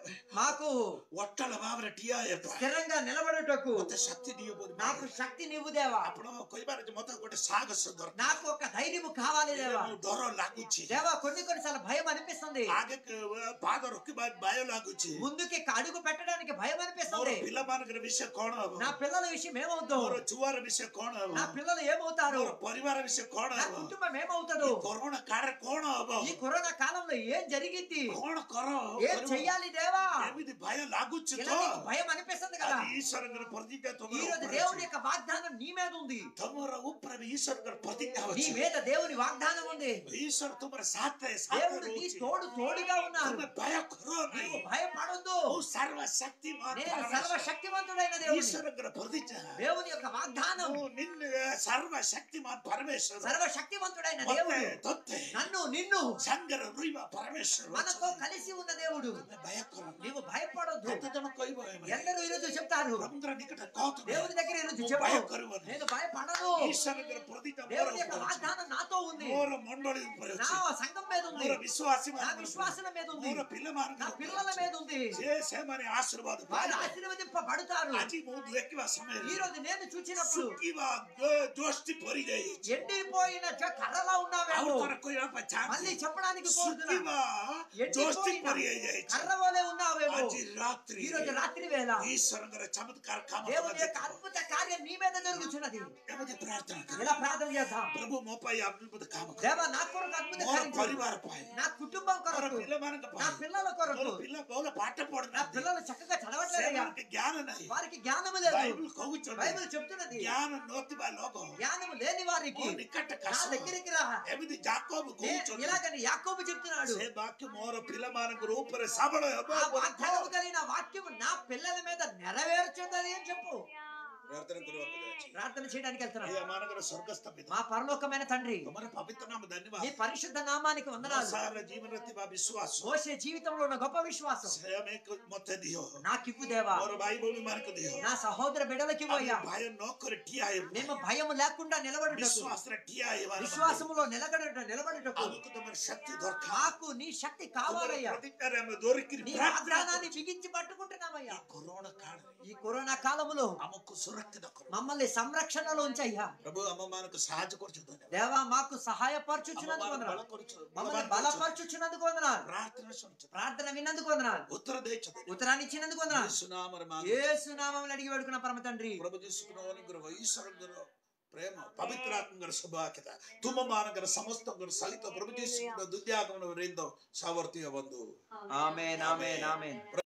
మాకు ଅଟଳ ଭାବରେ ଠିଆ ହେବା స్థిరంగా నిలబడుటకు ମତେ ଶକ୍ତି ଦିଅ ବୋଲି నాకు శక్తి నీవు దేవా ଆପଣ କହିବାର ଯେ ମତେ ଗୋଟେ ସାହସ ଦରକାର నాకు ఒక ధైర్యము కావాలి దేవా ମୁଁ ଡର ଲାଗୁଛି దేవా కొన్ని కొన్నిసార్లు భయం అనిపిస్తుంది ଆଗେ ପାଦ ରଖିବା ଭୟ ଲାଗୁଛି ముందుకి అడుగు పెట్టడానికి భయం ମୋର అనిపిస్తుంది ପିଲାମାନଙ୍କର ବିଷୟ କଣ ହବ నా పిల్లల విషయం ఏమవుతుందో ମୋର ଛୁଆର ବିଷୟ କଣ ହବ నా పిల్లలు ఏమవుతారు ମୋର ପରିବାର ବିଷୟ କଣ నా ହବ కుటుంబం ఏమవుతాడు କରୋନା କାଳରେ କଣ ହବ ఈ కరోనా కాలంలో ఏం జరిగింది କଣ କର ఏం చెయ్యాలి దేవా ଏମିତି ଭୟ ଲାଗୁଛି ఇలా ତ నీకు భయం అనిపిస్తుంది కదా ଆଜି ଈଶ୍ୱରଙ୍କର ପ୍ରତିଜ୍ଞା ఈ ତମର రోజు ଉପରେ దేవుని ଅଛି। యొక్క వాగ్దానం నీ మీద ఉంది ତମର ଉପରେ ବି ଈଶ୍ୱରଙ୍କର ପ୍ରତିଜ୍ଞା నీ ଅଛି మీద దేవుని వాగ్దానం ఉంది ଈଶ୍ୱର ତୁମର ସାଥେ ସାଥେ దేవుడు నీ ରହୁଛି తోడు తోడుగా ఉన్నారు ତମେ ଭୟ କର ନାହିଁ నీవు భయపడొద్దు ମୁଁ ସର୍ବଶକ୍ତିମାନ నేను ପରମେଶ୍ୱର। సర్వశక్తివంతుడైన దేవుని ఈశ్వరుଙ୍କର ప్రతిజ్ఞ దేవుని యొక్క వాగ్దానం నువ్వు నిన్ను సర్వశక్తిమాన్ పరమేశ్వరు సర్వశక్తివంతుడైన మొత్తే దేవుడు తొత్తే నన్ను నిన్ను సంగర రుయివ పరమేశ్వరు మనతో కలిసి ఉన్న దేవుడు భయకర నీవు భయపడొద్దు କେତେ ଜଣ କହିବ ଏମାନେ? ఎందరూ ఈరోజు చెప్తారు ପ୍ରଭୁଙ୍କର ନିକଟ କହୁଥିବେ దేవుని దగ్గర ఈరోజు ମୁଁ చెప్పు ଭୟ କରିବନି నేను భయపడను ఈశ్వరుଙ୍କର ପ୍ରତିଜ୍ଞା ମୋର దేవుని యొక్క ଉପରେ ଅଛି। వాగ్దానం నాతో ఉంది ମୋର ମଣ୍ଡଳୀ ଉପରେ నా ଅଛି సంఘం మీద ఉంది ମୋର ବିଶ୍ୱାସୀ నా విశ్వాసుల మీద ఉంది ମୋର ପିଲାମାନଙ୍କ నా ଉପରେ పిల్లల ଅଛି। మీద ఉంది ସେ ସେମାନେ ఆశీర్వాଦ వారు ପାଇବେ। ఆశీర్వదింపబడుతారు ଆଜି ମୁଁ ଦେଖିବା ఈ ସମୟରେ రోజు నేను చూచినప్పుడు ଶୁଖିବା ଦୋଷଟି ପରି ଯାଇଛି ఎండిపోయిన జ- కర్రలా ଆଉ ఉన్నావేమో ଥରେ କହିବା ପାଇଁ మళ్ళీ ଚାହୁଁଛି చెప్పడానికి కోరుతున్నా ଶୁଖିବା ଦୋଷଟି ఎండిపోయిన ପରି ହେଇଯାଇଛି కర్ర వలె ఉన్నావేమో ଆଜି ରାତ୍ରି ఈ రోజు రాత్రి వేళ ఈశ్వరంగర చమత్కార కామ దేవుని యొక్క అద్భుత కార్యం నీ మీద జరుగుతున్నది ଏମିତି ପ୍ରାର୍ଥନା କର ఇలా ప్రార్థన చేద్దాం ପ୍ରଭୁ ମୋ ପାଇଁ ଅଦ୍ଭୁତ କାମ କର దేవా నా కొరకు అద్భుత ମୋର కార్యం చేయి. ପରିବାର ପାଇଁ నా కుటుంబం ମୋର కొరకు ପିଲାମାନଙ୍କ నా ପାଇଁ పిల్లల కొరకు ମୋର ପିଲା ଭଲ ପାଠ నా ପଢୁନାହାନ୍ତି పిల్లలు చక్కగా చదవట్లేదయ్యా ସେମାନଙ୍କୁ ଜ୍ଞାନ ନାହିଁ వారికి జ్ఞానము లేదు ବାଇବଲ କହୁଛନ୍ତି బైబిల్ చెప్తున్నది ଜ୍ଞାନ ନଥିବା ଲୋକ జ్ఞానము లేని వారికి ମୋ ନିକଟ నా କାଶ దగ్గరికి రా ଏମିତି ଜାକବ నే- କହୁଛନ୍ତି ఇలాగని యాకోబు చెప్తున్నాడు ସେ ବାକ୍ୟ ମୋର ପିଲାମାନଙ୍କର ଉପରେ ସାବଳ ହେବ ఆ ବୋଲି వాగ్దానము కలిగిన వాక్యము నా పిల్లల మీద నెరవేర్చుందని అని చెప్పు ପ୍ରାର୍ଥନା କରିବାକୁ ଯାଉଛି ప్రార్థన చేయడానికి ଏ వెళ్తున్నాను ଏମାନଙ୍କର ସ୍ୱର୍ଗସ୍ଥ ପିତା మా పరలోకమైన తండ్రి ତମର ପବିତ୍ର ନାମ నీ ଧନ୍ୟବାଦ పరిశుద్ధ నామానికి వందనాలు ସାରା ଜୀବନରେ ଥିବା ବିଶ୍ୱାସ మోసే జీవితంలో ఉన్న గొప్ప విశ్వాసం ସେ ଆମେ ମତେ ଦିଅ నాకివ్వు దేవా ମୋର ଭାଇ ଭଉଣୀ ମାନଙ୍କୁ ଦିଅ నా సహోదర బిడ్డలకి ଆମେ పోయా ଭୟ ନ କରି ଠିଆ ହେବୁ మేము భయం లేకుండా నిలబడుటకు ବିଶ୍ୱାସରେ ଠିଆ ହେବା విశ్వాసములో నిలబడుట నిలబడుటకు ଆମକୁ ତମର ଶକ୍ତି ଦରକାର మాకు నీ శక్తి ତମର కావాలయ్యా ପ୍ରତିଜ୍ଞାରେ ଆମେ ଦୌଡ଼ିକିରି నీ ପ୍ରାର୍ଥନା వాగ్దానాన్ని କରୁଛୁ। బిగించి పట్టుకుంటున్నామయ్యా ఈ କରୋନା କାଳରେ ఈ కరోనా కాలములో ଆମକୁ ସୁରକ୍ଷିତ କର మమ్మల్ని సంరక్షణలో ఉంచయ్యా ପ୍ରଭୁ ଆମ ମାନଙ୍କୁ ସାହାଯ୍ୟ କରୁଛୁ ଧନ୍ୟବାଦ దేవా మాకు ଆମ సహాయపరచుచున్నందుకు ମାନଙ୍କୁ ବଳ వందనాలు କରୁଛୁ మమ్మల్ని ବଳବାନ କରୁଛୁ। బలపరచుచున్నందుకు వందనాలు ପ୍ରାର୍ଥନା ଶୁଣୁଛୁ ప్రార్థన విన్నందుకు వందనాలు ଉତ୍ତର ଦେଇଛୁ ఉత్తరాన్ని ఇచ్చినందుకు వందనాలు ଯୀଶୁ ନାମରେ ମାଗ యేసు నామములు అడిగి వేడుకున్న పరమ తండ్రి ପ୍ରଭୁ ଯୀଶୁଙ୍କର ଅନୁଗ୍ରହ ଈଶ୍ୱରଙ୍କର ପ୍ରେମ ପବିତ୍ର ଆତ୍ମାଙ୍କର ସୌଭାଗ୍ୟତା ତୁମ ମାନଙ୍କର ସମସ୍ତଙ୍କର ସହିତ ପ୍ରଭୁ ଯୀଶୁଙ୍କର ଦୁଦ୍ୟାଗମନ ବୃନ୍ଦ ସାବର୍ତୀୟ ବନ୍ଧୁ ఆమేన్ ఆమేన్ ఆమేన్